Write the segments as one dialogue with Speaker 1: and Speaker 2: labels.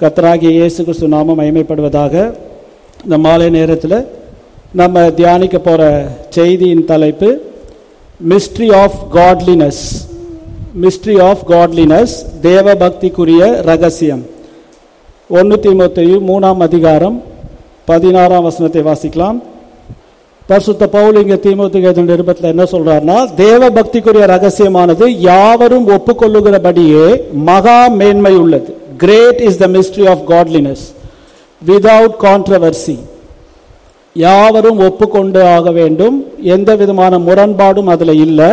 Speaker 1: கர்த்தராகிய இயேசு கிறிஸ்து நாமம் மகிமைப்படுவதாக இந்த மாலை நேரத்தில் நம்ம தியானிக்க போகிற செய்தியின் தலைப்பு mystery of godliness mystery of godliness தேவ பக்திக்குரிய ரகசியம் ஒன்று தீமோத்தேயு மூணாம் அதிகாரம் பதினாறாம் வசனத்தை வாசிக்கலாம் பரிசுத்த பவுல் இங்க தீமோத்தேயு நிருபத்தில் என்ன சொல்றாருன்னா தேவ பக்திக்குரிய ரகசியமானது யாவரும் ஒப்புக்கொள்ளுகிறபடியே மகா மேன்மை உள்ளது great is the mystery of godliness without controversy யாவரும் ஒப்புக்கொண்டு ஆக வேண்டும் எந்த விதமான முரண்பாடும் அதில் இல்லை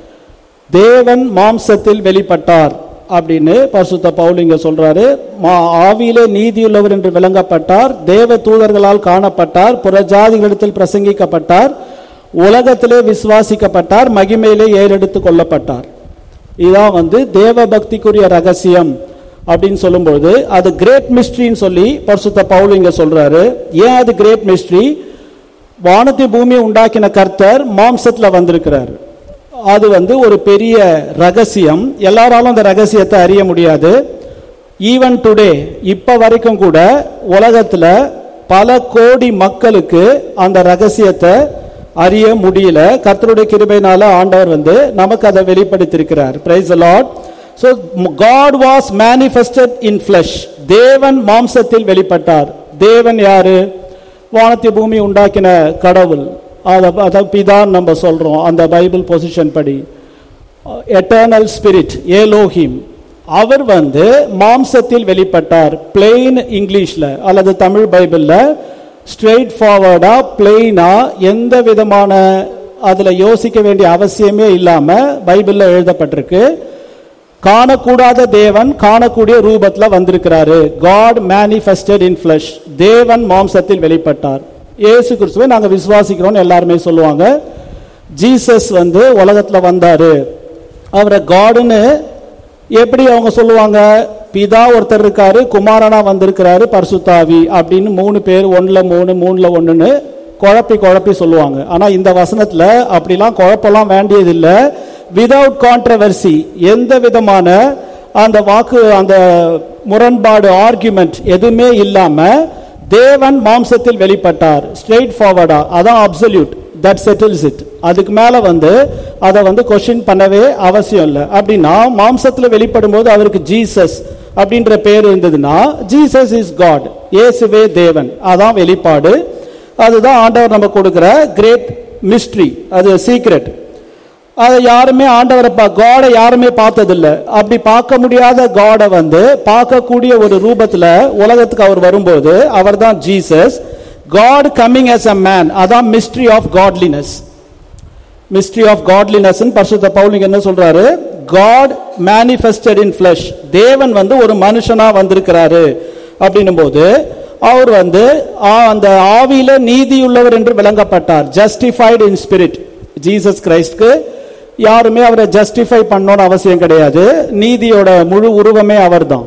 Speaker 1: தேவன் மாம்சத்தில் வெளிப்பட்டார் அப்படின்னு பரிசுத்த பவுல் இங்க சொல்றாரு மா ஆவியிலே நீதியுள்ளவர் என்று விளங்கப்பட்டார் தேவ தூதர்களால் காணப்பட்டார் புறஜாதிகளிடத்தில் பிரசங்கிக்கப்பட்டார் உலகத்திலே விசுவாசிக்கப்பட்டார் மகிமையிலே ஏறெடுத்து கொள்ளப்பட்டார் இதான் வந்து தேவ பக்திக்குரிய ரகசியம் அப்படின்னு சொல்லும்போது அது கிரேட் மிஸ்ட்ரின்னு சொல்லி பரிசுத்த பவுல் இங்க சொல்றாரு ஏன் அது கிரேட் மிஸ்ட்ரி வானத்தை பூமியை உண்டாக்கின கர்த்தர் மாம்சத்துல வந்திருக்கிறார் அது வந்து ஒரு பெரிய ரகசியம் எல்லாராலும் அந்த ரகசியத்தை அறிய முடியாது ஈவன் டுடே இப்ப வரைக்கும் கூட உலகத்துல பல கோடி மக்களுக்கு அந்த ரகசியத்தை அறிய முடியல கர்த்தருடைய கிருபையினால ஆண்டவர் வந்து நமக்கு அதை வெளிப்படுத்தியிருக்கிறார் praise Lord so God was manifested in flesh தேவன் மாம்சத்தில் வெளிப்பட்டார் தேவன் யாரு வானத்தை பூமி உண்டாக்கின கடவுள் அதை அதை பிதான் நம்ம சொல்றோம் அந்த பைபிள் பொசிஷன் படி எட்டர்னல் ஸ்பிரிட் ஏலோஹிம் அவர் வந்து மாம்சத்தில் வெளிப்பட்டார் பிளெயின் இங்கிலீஷ்ல அல்லது தமிழ் பைபிள்ல ஸ்ட்ரெயிட் ஃபார்வர்டா பிளெயினா எந்த விதமான அதுல யோசிக்க வேண்டிய அவசியமே இல்லாம பைபிள்ல எழுதப்பட்டிருக்கு காணக்கூடாத தேவன் காணக்கூடிய ரூபத்துல வந்திருக்கிறாரு காட் மேனிஃபெஸ்டட் இன் ஃபிளஷ் தேவன் மாம்சத்தில் வெளிப்பட்டார் இயேசு கிறிஸ்துவை நாங்க விசுவாசிக்கிறோம் எல்லாருமே சொல்லுவாங்க ஜீசஸ் வந்து உலகத்துல வந்தாரு அவரை காடுன்னு எப்படி அவங்க சொல்லுவாங்க பிதா ஒருத்தர் இருக்காரு குமாரனா வந்திருக்கிறாரு பரிசுத்தாவி அப்படின்னு மூணு பேர் ஒன்னுல மூணு மூணுல ஒண்ணுன்னு குழப்பி குழப்பி சொல்லுவாங்க ஆனா இந்த வசனத்துல அப்படிலாம் குழப்பெல்லாம் வேண்டியதில்லை விதவுட் கான்ட்ரவர்சி எந்த விதமான அந்த வாக்கு அந்த முரண்பாடு ஆர்குமெண்ட் எதுவுமே இல்லாம தேவன் மாம்சத்தில் வெளிப்பட்டார் ஸ்ட்ரெயிட் ஃபார்வர்டா அதான் அப்சல்யூட் தட் செட்டில்ஸ் இட் அதுக்கு மேல வந்து அதை வந்து கொஸ்டின் பண்ணவே அவசியம் இல்லை அப்படின்னா மாம்சத்துல வெளிப்படும் போது அவருக்கு ஜீசஸ் அப்படின்ற பேர் இருந்ததுன்னா ஜீசஸ் இஸ் காட் இயேசுவே தேவன் அதான் வெளிப்பாடு அதுதான் ஆண்டவர் நம்ம கொடுக்கிற கிரேட் மிஸ்ட்ரி அது சீக்ரெட் அதை யாருமே ஆண்டவரை காடை யாருமே பார்த்ததில்ல அப்படி பார்க்க முடியாத காடை வந்து பார்க்கக்கூடிய ஒரு ரூபத்துல உலகத்துக்கு அவர் வரும்போது அவர் தான் Jesus God coming as a man அதான் mystery of godliness mystery of godliness பரிசுத்த பவுலிங் என்ன சொல்றாரு காட் மேனிஃபெஸ்டட் இன் ஃபிளஷ் தேவன் வந்து ஒரு மனுஷனா வந்திருக்கிறாரு அப்படின்னும் போது அவர் வந்து அந்த ஆவியில நீதியுள்ளவர் என்று விளங்கப்பட்டார் ஜஸ்டிஃபைடு இன் ஸ்பிரிட் ஜீசஸ் கிரைஸ்ட்க்கு யாருமே அவரை ஜஸ்டிஃபை பண்ணணும்னு அவசியம் கிடையாது நீதியோட முழு உருவமே அவர் தான்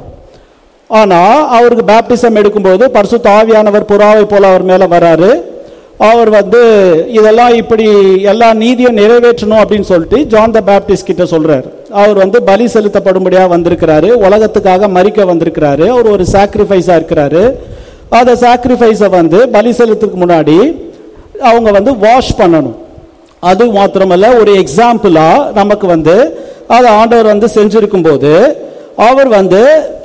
Speaker 1: ஆனா அவருக்கு பேப்டிசம் எடுக்கும்போது பரிசுத்த ஆவியானவர் புறாவை போல அவர் மேல வராரு அவர் வந்து இதெல்லாம் இப்படி எல்லா நீதியும் நிறைவேற்றணும் அப்படின்னு சொல்லிட்டு ஜான் த பேப்டிஸ்ட் கிட்ட சொல்றாரு அவர் வந்து பலி செலுத்தப்படும்படியா வந்திருக்கிறாரு உலகத்துக்காக மறிக்க வந்திருக்கிறாரு அவர் ஒரு சாக்ரிஃபைஸா இருக்கிறாரு அந்த சாக்ரிஃபைஸை வந்து பலி செலுத்துக்கு முன்னாடி அவங்க வந்து வாஷ் பண்ணணும் அது மாத்திரமல்ல ஒரு எக்ஸாம்பிளா நமக்கு வந்து அதை ஆண்டவர் வந்து செஞ்சிருக்கும் போது அவர் வந்து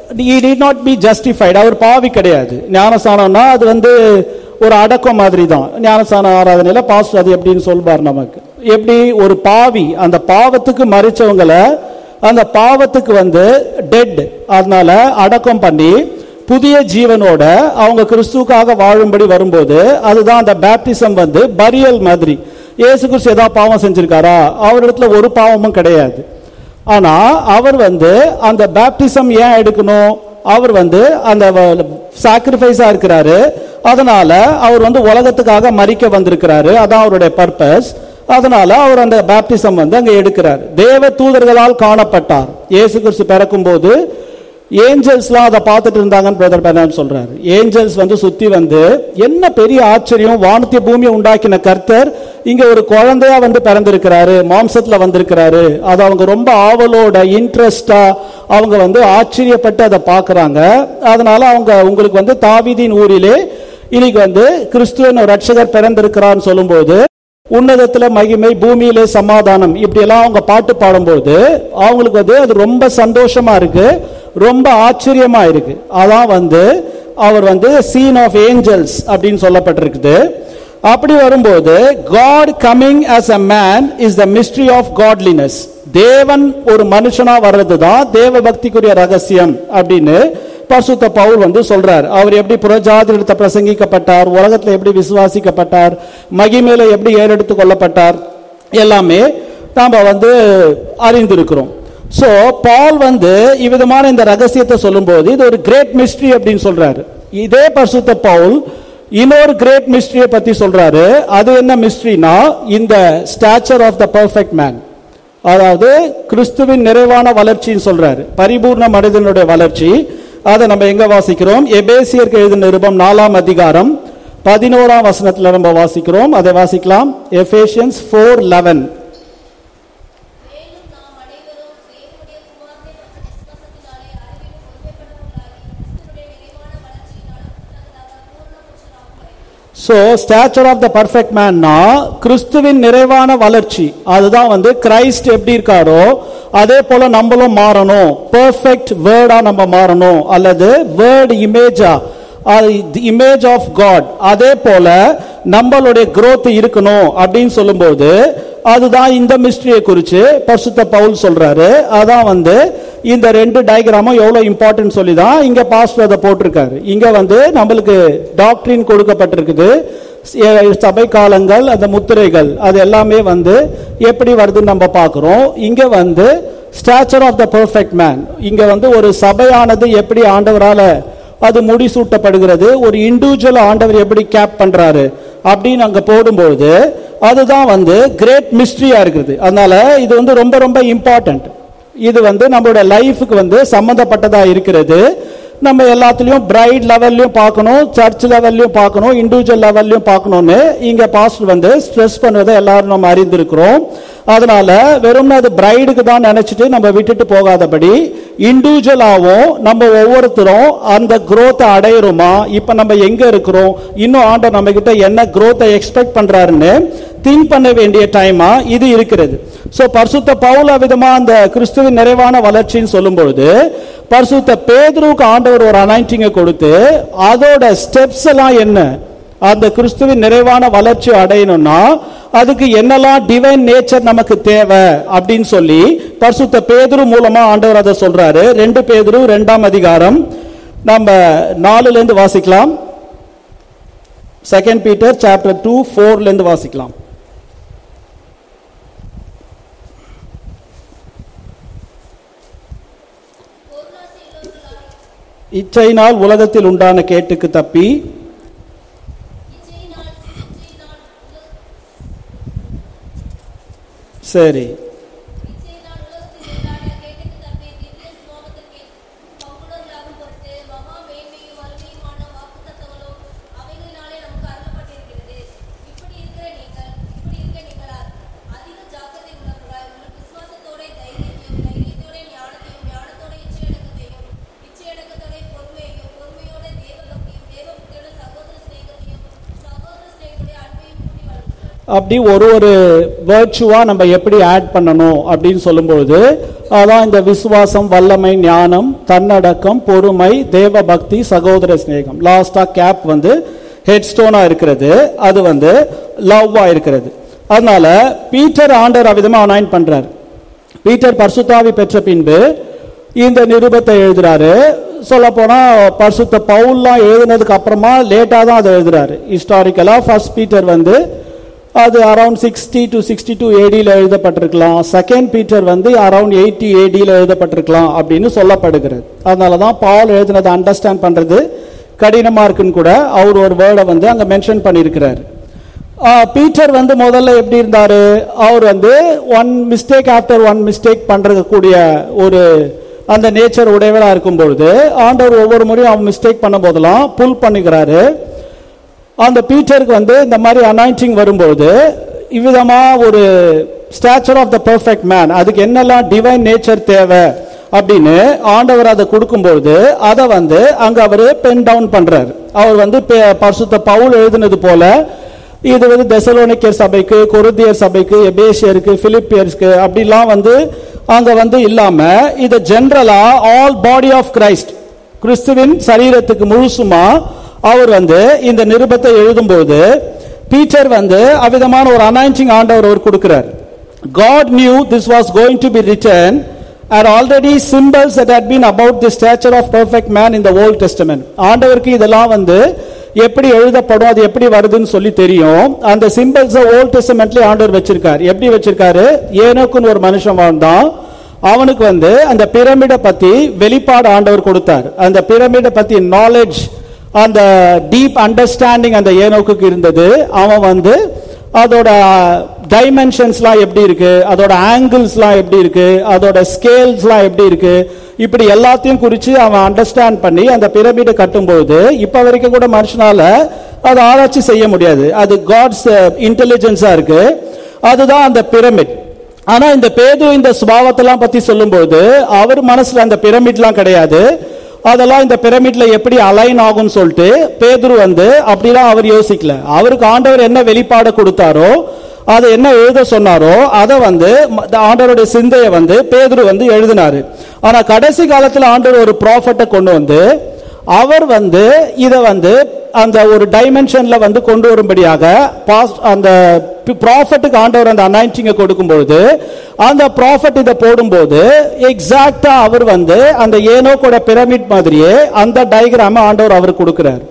Speaker 1: நாட் பி ஜஸ்டிஃபைடு அவர் பாவி கிடையாது ஞானஸ்தானம்னா அது வந்து ஒரு அடக்கம் மாதிரி தான் ஞானஸ்தான ஆராதனையில பாஸ்ட் அது எப்படின்னு சொல்வார் நமக்கு எப்படி ஒரு பாவி அந்த பாவத்துக்கு மறிச்சவங்களை அந்த பாவத்துக்கு வந்து டெட் அதனால அடக்கம் பண்ணி புதிய ஜீவனோட அவங்க கிறிஸ்துக்காக வாழும்படி வரும்போது அதுதான் அந்த பேப்டிசம் வந்து பரியல் மாதிரி இயேசு கிறிஸ்து ஏதாவது பாவம் செஞ்சிருக்காரா அவரிடத்துல ஒரு பாவமும் கிடையாது ஆனா அவர் வந்து அந்த பேப்டிசம் ஏன் எடுக்கணும் அவர் வந்து அந்த சாக்ரிஃபைஸா இருக்கிறாரு அதனால அவர் வந்து உலகத்துக்காக மறிக்க வந்திருக்கிறாரு அதான் அவருடைய பர்பஸ் அதனால அவர் அந்த பேப்டிசம் வந்து அங்க எடுக்கிறார் தேவ தூதர்களால் காணப்பட்டார் இயேசு கிறிஸ்து பிறக்கும் போது ஏஞ்சல்ஸ்லாம் அதை பார்த்துட்டு இருந்தாங்கன்னு பிரதர் பெர்னான் சொல்றாரு ஏஞ்சல்ஸ் வந்து சுத்தி வந்து என்ன பெரிய ஆச்சரியம் வானத்திய பூமியை உண்டாக்கின கர்த்தர் இங்க ஒரு குழந்தையா வந்து பிறந்திருக்கிறாரு மாம்சத்துல வந்திருக்கிறாரு அது அவங்க ரொம்ப ஆவலோட இன்ட்ரெஸ்டா அவங்க வந்து ஆச்சரியப்பட்டு அதை பார்க்கறாங்க அதனால அவங்க உங்களுக்கு வந்து தாவீதின் ஊரிலே இன்னைக்கு வந்து கிறிஸ்துவன் ஒரு ரட்சகர் பிறந்திருக்கிறான்னு சொல்லும்போது உன்னதத்துல மகிமை பூமியிலே சமாதானம் இப்படி எல்லாம் அவங்க பாட்டு பாடும்போது அவங்களுக்கு வந்து அது ரொம்ப சந்தோஷமா இருக்கு ரொம்ப ஆச்சரியமா இருக்கு அதான் வந்து அவர் வந்து சீன் ஆஃப் ஏஞ்சல்ஸ் அப்படின்னு சொல்லப்பட்டிருக்குது அப்படி வரும்போது God coming as a man is the mystery of godliness தேவன் ஒரு மனுஷனா வர்றது தான் தேவ பக்திக்குரிய ரகசியம் அப்படின்னு பரிசுத்த பவுல் வந்து சொல்றார் அவர் எப்படி புறஜாதியிடத்தை பிரசங்கிக்கப்பட்டார் உலகத்துல எப்படி விசுவாசிக்கப்பட்டார் மகிமையில எப்படி ஏறெடுத்து கொள்ளப்பட்டார் எல்லாமே நாம வந்து அறிந்திருக்கிறோம் சோ பால் வந்து இவ்விதமான இந்த ரகசியத்தை சொல்லும்போது இது ஒரு கிரேட் மிஸ்ட்ரி அப்படின்னு சொல்றாரு இதே பரிசுத்த பவுல் இன்னொரு கிரேட் மிஸ்ட்ரியை பத்தி சொல்றாரு அது என்ன மிஸ்ட்ரினா இந்த stature of the perfect man அதாவது கிறிஸ்துவின் நிறைவான வளர்ச்சின்னு சொல்றாரு பரிபூர்ண மனிதனுடைய வளர்ச்சி அதை நம்ம எங்க வாசிக்கிறோம் எபேசியருக்கு எழுதின நிருபம் நாலாம் அதிகாரம் பதினோராம் வசனத்துல நம்ம வாசிக்கிறோம் அதை வாசிக்கலாம் எபேசியன்ஸ் ஃபோர் லெவன்
Speaker 2: மேலும் நாம் அனைவரும் தேவனுடைய குமாரனை மற்றும் விசுவாசத்தினாலே அறிவிலும் ஒருமைப்பட்டவர்களாகி கிறிஸ்துவுடைய நிறைவான வளர்ச்சியினாலும் தகுந்தவர் பூர்ண புருஷராகும்படி
Speaker 1: so stature of the perfect மேன்னா கிறிஸ்துவின் நிறைவான வளர்ச்சி அதுதான் வந்து கிரைஸ்ட் எப்படி இருக்காரோ அதே போல நம்மளும் மாறணும் பெர்ஃபெக்ட் வேர்டா நம்ம மாறணும் அல்லது வேர்ட் இமேஜா இமேஜ் ஆஃப் காட் அதே போல நம்மளுடைய growth இருக்கணும் அப்படின்னு சொல்லும்போது அதுதான் இந்த மிஸ்ட்ரியை குறித்து பரிசுத்த பவுல் சொல்றாரு அதான் வந்து இந்த ரெண்டு டயக்ராமும் எவ்வளவு இம்பார்ட்டன்ட் சொல்லி தான் இங்க பாஸ்டர் அதை போட்டிருக்காரு இங்க வந்து நம்மளுக்கு டாக்டரின் கொடுக்கப்பட்டிருக்குது ஸ்- சபை காலங்கள் அந்த முத்திரைகள் அது எல்லாமே வந்து எப்படி வருதுன்னு நம்ம பார்க்கிறோம் இங்க வந்து stature of the perfect man இங்க வந்து ஒரு சபையானது எப்படி ஆண்டவரால அது முடிசூட்டப்படுகிறது ஒரு இண்டிவிஜுவல் ஆண்டவர் எப்படி கேப் பண்றாரு அப்படின்னு அங்க போடும்போது அதுதான் வந்து கிரேட் மிஸ்ட்ரியா இருக்குது அதனால இது வந்து ரொம்ப ரொம்ப இம்பார்ட்டன்ட் இது வந்து நம்மளோட லைஃபுக்கு வந்து சம்பந்தப்பட்டதா இருக்கிறது நம்ம எல்லாத்துலயும் பிரைட் லெவல்லையும் பார்க்கணும் சர்ச் லெவல்லையும் பார்க்கணும் இண்டிவிஜுவல் லெவல்லையும் பார்க்கணும்னு இங்க பாஸ்டர் வந்து ஸ்ட்ரெஸ் பண்ணுவதை எல்லாரும் நம்ம அறிந்திருக்கிறோம் அதனால வெறும் அது பிரைடுக்கு தான் நினைச்சிட்டு நம்ம விட்டுட்டு போகாதபடி இண்டிவிஜுவலாவும் நம்ம ஒவ்வொருத்தரும் அந்த growth அடையிறோமா இப்ப நம்ம எங்க இருக்கிறோம் இன்னும் ஆண்டவர் நம்ம கிட்ட என்ன growth எக்ஸ்பெக்ட் பண்றாருன்னு திங்க் பண்ண வேண்டிய டைமா இது இருக்கிறது சோ பரிசுத்த பவுல விதமா அந்த கிறிஸ்துவின் நிறைவான வளர்ச்சின்னு சொல்லும்பொழுது பரிசுத்த பேதுருவுக்கு ஆண்டவர் ஒரு அனாயிண்டிங்கை கொடுத்து அதோட ஸ்டெப்ஸ் எல்லாம் என்ன அந்த கிறிஸ்துவின் நிறைவான வளர்ச்சி அடையணும்னா அதுக்கு என்னெல்லாம் டிவைன் நேச்சர் நமக்கு தேவை அப்படின்னு சொல்லி பரிசுத்த பேதுரு மூலமா ஆண்டவர் அதை சொல்றாரு ரெண்டு பேதுரு ரெண்டாம் அதிகாரம் நம்ம நாலுல இருந்து வாசிக்கலாம் செகண்ட் பீட்டர் சாப்டர் டூ ஃபோர்ல இருந்து வாசிக்கலாம்
Speaker 2: பொருளாசை உள்ளவர்களாய்
Speaker 1: இச்சையினால் உலகத்தில் உண்டான கேட்டுக்கு தப்பி
Speaker 2: இச்சையினால் இச்சையினால் உலக-
Speaker 1: சரி
Speaker 2: இச்சையினால் உலகத்தில் உண்டான கேட்டுக்கு தப்பி திவ்ய சுபாவத்திற்கு பங்குள்ளவர்களாகும் பொருட்டு மகா மேன்மையும் வலிமையுமான வாக்குத்தத்தங்களும் அவைகளினாலே நமக்கு அருளப்பட்டிருக்கிறது. இப்படி இருக்கிற நீங்கள் இப்படி இருக்க நீங்களால் அதிக ஜாக்கிரதை உள்ளவர்களாய் உங்கள் விசுவாசத்தோட தைரியத்தையும் தைரியத்தோட ஞானத்தையும் ஞானத்தோட இச்சையடக்கத்தையும் இச்சையடக்கத்தோட பொறுமையையும் பொறுமையோட தேவபக்தியும் தேவபக்தியோட சகோதர சிநேகத்தையும் சகோதர சிநேகத்தோட அன்பையும் கூட்டி வளர்த்துங்கள்
Speaker 1: அப்படி ஒரு ஒரு வேர்ச்சுவா நம்ம எப்படி ஆட் பண்ணணும் அப்படின்னு சொல்லும்போது அதான் இந்த விசுவாசம் வல்லமை ஞானம் தன்னடக்கம் பொறுமை தேவ பக்தி சகோதர சிநேகம் லாஸ்டா கேப் வந்து ஹெட் ஸ்டோனா இருக்கிறது அது வந்து லவ்வா இருக்கிறது அதனால பீட்டர் ஆண்டர் அவ்விதமா அனாயின் பண்றார் பீட்டர் பரிசுத்தாவி பெற்ற பின்பு இந்த நிருபத்தை எழுதுறாரு சொல்ல போனா பரிசுத்த பவுல்லாம் எழுதுனதுக்கு அப்புறமா லேட்டா தான் அதை எழுதுறாரு ஹிஸ்டாரிக்கலா ஃபர்ஸ்ட் பீட்டர் வந்து அது around sixty to sixty two ஏடியில் எழுதப்பட்டிருக்கலாம் செகண்ட் பீட்டர் வந்து அரௌண்ட் எயிட்டி ஏடியில் எழுதப்பட்டிருக்கலாம் அப்படின்னு சொல்லப்படுகிறது அதனால தான் பால் எழுதுனதை அண்டர்ஸ்டாண்ட் பண்றது கடினமா இருக்குன்னு கூட அவர் ஒரு வேர்டை வந்து அங்க மென்ஷன் பண்ணியிருக்கிறார் ஆஹ் பீட்டர் வந்து முதல்ல எப்படி இருந்தாரு அவர் வந்து one mistake after one mistake பண்றது கூடிய ஒரு அந்த நேச்சர் உடையவரா இருக்கும் பொழுது ஆண்டவர் ஒவ்வொரு முறையும் அவன் மிஸ்டேக் பண்ணும் போதெல்லாம் புல் பண்ணுகிறாரு அந்த பீட்டருக்கு வந்து இந்த மாதிரி அனாயிண்டிங் வரும்போது இவ்விதமா ஒரு stature of the perfect man அதுக்கு என்னெல்லாம் டிவைன் நேச்சர் தேவை அப்படின்னு ஆண்டவர் அதை கொடுக்கும்பொழுது அதை வந்து அங்க அவரு பென் டவுன் பண்றாரு அவர் வந்து பே- பரிசுத்த பவுல் எழுதினது போல இது வந்து தெசலோனிக்கர் சபைக்கு கொருந்தியர் சபைக்கு எபேசியருக்கு பிலிப்பியர்ஸ்க்கு அப்படிலாம் வந்து அங்க வந்து இல்லாம இதை ஜெனரலா ஆல் பாடி ஆஃப் கிரைஸ்ட் கிறிஸ்துவின் சரீரத்துக்கு முழுசுமா அவர் வந்து இந்த நிருபத்தை எழுதும்போது பீட்டர் வந்து அவ்விதமான ஒரு அனாயிண்டிங் ஆண்டவர் அவர் கொடுக்கிறார் God knew this was going to be written are already symbols that had been about the stature of perfect man in the Old Testament. ஆண்டவருக்கு இதெல்லாம் வந்து எப்படி எழுதப்படும் அது எப்படி வருதுன்னு சொல்லி தெரியும் அந்த சிம்பிள்ஸ் ஓல்ட் டெஸ்டமெண்ட்ல ஆண்டவர் வச்சிருக்காரு எப்படி வச்சிருக்காரு ஏனோக்குன்னு ஒரு மனுஷன் வாழ்ந்தான் அவனுக்கு வந்து அந்த பிரமிடை பத்தி வெளிப்பாடு ஆண்டவர் கொடுத்தார் அந்த பிரமிடை பத்தி நாலேஜ் அந்த டீப் அண்டர்ஸ்டாண்டிங் அந்த ஏனோக்குக்கு இருந்தது அவன் வந்து அதோட டைமென்ஷன்ஸ்லாம் எப்படி இருக்கு அதோட ஆங்கிள்ஸ்லாம் எப்படி இருக்கு அதோட ஸ்கேல்ஸ்லாம் எப்படி இருக்கு இப்படி எல்லாத்தையும் குறித்து அவன் அண்டர்ஸ்டாண்ட் பண்ணி அந்த பிரமிடை கட்டும்போது இப்ப வரைக்கும் கூட மனுஷனால அதை ஆராய்ச்சி செய்ய முடியாது அது காட்ஸ் இன்டெலிஜென்ஸா இருக்கு அதுதான் அந்த பிரமிட் ஆனா இந்த பேது இந்த சுபாவத்தெல்லாம் பத்தி சொல்லும்போது அவர் மனசுல அந்த பிரமிட்லாம் கிடையாது அதெல்லாம் இந்த பிரமிட்ல எப்படி அலைன் ஆகும்னு சொல்லிட்டு பேதுரு வந்து அப்படிலாம் அவர் யோசிக்கல அவருக்கு ஆண்டவர் என்ன வெளிப்பாடு கொடுத்தாரோ அதை என்ன எழுத சொன்னாரோ அதை வந்து ம- the ஆண்டவருடைய சிந்தையை வந்து பேதுரு வந்து எழுதினாரு ஆனா கடைசி காலத்துல ஆண்டவர் ஒரு ப்ராஃபட்டை கொண்டு வந்து அவர் வந்து இதை வந்து அந்த ஒரு டைமென்ஷன்ல வந்து கொண்டு வரும்படியாக பாஸ் அந்த ப்ராஃபட்டுக்கு ஆண்டவர் அந்த அனாயிண்டிங்கை கொடுக்கும்பொழுது அந்த ப்ராஃபட் இதை போடும்போது எக்ஸாக்டா அவர் வந்து அந்த ஏனோக்கோட பிரமிட் மாதிரியே அந்த டயக்ராம ஆண்டவர் அவர் கொடுக்கிறார்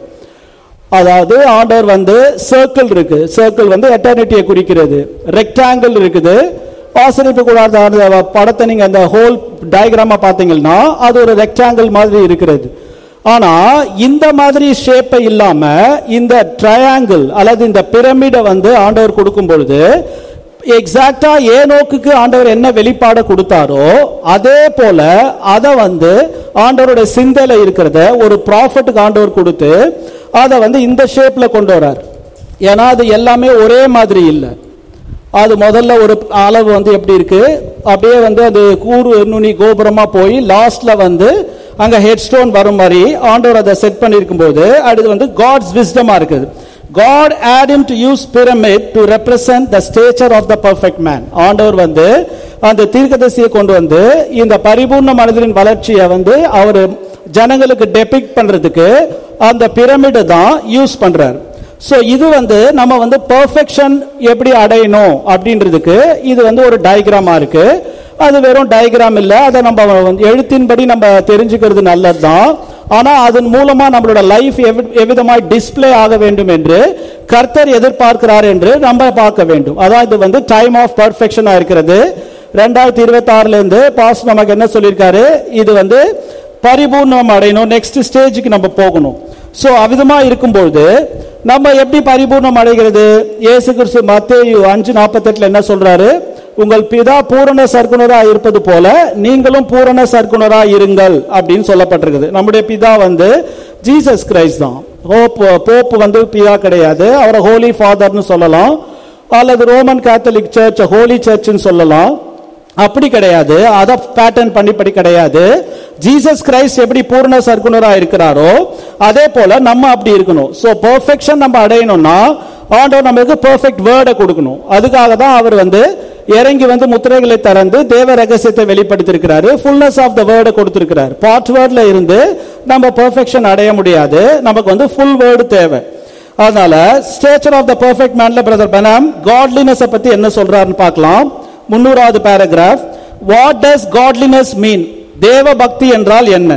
Speaker 1: அதாவது ஆண்டவர் வந்து சர்க்கிள் இருக்கு சர்க்கிள் வந்து எட்டர்னிட்டியை குறிக்கிறது ரெக்டாங்கிள் இருக்குது ஆசிரியப்பு கூடாத அந்த படத்தை நீங்க அந்த ஹோல் டயக்ராமா பாத்தீங்கன்னா அது ஒரு ரெக்டாங்கிள் மாதிரி இருக்கிறது ஆனா இந்த மாதிரி ஷேப்பை இல்லாம இந்த ட்ரையாங்கிள் அல்லது இந்த பிரமிடை வந்து ஆண்டவர் கொடுக்கும் பொழுது எக்ஸாக்டா ஏனோக்குக்கு ஆண்டவர் என்ன வெளிப்பாட கொடுத்தாரோ அதே போல அதை வந்து ஆண்டவருடைய சிந்தையில இருக்கிறத ஒரு ப்ராஃபட்டுக்கு ஆண்டவர் கொடுத்து அதை வந்து இந்த ஷேப்ல கொண்டு வரார் ஏன்னா அது எல்லாமே ஒரே மாதிரி இல்லை அது முதல்ல ஒரு அளவு வந்து எப்படி இருக்கு அப்படியே வந்து அது கூறு நுனி கோபுரமா போய் லாஸ்ட்ல வந்து அங்க ஹெட் ஸ்டோன் வரும் மாதிரி ஆண்டவர் அதை செட் பண்ணிருக்கும் போது அடுத்து வந்து காட்ஸ் விஸ்டமா இருக்குது God had him to use pyramid to represent the stature of the perfect man. ஆண்டவர் வந்து அந்த தீர்க்கதரிசியை கொண்டு வந்து இந்த பரிபூர்ண மனிதரின் வளர்ச்சியை வந்து அவர் ஜனங்களுக்கு டெபிக் பண்றதுக்கு அந்த பிரமிடு தான் யூஸ் பண்றார் சோ இது வந்து நம்ம வந்து பெர்ஃபெக்ஷன் எப்படி அடையணும் அப்படின்றதுக்கு இது வந்து ஒரு டயக்ராமா இருக்கு அது வெறும் டயக்ராம் இல்ல அதை நம்ம வந்து எழுத்தின்படி நம்ம தெரிஞ்சுக்கிறது நல்லதுதான் ஆனா அதன் மூலமா நம்மளோட லைஃப் எவ்விதமாய் டிஸ்ப்ளே ஆக வேண்டும் என்று கர்த்தர் எதிர்பார்க்கிறார் என்று நம்ம பார்க்க வேண்டும் அதான் இது வந்து டைம் ஆஃப் பர்ஃபெக்ஷனா இருக்கிறது ரெண்டாயிரத்தி இருபத்தி ஆறுல இருந்து பாஸ் நமக்கு என்ன சொல்லியிருக்காரு இது வந்து பரிபூர்ணம் அடையணும் நெக்ஸ்ட் ஸ்டேஜுக்கு நம்ம போகணும் சோ அவிதமா இருக்கும்பொழுது நம்ம எப்படி பரிபூர்ணம் அடைகிறது இயேசு கிறிஸ்து மத்தேயு அஞ்சு நாற்பத்தெட்டுல என்ன சொல்றாரு உங்கள் பிதா பூரண சர்க்குணரா இருப்பது போல நீங்களும் பூரண சர்க்குணரா இருங்கள் அப்படின்னு சொல்லப்பட்டிருக்குது நம்முடைய பிதா வந்து ஜீசஸ் கிரைஸ்ட் தான் போப் போப் வந்து பிதா கிடையாது அவரை ஹோலி ஃபாதர்னு சொல்லலாம் அல்லது ரோமன் கேத்தலிக் சர்ச் ஹோலி சர்ச்னு சொல்லலாம் அப்படி கிடையாது அதை பேட்டர்ன் பண்ணிப்படி கிடையாது ஜீசஸ் கிரைஸ்ட் எப்படி பூர்ண சர்க்குணரா இருக்கிறாரோ அதே போல நம்ம அப்படி இருக்கணும் சோ பெர்ஃபெக்ஷன் நம்ம அடையணும்னா ஆண்டவர் நமக்கு பெர்ஃபெக்ட் வேர்டை கொடுக்கணும் அதுக்காக தான் அவர் வந்து இறங்கி வந்து முத்திரைகளை திறந்து தேவ ரகசியத்தை வெளிப்படுத்தியிருக்கிறாரு ஃபுல்னஸ் ஆஃப் த வேர்டை கொடுத்திருக்கிறார் பார்ட் வேர்ட்ல இருந்து நம்ம பெர்ஃபெக்ஷன் அடைய முடியாது நமக்கு வந்து ஃபுல் வேர்டு தேவை அதனால ஸ்டேச்சர் ஆஃப் த பெர்ஃபெக்ட் மேன்ல பிரதர் பெனாம் காட்லினஸ் பத்தி என்ன சொல்றாருன்னு பார்க்கலாம் முன்னூறாவது paragraph what does godliness mean தேவ பக்தி என்றால் என்ன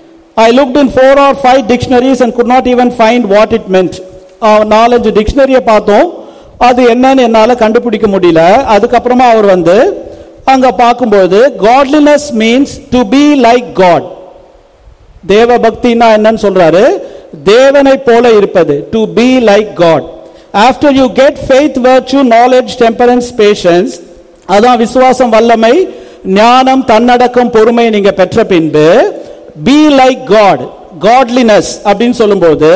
Speaker 1: I looked in four or five dictionaries and could not even find what it meant நாலஞ்சு டிக்ஷனரியை பார்த்தோம் அது என்னன்னு என்னால கண்டுபிடிக்க முடியல அதுக்கப்புறமா அவர் வந்து அங்க பார்க்கும்போது godliness means to be like God தேவ பக்தினா என்னன்னு சொல்றாரு தேவனை போல இருப்பது to be like God after you get faith virtue knowledge temperance patience அதான் விசுவாசம் வல்லமை ஞானம் தன்னடக்கம் பொறுமை நீங்க பெற்ற பின்பு பி லைக் காட் காட்லினஸ் அப்படின்னு சொல்லும்போது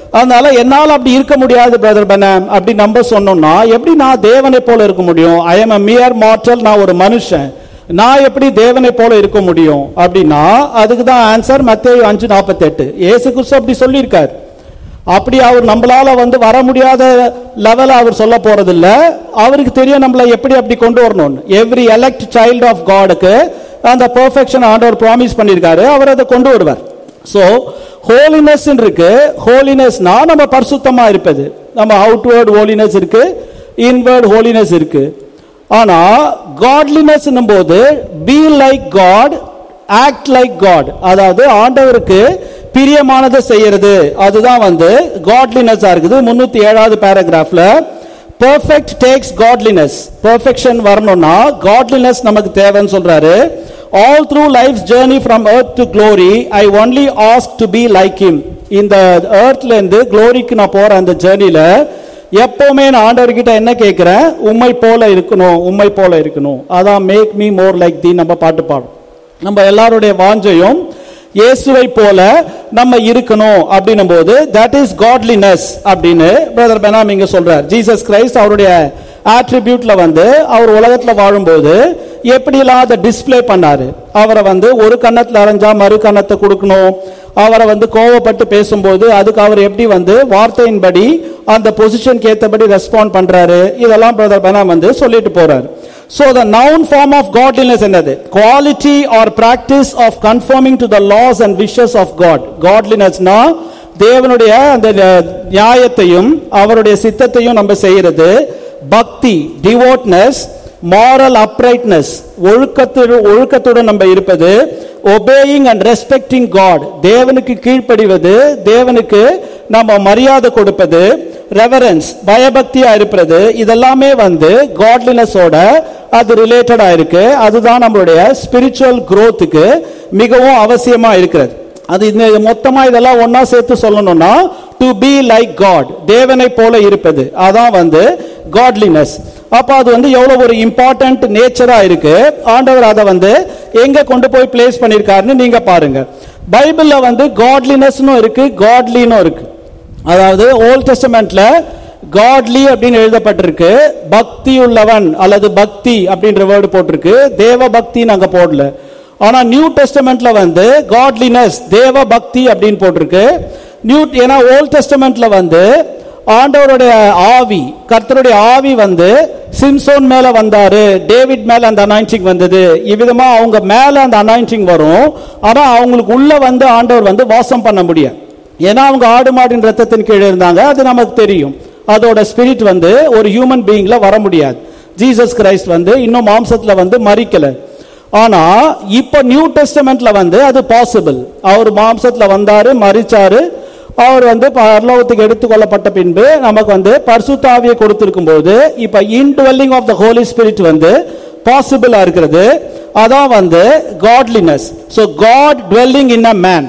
Speaker 1: அதனால என்னால் அப்படி இருக்க முடியாது பிரதர் பனம் அப்படி நம்ம சொன்னோம்னா எப்படி நான் தேவனை போல இருக்க முடியும் ஐ எம் மியர் மார்டல் நான் ஒரு மனுஷன் நான் எப்படி தேவனை போல இருக்க முடியும் அப்படின்னா அதுக்கு தான் ஆன்சர் மத்தேயு அஞ்சு நாற்பத்தெட்டு ஏசு கிறிஸ்து அப்படி சொல்லியிருக்கார் அப்படி அவர் நம்மளால வந்து வர முடியாத லெவல அவர் சொல்ல போறதில்ல அவருக்கு தெரியும் நம்மள எப்படி அப்படி கொண்டு வரணும்னு எவ்ரி எலெக்ட் சைல்ட் ஆஃப் காடுக்கு அந்த பெர்ஃபெக்ஷன் ஆண்டவர் ப்ராமிஸ் பண்ணியிருக்காரு அவர் அதை கொண்டு வருவார் ஸோ ஹோலினஸ் இருக்கு ஹோலினஸ்னா நம்ம பரிசுத்தமா இருப்பது நம்ம அவுட்வேர்ட் ஹோலினஸ் இருக்கு இன்வேர்ட் ஹோலினஸ் இருக்கு ஆனா காட்லினஸ் போது be like God act like God அதாவது ஆண்டவருக்கு பிரியமானதை செய்யறது அதுதான் வந்து காட்லினஸ் இருக்குது முன்னூத்தி ஏழாவது பேராகிராஃப்ல பெர்ஃபெக்ட் டேக்ஸ் காட்லினஸ் பெர்ஃபெக்ஷன் வரணும்னா காட்லினஸ் நமக்கு தேவைன்னு சொல்றாரு all through life journey from earth to glory I only ask to be like him இந்த earthல இருந்து க்ளோரிக்கு நான் போற அந்த ஜேர்னில எப்பவுமே நான் ஆண்டவர்கிட்ட என்ன கேட்கிறேன் உம்மை போல இருக்கணும் உம்மை போல இருக்கணும் அதான் make me more like the நம்ம பாட்டு பாடும் நம்ம எல்லாருடைய வாஞ்சையும் இயேசுவை போல நம்ம இருக்கணும் அப்படின்னும் போது தட் இஸ் காட்லினஸ் அப்படின்னு பிரதர் பெனாம் இங்க சொல்றார் ஜீசஸ் கிரைஸ்ட் அவருடைய ஆட்ரிபியூட்ல வந்து அவர் உலகத்துல வாழும்போது எப்படிலாம் அதை டிஸ்ப்ளே பண்ணாரு அவரை வந்து ஒரு கன்னத்துல அரைஞ்சா மறு கன்னத்தை கொடுக்கணும் அவரை வந்து கோவப்பட்டு பேசும்போது அதுக்கு அவர் எப்படி வந்து வார்த்தையின்படி அந்த பொசிஷனுக்கு ஏத்தபடி ரெஸ்பாண்ட் பண்றாரு இதெல்லாம் பிரதர் பெனாம் வந்து சொல்லிட்டு போறாரு So the noun form of godliness என்னது quality or practice of conforming to the laws and wishes of God godlinessனா தேவனுடைய அந்த அஹ், நியாயத்தையும் அவருடைய சித்தத்தையும் நம்ம செய்யறது பக்தி டிவோட்னஸ் moral uprightness ஒழுக்கத்துடன் ஒழுக்கத்துடன் நம்ம இருப்பது obeying and respecting God தேவனுக்கு கீழ்ப்படிவது தேவனுக்கு நம்ம மரியாதை கொடுப்பது ரெவரன்ஸ் பயபக்தியா இருப்பது இதெல்லாமே வந்து காட்லினஸோட அது ரிலேட்டடா இருக்கு அதுதான் நம்மளுடைய ஸ்பிரிச்சுவல் growthக்கு மிகவும் அவசியமா இருக்கிறது அது இந்த மொத்தமா இதெல்லாம் ஒண்ணா சேர்த்து சொல்லணும்னா டு பி லைக் காட் தேவனை போல இருப்பது அதான் வந்து காட்லினஸ் அப்ப அது வந்து எவ்வளவு ஒரு இம்பார்ட்டன்ட் நேச்சரா இருக்கு ஆண்டவர் அதை வந்து எங்க கொண்டு போய் பிளேஸ் பண்ணிருக்காருன்னு நீங்க பாருங்க பைபிள்ல வந்து காட்லினஸ்னு இருக்கு காட்லினும் இருக்கு அதாவது ஓல்ட் டெஸ்டமெண்ட்ல காட்லி அப்படின்னு எழுதப்பட்டிருக்கு பக்தி உள்ளவன் அல்லது பக்தி அப்படின்ற வேர்டு போட்டிருக்கு தேவ பக்தி நாங்க போடல ஆனா நியூ டெஸ்டமெண்ட்ல வந்து காட்லினஸ் தேவ பக்தி அப்படின்னு போட்டிருக்கு நியூ ஏன்னா ஓல்ட் டெஸ்டமெண்ட்ல வந்து ஆண்டவருடைய ஆவி கர்த்தருடைய ஆவி வந்து சிம்சோன் மேல வந்தாரு டேவிட் மேல அந்த அனாயிண்டிங் வந்தது இவ்விதமா அவங்க மேல அந்த அனாயிண்டிங் வரும் ஆனா அவங்களுக்கு உள்ள வந்து ஆண்டவர் வந்து வாசம் பண்ண முடியாது ஏன்னா அவங்க ஆடு மாடின் ரத்தத்தின் கீழே இருந்தாங்க அது நமக்கு தெரியும் அதோட ஸ்பிரிட் வந்து ஒரு ஹியூமன் பீயிங்ல வர முடியாது ஜீசஸ் கிரைஸ்ட் வந்து இன்னும் மாம்சத்துல வந்து மறிக்கல ஆனா இப்ப நியூ டெஸ்டமெண்ட்ல வந்து அது பாசிபிள் அவர் மாம்சத்துல வந்தாரு மறிச்சாரு அவர் வந்து பரலோகத்துக்கு எடுத்துக்கொள்ளப்பட்ட பின்பு நமக்கு வந்து பரிசுத்தாவியை கொடுத்திருக்கும் போது இப்ப indwelling of the holy spirit வந்து பாசிபிளா இருக்கிறது அதான் வந்து godliness so God dwelling in a man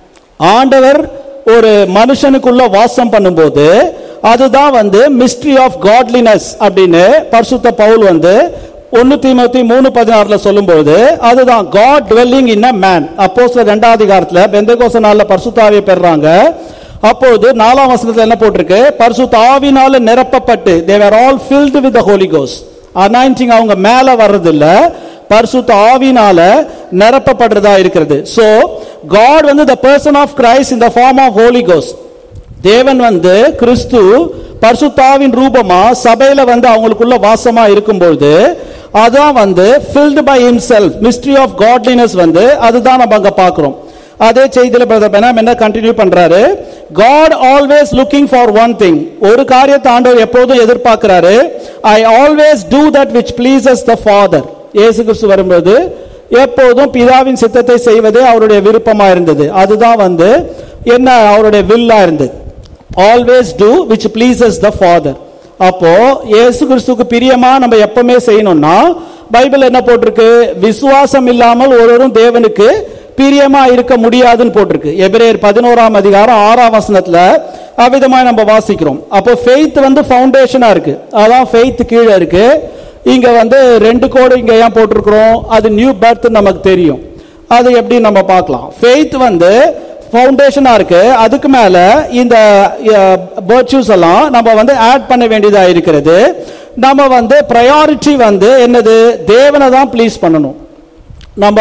Speaker 1: ஆண்டவர் ஒரு மனுஷனுக்குள்ள வாசம் பண்ணும்போது அதுதான் வந்து மிஸ்ட்ரி ஆஃப் காட்லினஸ் அப்படின்னு பரிசுத்த பவுல் வந்து ஒன்னு தீமோத்தி மூணு பதினாறுல சொல்லும்போது அதுதான் God dwelling in a man அப்போஸ்ல ரெண்டாவது அதிகாரத்துல பெந்தகோச நாள்ல பரிசுத்தாவியை பெறாங்க அப்போது நாலாம் வசனத்துல என்ன போட்டிருக்கு பரிசுத்த ஆவினால நிரப்பப்பட்டு they were all filled with the holy ghost anointing அவங்க மேல வர்றதில்ல பரிசுத்த ஆவினால நிரப்பப்படுறதா இருக்கிறது சோ காட் வந்து the person of Christ in the form of holy ghost தேவன் வந்து கிறிஸ்து பரிசுத்தாவின் ரூபமா சபையில வந்து அவங்களுக்குள்ள வாசமா இருக்கும்பொழுது அதான் வந்து filled by himself mystery of godliness வந்து அதுதான் நம்ம அங்க பார்க்கிறோம் அதே செய்தியில பிரதர் பெனாம் என்ன கண்டினியூ பண்றாரு God always looking for one thing ஒரு காரியத்தை ஆண்டவர் எப்போதும் எதிர்பார்க்கிறாரு I always do that which pleases the father இயேசு கிறிஸ்து வரும்போது எப்போதும் பிதாவின் சித்தத்தை செய்வதே அவருடைய விருப்பமா இருந்தது அதுதான் வந்து என்ன அவருடைய வில்லா இருந்தது always do which pleases the father அப்போ இயேசு கிறிஸ்துக்கு பிரியமா நம்ம எப்பவுமே செய்யணும்னா பைபிள் என்ன போட்டிருக்கு விசுவாசம் இல்லாமல் ஒருவரும் தேவனுக்கு பிரியமா இருக்க முடியாதுன்னு போட்டிருக்கு எபிரேயர் பதினோராம் அதிகாரம் ஆறாம் வசனத்துல அவ்விதமா நம்ம வாசிக்கிறோம் அப்போ ஃபெய்த் வந்து ஃபவுண்டேஷனா இருக்கு அதான் ஃபெய்த் கீழே இருக்கு இங்க வந்து ரெண்டு கோடு இங்க ஏன் போட்டிருக்கிறோம் அது நியூ பர்த் நமக்கு தெரியும் அது எப்படி நம்ம பார்க்கலாம் ஃபெய்த் வந்து ஃபவுண்டேஷனா இருக்கு அதுக்கு மேல இந்த பர்ச்சூஸ் எல்லாம் நம்ம வந்து ஆட் பண்ண வேண்டியதா இருக்கிறது நம்ம வந்து ப்ரையாரிட்டி வந்து என்னது தேவனை தான் ப்ளீஸ் பண்ணணும் நம்ம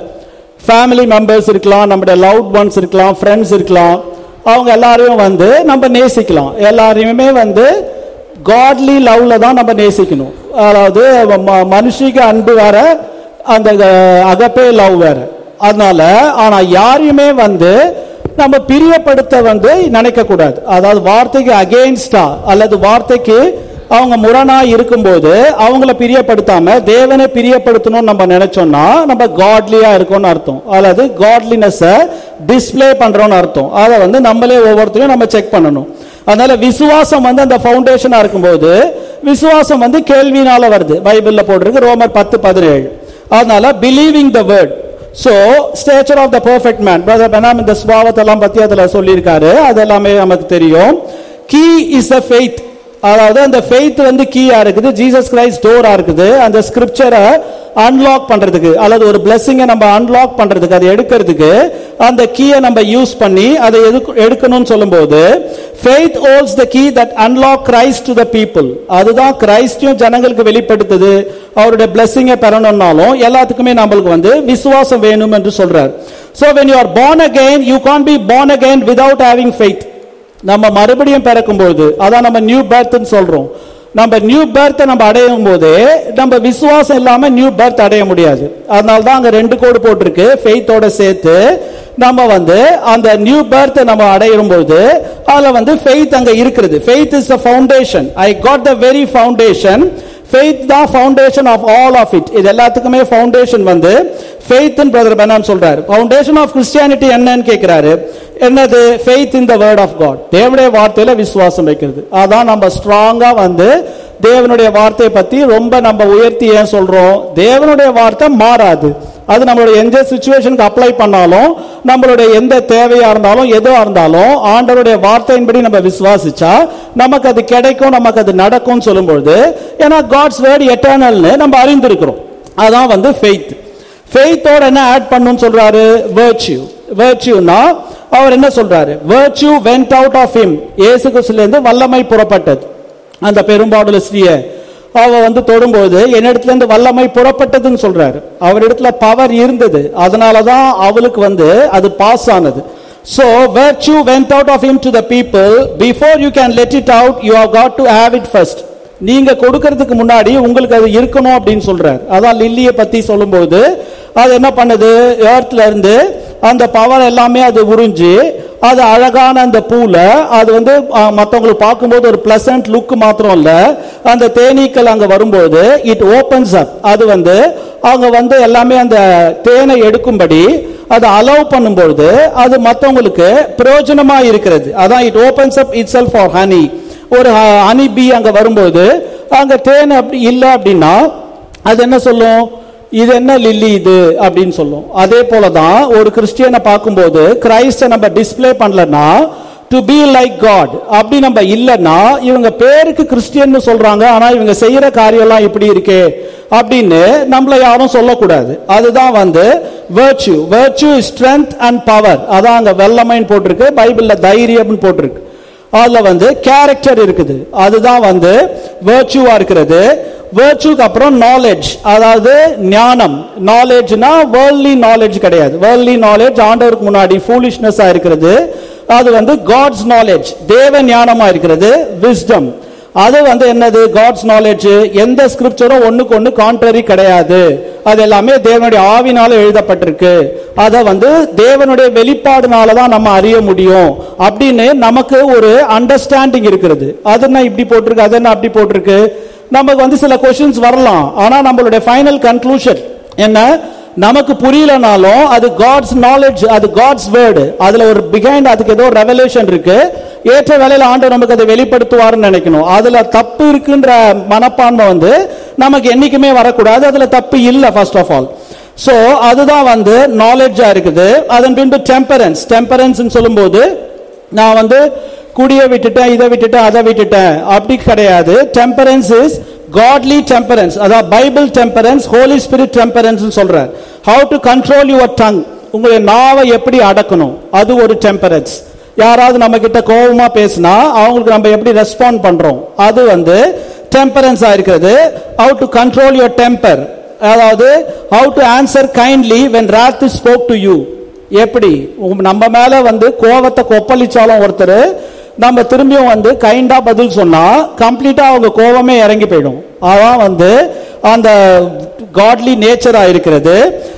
Speaker 1: ஃபேமிலி மெம்பர்ஸ் இருக்கலாம் நம்முடைய லவ்ட் ஒன்ஸ் இருக்கலாம் ஃப்ரெண்ட்ஸ் இருக்கலாம் அவங்க எல்லாரையும் வந்து நம்ம நேசிக்கலாம் எல்லாரையுமே வந்து காட்லி லவ்ல தான் நம்ம நேசிக்கணும் அதாவது ம- மனுஷிக்கு அன்பு வேற அந்த அஹ், அகப்பே லவ் வேற அதனால ஆனா யாரையுமே வந்து நம்ம பிரியப்படுத்த வந்து நினைக்க கூடாது அதாவது வார்த்தைக்கு அகெயின்ஸ்டா அல்லது வார்த்தைக்கு அவங்க முரணா இருக்கும்போது அவங்கள பிரியப்படுத்தாம தேவனை பிரியப்படுத்தணும்னு நம்ம நினைச்சோம்னா நம்ம காட்லியா இருக்கோம்னு அர்த்தம் அல்லது காட்லினஸ் டிஸ்ப்ளே பண்றோம்னு அர்த்தம் அதை வந்து நம்மளே ஒவ்வொருத்தரையும் நம்ம செக் பண்ணணும் அதனால விசுவாசம் வந்து அந்த ஃபவுண்டேஷனா இருக்கும்போது விசுவாசம் வந்து கேள்வினால வருது பைபிள்ல போட்டிருக்கு ரோமர் பத்து பதினேழு அதனால believing the word so stature of the perfect man brother Branham இந்த சுபாவத்தெல்லாம் பத்தி அதுல சொல்லியிருக்காரு அது எல்லாமே நமக்கு தெரியும் கீ இஸ் த ஃபெய்த் அதாவது அந்த ஃபெய்த் வந்து கீயா இருக்குது ஜீசஸ் கிரைஸ்ட் டோரா இருக்குது அந்த ஸ்கிரிப்சரை அன்லாக் பண்றதுக்கு அல்லது ஒரு பிளெஸிங்கை நம்ம அன்லாக் பண்றதுக்கு அதை எடுக்கிறதுக்கு அந்த கீயை நம்ம யூஸ் பண்ணி அதை எதுக்கு எடுக்கணும்னு சொல்லும்போது faith holds the key that unlock Christ to the people அதுதான் கிரைஸ்டையும் ஜனங்களுக்கு வெளிப்படுத்துது அவருடைய பிளெஸிங்கை பெறணும்னாலும் எல்லாத்துக்குமே நம்மளுக்கு வந்து விசுவாசம் வேணும் என்று சொல்றார் so when you are born again you can't be born again without having faith நம்ம மறுபடியும் பிறக்கும்போது அதான் நம்ம நியூ பர்த்னு சொல்றோம் நம்ம நியூ பர்த்தை நம்ம அடையும் போது நம்ம விசுவாசம் இல்லாம நியூ பர்த் அடைய முடியாது அதனால தான் அங்க ரெண்டு கோடு போட்டிருக்கு ஃபெய்த்தோட சேர்த்து நம்ம வந்து அந்த நியூ பர்த் நம்ம அடையும் போது அதுல வந்து ஃபெய்த் அங்க இருக்கிறது faith is the foundation I got the very foundation faith தான் foundation of all of it இது எல்லாத்துக்குமே ஃபவுண்டேஷன் வந்து ஃபெய்த் பிரதர் பெனான் சொல்றாரு ஃபவுண்டேஷன் ஆஃப் கிறிஸ்டியானிட்டி என்னன்னு கேட்கிறாரு என்னது faith in the word of God தேவனுடைய வார்த்தையில விசுவாசம் வைக்கிறது அதான் நம்ம ஸ்ட்ராங்கா வந்து தேவனுடைய வார்த்தையை பத்தி ரொம்ப நம்ம உயர்த்தி ஏன் சொல்றோம் தேவனுடைய வார்த்தை மாறாது அது நம்மளுடைய எந்த சுச்சுவேஷனுக்கு அப்ளை பண்ணாலும் நம்மளுடைய எந்த தேவையா இருந்தாலும் எதுவா இருந்தாலும் ஆண்டவருடைய வார்த்தையின்படி நம்ம விசுவாசிச்சா நமக்கு அது கிடைக்கும் நமக்கு அது நடக்கும்னு சொல்லும்பொழுது ஏன்னா காட்ஸ் வேர்ட் எட்டர்னல்னு நம்ம அறிந்திருக்கிறோம் அதான் வந்து ஃபெய்த் ஃபெய்த்தோட என்ன ஆட் பண்ணுன்னு சொல்றாரு வேர்ச்சியூ வேர்ச்சியூனா அவர் என்ன சொல்றாரு virtue went out of him இயேசு கிறிஸ்துல இருந்து வல்லமை புறப்பட்டது அந்த பெரும்பாடுல ஸ்ரீய அவ வந்து தொடும்போது என்னிடத்துல இருந்து வல்லமை புறப்பட்டதுன்னு சொல்றாரு அவரிடத்துல பவர் இருந்தது அதனாலதான் அவளுக்கு வந்து அது பாஸ் ஆனது So virtue went out of him to the people. Before you can let it out, you have got to have it first. நீங்க கொடுக்கறதுக்கு முன்னாடி உங்களுக்கு அது இருக்கணும் அப்படின்னு சொல்றாரு அதான் லில்லியை பத்தி சொல்லும்போது அது என்ன பண்ணுது ஏர்த்ல இருந்து அந்த பவர் எல்லாமே அது உறிஞ்சு அது அழகான அந்த பூல அது வந்து அஹ், மத்தவங்களுக்கு பார்க்கும்போது ஒரு பிளசன்ட் லுக் மாத்திரம் இல்ல அந்த தேனீக்கள் அங்க வரும்போது இட் ஓபன்ஸ் அப் அது வந்து அவங்க வந்து எல்லாமே அந்த தேனை எடுக்கும்படி அதை அலோவ் பண்ணும்பொழுது அது மத்தவங்களுக்கு பிரயோஜனமா இருக்கிறது அதான் it opens up itself for honey ஒரு ஹனி பீ அங்க வரும்போது அங்க தேன் அப்படி இல்லை அப்படின்னா அது என்ன சொல்லும் இது என்ன லில்லி இது அப்படின்னு சொல்லும் அதே போல தான் ஒரு கிறிஸ்டியனை பார்க்கும்போது கிரைஸ்ட நம்ம டிஸ்ப்ளே பண்ணலன்னா டு பி லைக் காட் அப்படி நம்ம இல்லைன்னா இவங்க பேருக்கு கிறிஸ்டியன்னு சொல்றாங்க ஆனா இவங்க செய்யற காரியம்லாம் இப்படி இருக்கே அப்படின்னு நம்மள யாரும் சொல்லக்கூடாது அதுதான் வந்து virtue virtue strength and power அதான் அங்க வெள்ளமைன்னு போட்டிருக்கு பைபிள்ல தைரியம்னு போட்டிருக்கு அதுல வந்து கேரக்டர் இருக்குது அதுதான் வந்து வேர்ச்சுவா இருக்கிறது வேர்ச்சுக்கு அப்புறம் நாலேஜ் அதாவது ஞானம் நாலேஜ்னா வேர்ல்ட்லி நாலேஜ் கிடையாது வேர்ல்ட்லி நாலேஜ் ஆண்டவருக்கு முன்னாடி ஃபூலிஷ்னஸா இருக்கிறது அது வந்து காட்ஸ் நாலேஜ் தேவ ஞானமா இருக்கிறது விஸ்டம் அது வந்து என்னது காட்ஸ் நாலேஜ் எந்த ஸ்கிரிப்சரும் ஒண்ணுக்கு ஒண்ணு கான்ட்ரரி கிடையாது அது எல்லாமே தேவனுடைய ஆவினால எழுதப்பட்டிருக்கு அதை வந்து தேவனுடைய வெளிப்பாடுனால தான் நம்ம அறிய முடியும் அப்படின்னு நமக்கு ஒரு அண்டர்ஸ்டாண்டிங் இருக்கிறது அது என்ன இப்படி போட்டிருக்கு அது என்ன அப்படி போட்டிருக்கு நமக்கு வந்து சில கொஸ்டின்ஸ் வரலாம் ஆனா நம்மளுடைய ஃபைனல் கன்க்ளூஷன் என்ன நமக்கு புரியலனாலும் அது காட்ஸ் நாலேஜ் அது காட்ஸ் வேர்டு அதுல ஒரு பிஹைண்ட் அதுக்கு ஏதோ ரெவலேஷன் இருக்கு ஏற்ற வேலையில ஆண்டவர் நமக்கு அதை வெளிப்படுத்துவார்னு நினைக்கணும் அதுல தப்பு இருக்குன்ற மனப்பான்மை வந்து நமக்கு என்னைக்குமே வரக்கூடாது அதுல தப்பு இல்லை ஃபர்ஸ்ட் ஆஃப் ஆல் சோ அதுதான் வந்து நாலேஜா இருக்குது அதன் பின்பு டெம்பரன்ஸ் டெம்பரன்ஸ் சொல்லும்போது நான் வந்து குடிய விட்டுட்டேன் இதை விட்டுட்டேன் அதை விட்டுட்டேன் அப்படி கிடையாது டெம்பரன்ஸ் இஸ் காட்லி டெம்பரன்ஸ் அதாவது Bible temperance holy spirit temperance சொல்றார் how to control your tongue உங்களுடைய நாவை எப்படி அடக்கணும் அது ஒரு டெம்பரன்ஸ் யாராவது நம்ம கிட்ட கோபமா பேசினா அவங்களுக்கு நம்ம எப்படி ரெஸ்பாண்ட் பண்றோம் அது வந்து டெம்பரன்ஸா இருக்கிறது how to control your temper அதாவது how to answer kindly when wrath is spoke to you எப்படி உம் நம்ம மேல வந்து கோவத்தை கொப்பளிச்சாலும் ஒருத்தர் நம்ம திரும்பியும் வந்து கைண்டா பதில் சொன்னா கம்ப்ளீட்டா அவங்க கோவமே இறங்கி போயிடும் அதான் வந்து அந்த காட்லி நேச்சரா இருக்கிறது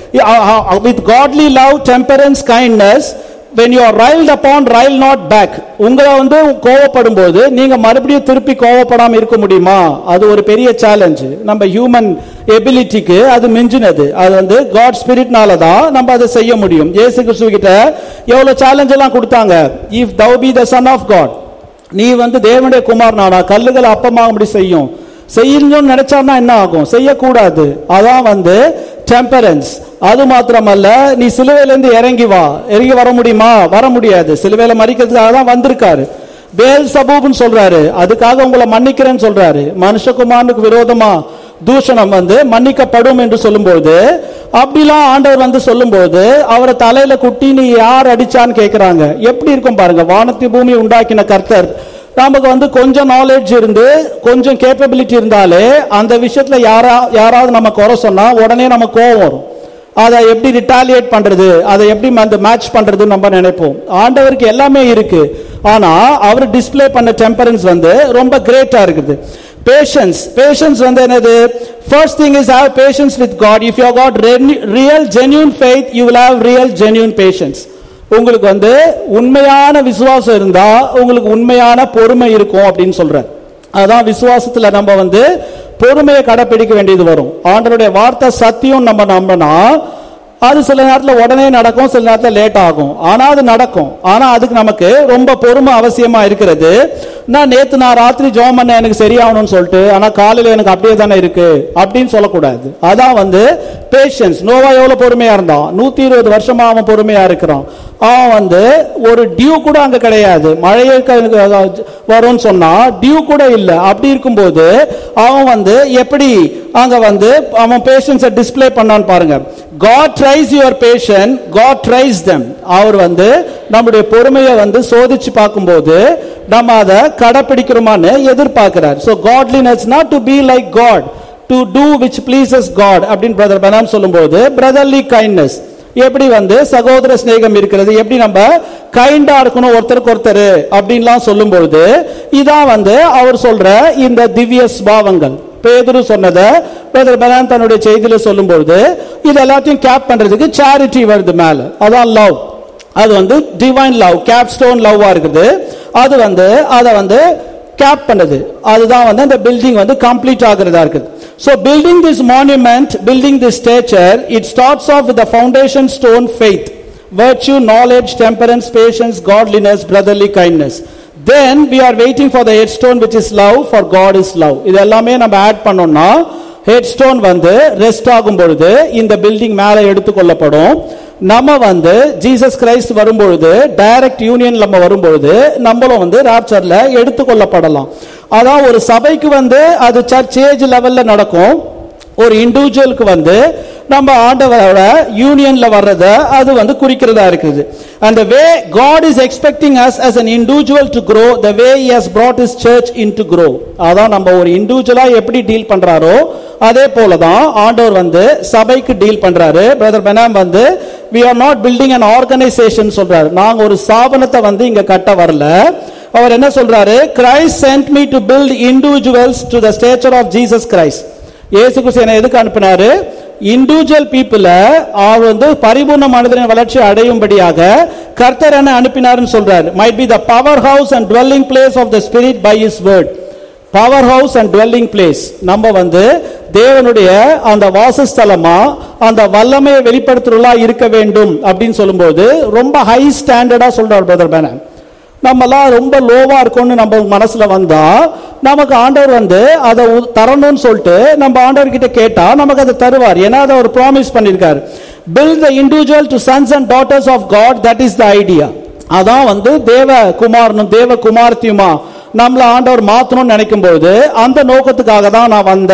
Speaker 1: with godly love temperance kindness when you are riled upon rile not back உங்களை வந்து கோவப்படும் போது நீங்க மறுபடியும் திருப்பி கோவப்படாம இருக்க முடியுமா அது ஒரு பெரிய சேலஞ்ச் நம்ம ஹியூமன் எபிலிட்டிக்கு அது மிஞ்சினது அது வந்து காட் ஸ்பிரிட்னால தான் நம்ம அதை செய்ய முடியும் இயேசு கிறிஸ்துவ கிட்ட எவ்வளவு சேலஞ்ச் எல்லாம் கொடுத்தாங்க if thou be the son of god நீ வந்து தேவனுடைய குமார் நானா கல்லுகள் அப்பமாகும்படி செய்யும் செய்யணும்னு நினைச்சான்னா என்ன ஆகும் செய்யக்கூடாது அதான் வந்து டெம்பரன்ஸ் அது மாத்திரமல்ல நீ சிலுவையிலிருந்து இறங்கி வா இறங்கி வர முடியுமா வர முடியாது சிலுவையில மறிக்கிறதுக்காக தான் வந்திருக்காரு பேல் சபூப்னு சொல்றாரு அதுக்காக உங்களை மன்னிக்கிறேன்னு சொல்றாரு மனுஷகுமாரனுக்கு விரோதமா தூஷணம் வந்து மன்னிக்கப்படும் என்று சொல்லும்போது அப்படிலாம் ஆண்டவர் வந்து சொல்லும்போது அவரை தலையில குட்டி நீ யார் அடிச்சான்னு கேக்குறாங்க எப்படி இருக்கும் பாருங்க வானத்தி பூமி உண்டாக்கின கர்த்தர் நமக்கு வந்து கொஞ்சம் நாலேஜ் இருந்து கொஞ்சம் கேப்பபிலிட்டி இருந்தாலே அந்த விஷயத்துல யாரா யாராவது நம்ம குறை சொன்னா உடனே நம்ம கோவம் வரும் அதை எப்படி ரிட்டாலியேட் பண்றது அதை எப்படி அந்த மேட்ச் பண்றதுன்னு நம்ம நினைப்போம் ஆண்டவருக்கு எல்லாமே இருக்கு ஆனா அவர் டிஸ்ப்ளே பண்ண டெம்பரன்ஸ் வந்து ரொம்ப கிரேட்டா இருக்குது பேஷன்ஸ் பேஷன்ஸ் வந்து என்னது first thing is have patience with God if you got real genuine faith you will have real genuine patience உங்களுக்கு வந்து உண்மையான விசுவாசம் இருந்தா உங்களுக்கு உண்மையான பொறுமை இருக்கும் அப்படின்னு சொல்றேன் அதான் விசுவாசத்துல நம்ம வந்து பொறுமையை கடைப்பிடிக்க வேண்டியது வரும் ஆண்டவருடைய வார்த்தை சத்தியம் நம்ம நம்பினா அது சில நேரத்துல உடனே நடக்கும் சில நேரத்துல லேட் ஆகும் ஆனா அது நடக்கும் ஆனா அதுக்கு நமக்கு ரொம்ப பொறுமை அவசியமா இருக்கிறது நான் நேத்து நான் ராத்திரி ஜோம் பண்ண எனக்கு சரியாகணும்னு சொல்லிட்டு ஆனா காலையில எனக்கு அப்படியே தானே இருக்கு அப்படின்னு சொல்லக்கூடாது அதான் வந்து பேஷன்ஸ் நோவா எவ்வளவு பொறுமையா இருந்தான் நூத்தி இருபது வருஷமா அவன் பொறுமையா இருக்கிறான் அவன் வந்து ஒரு டியூ கூட அங்க கிடையாது மழையே க- வரும்னு சொன்னா டியூ கூட இல்ல அப்படி இருக்கும்போது அவன் வந்து எப்படி அங்க வந்து அவன் பேஷன்ஸை டிஸ்ப்ளே பண்ணான்னு பாருங்க God tries your patience God tries them அவர் வந்து நம்முடைய பொறுமையை வந்து சோதிச்சு பார்க்கும்போது நம்ம அதை கடைப்பிடிக்கிறோமான்னு எதிர்பார்க்கிறார் so godliness not to be like God to do which pleases God அப்படின்னு பிரதர் பனாம் சொல்லும்போது பிரதர்லி கைண்ட்னஸ் எப்படி வந்து சகோதர சிநேகம் இருக்கிறது எப்படி நம்ம கைண்டா இருக்கணும் ஒருத்தருக்கு ஒருத்தர் அப்படின்லாம் சொல்லும்போது இதான் வந்து அவர் சொல்ற இந்த திவ்ய ஸ்பாவங்கள் பேதுரு சொன்னதை பிரதர் பனான் தன்னுடைய செய்தியில சொல்லும்போது இது எல்லாத்தையும் கேப் பண்றதுக்கு சேரிட்டி வருது மேல அதான் லவ் அது வந்து டிவைன் லவ் கேப் ஸ்டோன் லவ்வா இருக்குது அது வந்து அதை வந்து கேப் பண்ணுது அதுதான் வந்து அந்த பில்டிங் வந்து கம்ப்ளீட் ஆகுறதா இருக்குது so building this monument building this stature it starts off with the foundation stone faith virtue knowledge temperance patience godliness brotherly kindness then we are waiting for the headstone which is love for god is love இது எல்லாமே நம்ம add பண்ணோம்னா ஹெட்ஸ்டோன் வந்து rest ஆகும் பொழுது இந்த building மேலே எடுத்துக்கொள்ளப்படும் நம்ம வந்து ஜீசஸ் கிரைஸ்ட் வரும்பொழுது டைரக்ட் யூனியன் நம்ம வரும்பொழுது நம்மளும் வந்து ராப்சர்ல எடுத்துக்கொள்ளப்படலாம் அதான் ஒரு சபைக்கு வந்து அது சர்ச் ஏஜ் லெவல்ல நடக்கும் ஒரு இண்டிவிஜுவலுக்கு வந்து நம்ம ஆண்டவரோட யூனியன்ல வர்றத அது வந்து குறிக்கிறதா இருக்குது and the way god is expecting us as an individual to grow the way he has brought his church into grow அதான் நம்ம ஒரு இண்டிவிஜுவலா எப்படி டீல் பண்றாரோ அதே போல தான் ஆண்டவர் வந்து சபைக்கு டீல் பண்றாரு பிரதர் பெனாம் வந்து we are not building an organization சொல்றாரு நாங்க ஒரு ஸ்தாபனத்தை வந்து இங்க கட்ட வரல அவர் என்ன சொல்றாரு Christ sent me to build individuals to the stature of Jesus Christ இயேசு கிறிஸ்து என்னை எதுக்கு அனுப்பினாரு இண்டிவிஜுவல் பீப்புள அவர் வந்து பரிபூர்ண மனிதனின் வளர்ச்சி அடையும்படியாக கர்த்தர் என்ன அனுப்பினாருன்னு சொல்றாரு might be the power house and dwelling place of the spirit by his word power house and dwelling place நம்ம வந்து தேவனுடைய அந்த வாசஸ்தலமா அந்த வல்லமையை வெளிப்படுத்துறதா இருக்க வேண்டும் அப்படின்னு சொல்லும்போது ரொம்ப ஹை ஸ்டாண்டர்டா சொல்றார் பிரதர் பேன நம்மலாம் ரொம்ப லோவா இருக்கோம்னு நம்ம மனசுல வந்தா நமக்கு ஆண்டவர் வந்து அதை உ- தரணும்னு சொல்லிட்டு நம்ம ஆண்டவர் கிட்ட கேட்டா நமக்கு அதை தருவார் ஏன்னா அதை அவர் ப்ராமிஸ் பண்ணிருக்காரு build the individual to sons and daughters of God that is the idea அதான் வந்து தேவ குமாரனும் தேவ குமார்த்தியுமா நம்மள ஆண்டவர் மாத்தணும்னு நினைக்கும் போது அந்த நோக்கத்துக்காக தான் நான் வந்தேன்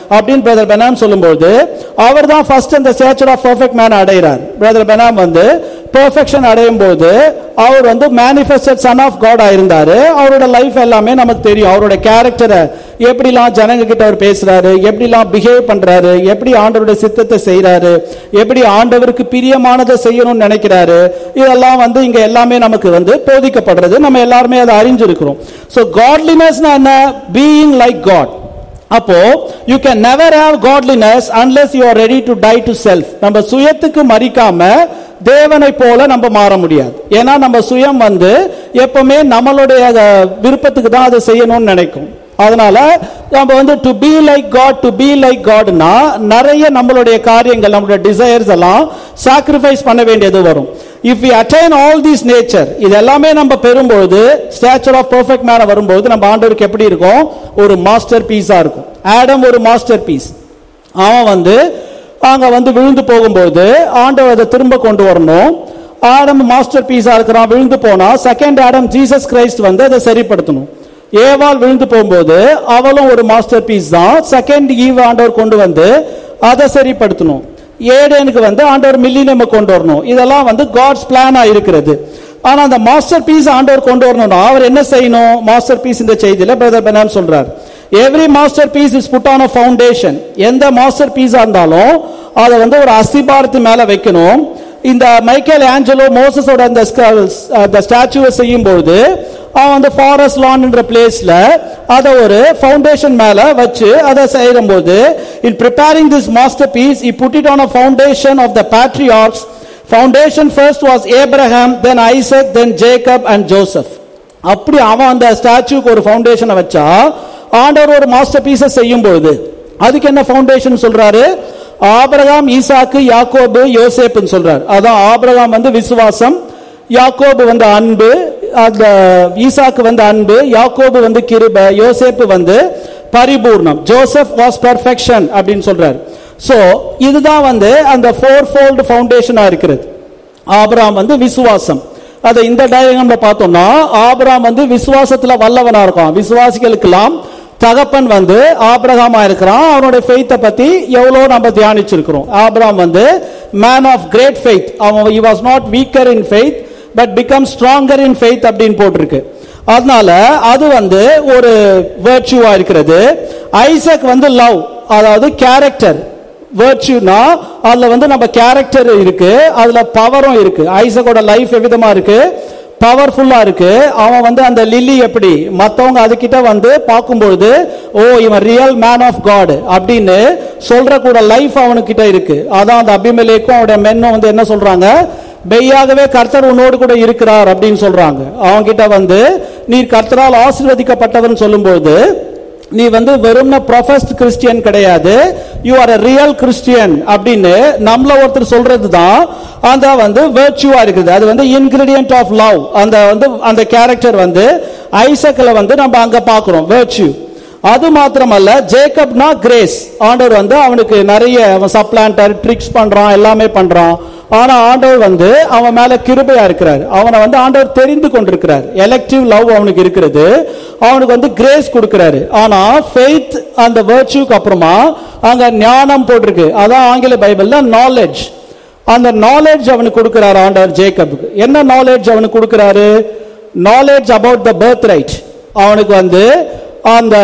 Speaker 1: அப்படின்னு பிரதர் பெனாம் சொல்லும்போது அவர் தான் ஃபர்ஸ்ட் அந்த ஸ்டேச்சர் ஆஃப் பர்ஃபெக்ட் மேன் அடைகிறார் பிரதர் பெனாம் வந்து பெர்ஃபெக்ஷன் அடையும் போது அவர் வந்து மேனிஃபெஸ்டட் சன் ஆஃப் காட் ஆயிருந்தாரு அவரோட லைஃப் எல்லாமே நமக்கு தெரியும் அவரோட கேரக்டரை எப்படிலாம் ஜனங்க கிட்ட அவர் பேசுறாரு எப்படிலாம் பிஹேவ் பண்றாரு எப்படி ஆண்டவருடைய சித்தத்தை செய்றாரு எப்படி ஆண்டவருக்கு பிரியமானதை செய்யணும்னு நினைக்கிறாரு இதெல்லாம் வந்து இங்க எல்லாமே நமக்கு வந்து போதிக்கப்படுறது நம்ம எல்லாருமே அதை அறிஞ்சிருக்கிறோம் ஸோ காட்லினஸ்னா என்ன பீயிங் லைக் காட் அப்போ you can never have godliness unless you are ready to die to self நம்ம சுயத்துக்கு மறிக்காம தேவனை போல நம்ம மாற முடியாது ஏன்னா நம்ம சுயம் வந்து எப்பவுமே நம்மளுடைய அஹ், விருப்பத்துக்கு தான் அதை செய்யணும்னு நினைக்கும் அதனால நம்ம வந்து to be like God to be like காட்னா நிறைய நம்மளுடைய காரியங்கள் நம்மளுடைய டிசையர்ஸ் எல்லாம் சாக்ரிஃபைஸ் பண்ண வேண்டியது வரும் if we attain all these nature இது எல்லாமே நம்ம பெறும்பொழுது ஸ்டாச்சர் ஆஃப் பெர்ஃபெக்ட் மேன வரும்போது நம்ம ஆண்டவருக்கு எப்படி இருக்கும் ஒரு மாஸ்டர் பீஸா இருக்கும் ஆடம் ஒரு மாஸ்டர் பீஸ் அவன் வந்து அங்க வந்து விழுந்து போகும்போது ஆண்டவர் அதை திரும்ப கொண்டு வரணும் ஆடம் மாஸ்டர் பீஸா இருக்கிறான் விழுந்து போனா செகண்ட் ஆடம் ஜீசஸ் கிரைஸ்ட் வந்து அதை சரிப்படுத்தணும் ஏவாள் விழுந்து போகும்போது அவளும் ஒரு மாஸ்டர் பீஸ் தான் செகண்ட் ஈவ் ஆண்டவர் கொண்டு வந்து அதை சரிப்படுத்தணும் ஏடேனுக்கு வந்து ஆண்டவர் மில்லினியம் கொண்டு வரணும் இதெல்லாம் வந்து காட்ஸ் பிளானா இருக்கிறது ஆனா அந்த மாஸ்டர் பீஸ் ஆண்டவர் கொண்டு வரணும்னா அவர் என்ன செய்யணும் மாஸ்டர் பீஸ் இந்த செய்தியில பிரதர் பெனான் சொல்றார் every masterpiece is put on a foundation எந்த மாஸ்டர் பீஸா இருந்தாலும் அதை வந்து ஒரு அஸ்திபாரத்து மேல வைக்கணும் இந்த மைக்கேல் ஆஞ்சலோ மோசஸோட அந்த அந்த ஸ்டாச்சுவை செய்யும் பொழுது அவன் வந்து ஃபாரஸ்ட் லான்ன்ற பிளேஸ்ல அதை ஒரு ஃபவுண்டேஷன் மேல வச்சு அதை செய்யும் போது in preparing this masterpiece I put it on a foundation of the patriarchs foundation first was Abraham then Isaac then Jacob and Joseph அப்படி அவன் அந்த ஸ்டாச்சுக்கு ஒரு ஃபவுண்டேஷனை வச்சா ஆண்டவர் ஒரு மாஸ்டர் பீஸை செய்யும் பொழுது அதுக்கு என்ன ஃபவுண்டேஷன் சொல்றாரு ஆபிரகாம் ஈசாக்கு யாக்கோபு யோசேப்புன்னு சொல்றாரு அதான் ஆபிரகாம் வந்து விசுவாசம் யாக்கோபு வந்து அன்பு அந்த ஈசாக்கு வந்து அன்பு யாக்கோபு வந்து கிருப யோசேப்பு வந்து பரிபூர்ணம் ஜோசப் வாஸ் பெர்ஃபெக்ஷன் அப்படின்னு சொல்றாரு சோ இதுதான் வந்து அந்த ஃபோர் ஃபோல்டு ஃபவுண்டேஷனா இருக்கிறது ஆபிரகாம் வந்து விசுவாசம் அதை இந்த டயக்ராம்ல பார்த்தோம்னா ஆபிரகாம் வந்து விசுவாசத்துல வல்லவனா இருக்கான் விசுவாசிகளுக்கெல்லாம் தகப்பன் வந்து ஆபிரகாமா இருக்கிறான் அவனுடைய ஃபெய்த்தை பத்தி எவ்வளவு நம்ம தியானிச்சிருக்கிறோம் ஆபிரகாம் வந்து மேன் ஆஃப் கிரேட் ஃபெய்த் அவன் he was not weaker in faith but become stronger in faith அப்படின்னு போட்டிருக்கு அதனால அது வந்து ஒரு வேர்ச்சுவா இருக்கிறது ஐசக் வந்து லவ் அதாவது கேரக்டர் வேர்ச்சுனா அதுல வந்து நம்ம கேரக்டர் இருக்கு அதுல பவரும் இருக்கு ஐசக்கோட லைஃப் எவ்விதமா இருக்கு பவர்ஃபுல்லா இருக்கு அவன் வந்து அந்த லில்லி எப்படி மத்தவங்க அதுகிட்ட வந்து பார்க்கும்பொழுது ஓ இவன் ரியல் மேன் ஆஃப் காட் அப்படின்னு சொல்ற கூட லைஃப் அவனுக்கிட்ட இருக்கு அதான் அந்த அபிமலேக்கும் அவனுடைய மென்னும் வந்து என்ன சொல்றாங்க மெய்யாகவே கர்த்தர் உன்னோடு கூட இருக்கிறார் அப்படின்னு சொல்றாங்க அவங்க கிட்ட வந்து நீ கர்த்தரால் ஆசீர்வதிக்கப்பட்டவன் சொல்லும்போது நீ வந்து வெறும்ன ப்ரொஃபஸ்ட் கிறிஸ்டியன் கிடையாது you are a real Christian அப்படின்னு நம்மள ஒருத்தர் சொல்றது தான் அந்த வந்து வேர்ச்சுவா இருக்குது அது வந்து இன்கிரீடியன்ட் ஆஃப் லவ் அந்த வந்து அந்த கேரக்டர் வந்து ஐசக்ல வந்து நம்ம அங்க பாக்குறோம் வேர்ச்சு அது மாத்திரமல்ல ஜேக்கப்னா கிரேஸ் ஆண்டவர் வந்து அவனுக்கு நிறைய அவன் சப்ளான்டர் ட்ரிக்ஸ் பண்றான் எல்லாமே பண்றான் ஆனா ஆண்டவர் வந்து அவன் மேல கிருபையா இருக்கிறார் அவனை வந்து ஆண்டவர் தெரிந்து கொண்டிருக்கிறார் எலெக்டிவ் லவ் அவனுக்கு இருக்கிறது அவனுக்கு வந்து கிரேஸ் கொடுக்கிறாரு ஆனா ஃபெய்த் அந்த வேர்ச்சுக்கு அப்புறமா அங்க ஞானம் போட்டிருக்கு அதான் ஆங்கில பைபிள்ல நாலேஜ் அந்த நாலேஜ் அவனுக்கு கொடுக்கிறார் ஆண்டவர் ஜேக்கப்புக்கு என்ன நாலேஜ் அவனுக்கு கொடுக்கிறாரு knowledge about the birthright அவனுக்கு வந்து அந்த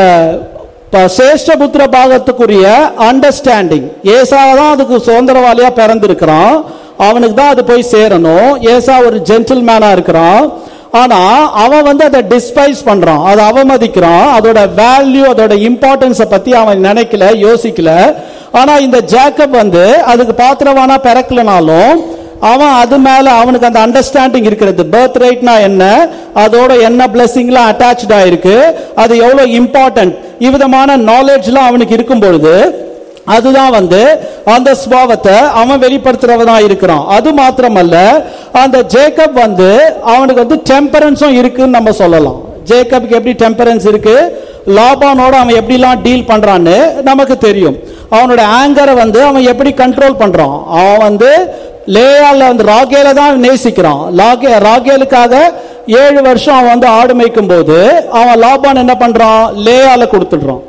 Speaker 1: ப- சேஷ்டபுத்திர பாகத்துக்குரிய அண்டர்ஸ்டாண்டிங் ஏசா தான் அதுக்கு சுதந்திரவாளியா பிறந்திருக்கிறான் அவனுக்கு தான் அது போய் சேரணும் ஏசா ஒரு ஜென்டில்மேனா இருக்கிறான் ஆனா அவன் வந்து அதை டிஸ்பைஸ் பண்றான் அதை அவமதிக்கிறான் அதோட வேல்யூ அதோட இம்பார்ட்டன்ஸை பத்தி அவன் நினைக்கல யோசிக்கல ஆனா இந்த ஜேக்கப் வந்து அதுக்கு பாத்திரவானா பிறக்கலனாலும் அவன் அது மேல அவனுக்கு அந்த அண்டர்ஸ்டாண்டிங் இருக்கிறது பர்த் ரைட்னா என்ன அதோட என்ன பிளெஸிங்லாம் அட்டாச்சா இருக்கு அது எவ்வளவு இம்பார்ட்டன்ட் இவ்விதமான நாலேஜ்லாம் அவனுக்கு இருக்கும் பொழுது அதுதான் வந்து அந்த சுபாவத்தை அவன் வெளிப்படுத்துறவனா இருக்கிறான் அது மாத்திரமல்ல அந்த ஜேக்கப் வந்து அவனுக்கு வந்து டெம்பரன்ஸும் இருக்குன்னு நம்ம சொல்லலாம் ஜேக்கப்க்கு எப்படி டெம்பரன்ஸ் இருக்கு லாபானோட அவன் எப்படிலாம் டீல் பண்றான்னு நமக்கு தெரியும் அவனோட ஆங்கரை வந்து அவன் எப்படி கண்ட்ரோல் பண்றான் அவன் வந்து லேயால வந்து ராகேல தான் நேசிக்கிறான் லாகே ராகேலுக்காக ஏழு வருஷம் அவன் வந்து ஆடு மேய்க்கும் போது அவன் லாபான் என்ன பண்றான் லேயால கொடுத்துடுறான்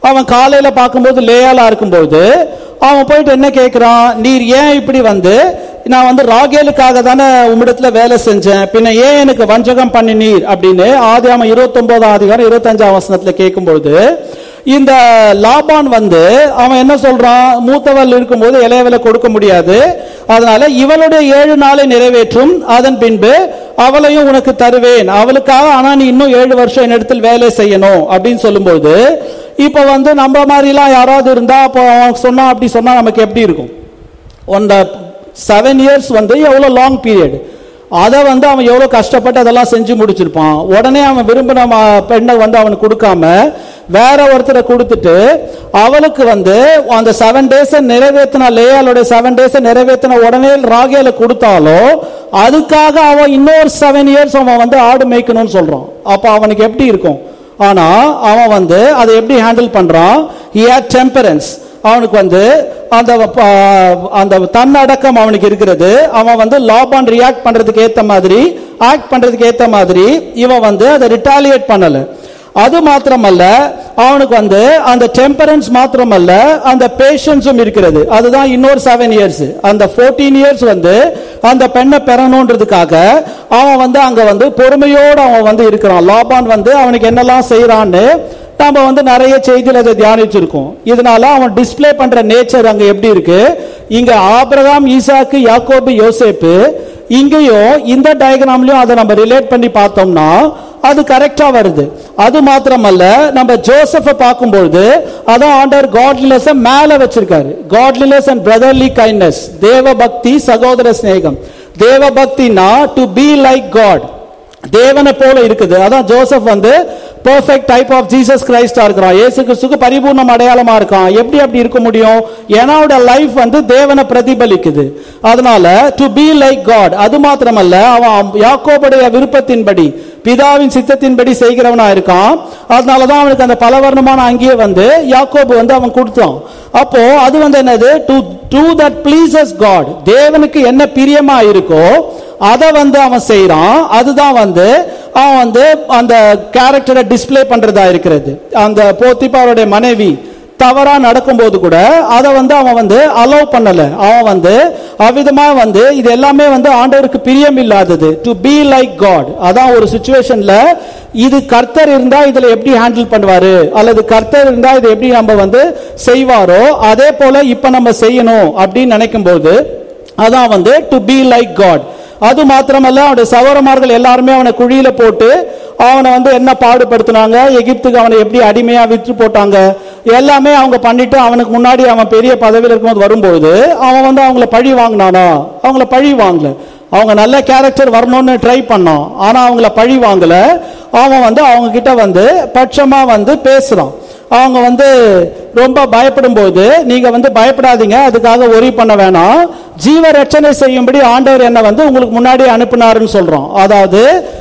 Speaker 1: அவன் காலையில பார்க்கும்போது லேயாலா இருக்கும்போது அவன் போயிட்டு என்ன கேட்கிறான் நீர் ஏன் இப்படி வந்து நான் வந்து ராகேலுக்காக தானே உம்மிடத்துல வேலை செஞ்சேன் பின்ன ஏன் எனக்கு வஞ்சகம் பண்ணினீர் அப்படின்னு ஆதியாம இருபத்தி ஒன்பதாம் அதிகாரம் இருபத்தஞ்சாம் வசனத்துல கேட்கும்போது இந்த லாபான் வந்து அவன் என்ன சொல்றான் மூத்தவள் இருக்கும்போது இளையவளை கொடுக்க முடியாது அதனால இவளுடைய ஏழு நாளை நிறைவேற்றும் அதன் பின்பு அவளையும் உனக்கு தருவேன் அவளுக்காக ஆனா நீ இன்னும் ஏழு வருஷம் என்னிடத்தில் வேலை செய்யணும் அப்படின்னு சொல்லும்போது இப்ப வந்து நம்ம மாதிரிலாம் யாராவது இருந்தா அப்போ அவன் சொன்னா அப்படி சொன்னா நமக்கு எப்படி இருக்கும் அந்த செவன் இயர்ஸ் வந்து எவ்வளோ லாங் பீரியட் அதை வந்து அவன் எவ்வளோ கஷ்டப்பட்டு அதெல்லாம் செஞ்சு முடிச்சிருப்பான் உடனே அவன் விரும்பின ம- பெண்ணை வந்து அவனுக்கு கொடுக்காம வேற ஒருத்தரை கொடுத்துட்டு அவளுக்கு வந்து அந்த செவன் டேஸை நிறைவேற்றின லேயாளுடைய செவன் டேஸை நிறைவேற்றின உடனே ராகேல கொடுத்தாலோ அதுக்காக அவன் இன்னொரு செவன் இயர்ஸ் அவன் வந்து ஆடு மேய்க்கணும்னு சொல்றான் அப்போ அவனுக்கு எப்படி இருக்கும் ஆனா அவன் வந்து அதை எப்படி ஹேண்டில் பண்றான் he had temperance அவனுக்கு வந்து அந்த ப- அந்த தன்னடக்கம் அவனுக்கு இருக்கிறது அவன் வந்து லாபான் ரியாக்ட் பண்றதுக்கு ஏத்த மாதிரி ஆக்ட் பண்றதுக்கு ஏத்த மாதிரி இவன் வந்து அதை ரிட்டாலியேட் பண்ணல அது மாத்திரமல்ல அவனுக்கு வந்து அந்த டெம்பரன்ஸ் மாத்திரமல்ல அந்த பேஷன்ஸும் இருக்கிறது அதுதான் இன்னொரு செவன் இயர்ஸ் அந்த 14 இயர்ஸ் வந்து அந்த பெண்ணை பெறணுன்றதுக்காக அவன் வந்து அங்க வந்து பொறுமையோடு அவன் வந்து இருக்கிறான் லாபான் வந்து அவனுக்கு என்னெல்லாம் செய்யறான்னு நாம வந்து நிறைய செய்தியில் அதை தியானிச்சிருக்கோம் இதனால அவன் டிஸ்ப்ளே பண்ற நேச்சர் அங்க எப்படி இருக்கு இங்க ஆபிரகாம் ஈசாக்கு யாக்கோபு யோசேப்பு இங்கேயும் இந்த டயக்ராம்லயும் அதை நம்ம ரிலேட் பண்ணி பார்த்தோம்னா அது கரெக்டா வருது அது மாத்திரமல்ல நம்ம ஜோசப்பை பார்க்கும்பொழுது அதான் ஆண்டவர் காட்லினஸ் மேல வச்சிருக்காரு காட்லினஸ் அண்ட் பிரதர்லி கைண்ட்னஸ் தேவ பக்தி சகோதர சிநேகம் தேவ பக்தினா டு பி லைக் காட் தேவனை போல இருக்குது அதான் ஜோசப் வந்து பெர்ஃபெக்ட் டைப் ஆஃப் ஜீசஸ் கிரைஸ்டா இருக்கிறான் இயேசு கிறிஸ்துக்கு பரிபூர்ணம் அடையாளமா இருக்கான் எப்படி அப்படி இருக்க முடியும் ஏன்னா அவனோட லைஃப் வந்து தேவனை பிரதிபலிக்குது அதனால டு பி லைக் காட் அது மாத்திரமல்ல அவன் யாக்கோபுடைய விருப்பத்தின்படி பிதாவின் சித்தத்தின்படி செய்கிறவனா இருக்கான் அதனாலதான் அவனுக்கு அந்த பலவர்ணமான அங்கேயே வந்து யாக்கோபு வந்து அவன் கொடுத்தான் அப்போ அது வந்து என்னது to do that pleases God தேவனுக்கு என்ன பிரியமா இருக்கோ அதை வந்து அவன் செய்யறான் அதுதான் வந்து அவன் வந்து அந்த கேரக்டரை டிஸ்ப்ளே பண்றதா இருக்கிறது அந்த போத்திப்பாருடைய மனைவி தவறா நடக்கும்போது கூட அதை வந்து அவன் வந்து அலோவ் பண்ணல அவன் வந்து அவ்விதமா வந்து இது எல்லாமே வந்து ஆண்டவருக்கு பிரியம் இல்லாதது டு பி லைக் காட் அதான் ஒரு சுச்சுவேஷன்ல இது கர்த்தர் இருந்தா இதுல எப்படி ஹேண்டில் பண்ணுவாரு அல்லது கர்த்தர் இருந்தா இது எப்படி நம்ம வந்து செய்வாரோ அதே போல இப்ப நம்ம செய்யணும் அப்படின்னு நினைக்கும் போது அதான் வந்து டு பி லைக் காட் அது மாத்திரமல்ல அவனுடைய சகோதரமார்கள் எல்லாருமே அவனை குழியில போட்டு அவனை வந்து என்ன பாடுபடுத்தினாங்க எகிப்துக்கு அவனை எப்படி அடிமையா விற்று போட்டாங்க எல்லாமே அவங்க பண்ணிட்டு அவனுக்கு முன்னாடி அவன் பெரிய பதவியில் இருக்கும்போது வரும்போது அவன் வந்து அவங்கள பழி வாங்கினானா அவங்கள பழி வாங்கல அவங்க நல்ல கேரக்டர் வரணும்னு ட்ரை பண்ணான் ஆனா அவங்கள பழி வாங்கல அவன் வந்து அவங்க கிட்ட வந்து பட்சமா வந்து பேசுறான் அவங்க வந்து ரொம்ப பயப்படும் போது நீங்க வந்து பயப்படாதீங்க அதுக்காக ஒரி பண்ண வேணாம் ஜீவ ரட்சணை செய்யும்படி ஆண்டவர் என்ன வந்து உங்களுக்கு முன்னாடி அனுப்பினாருன்னு சொல்றோம் அதாவது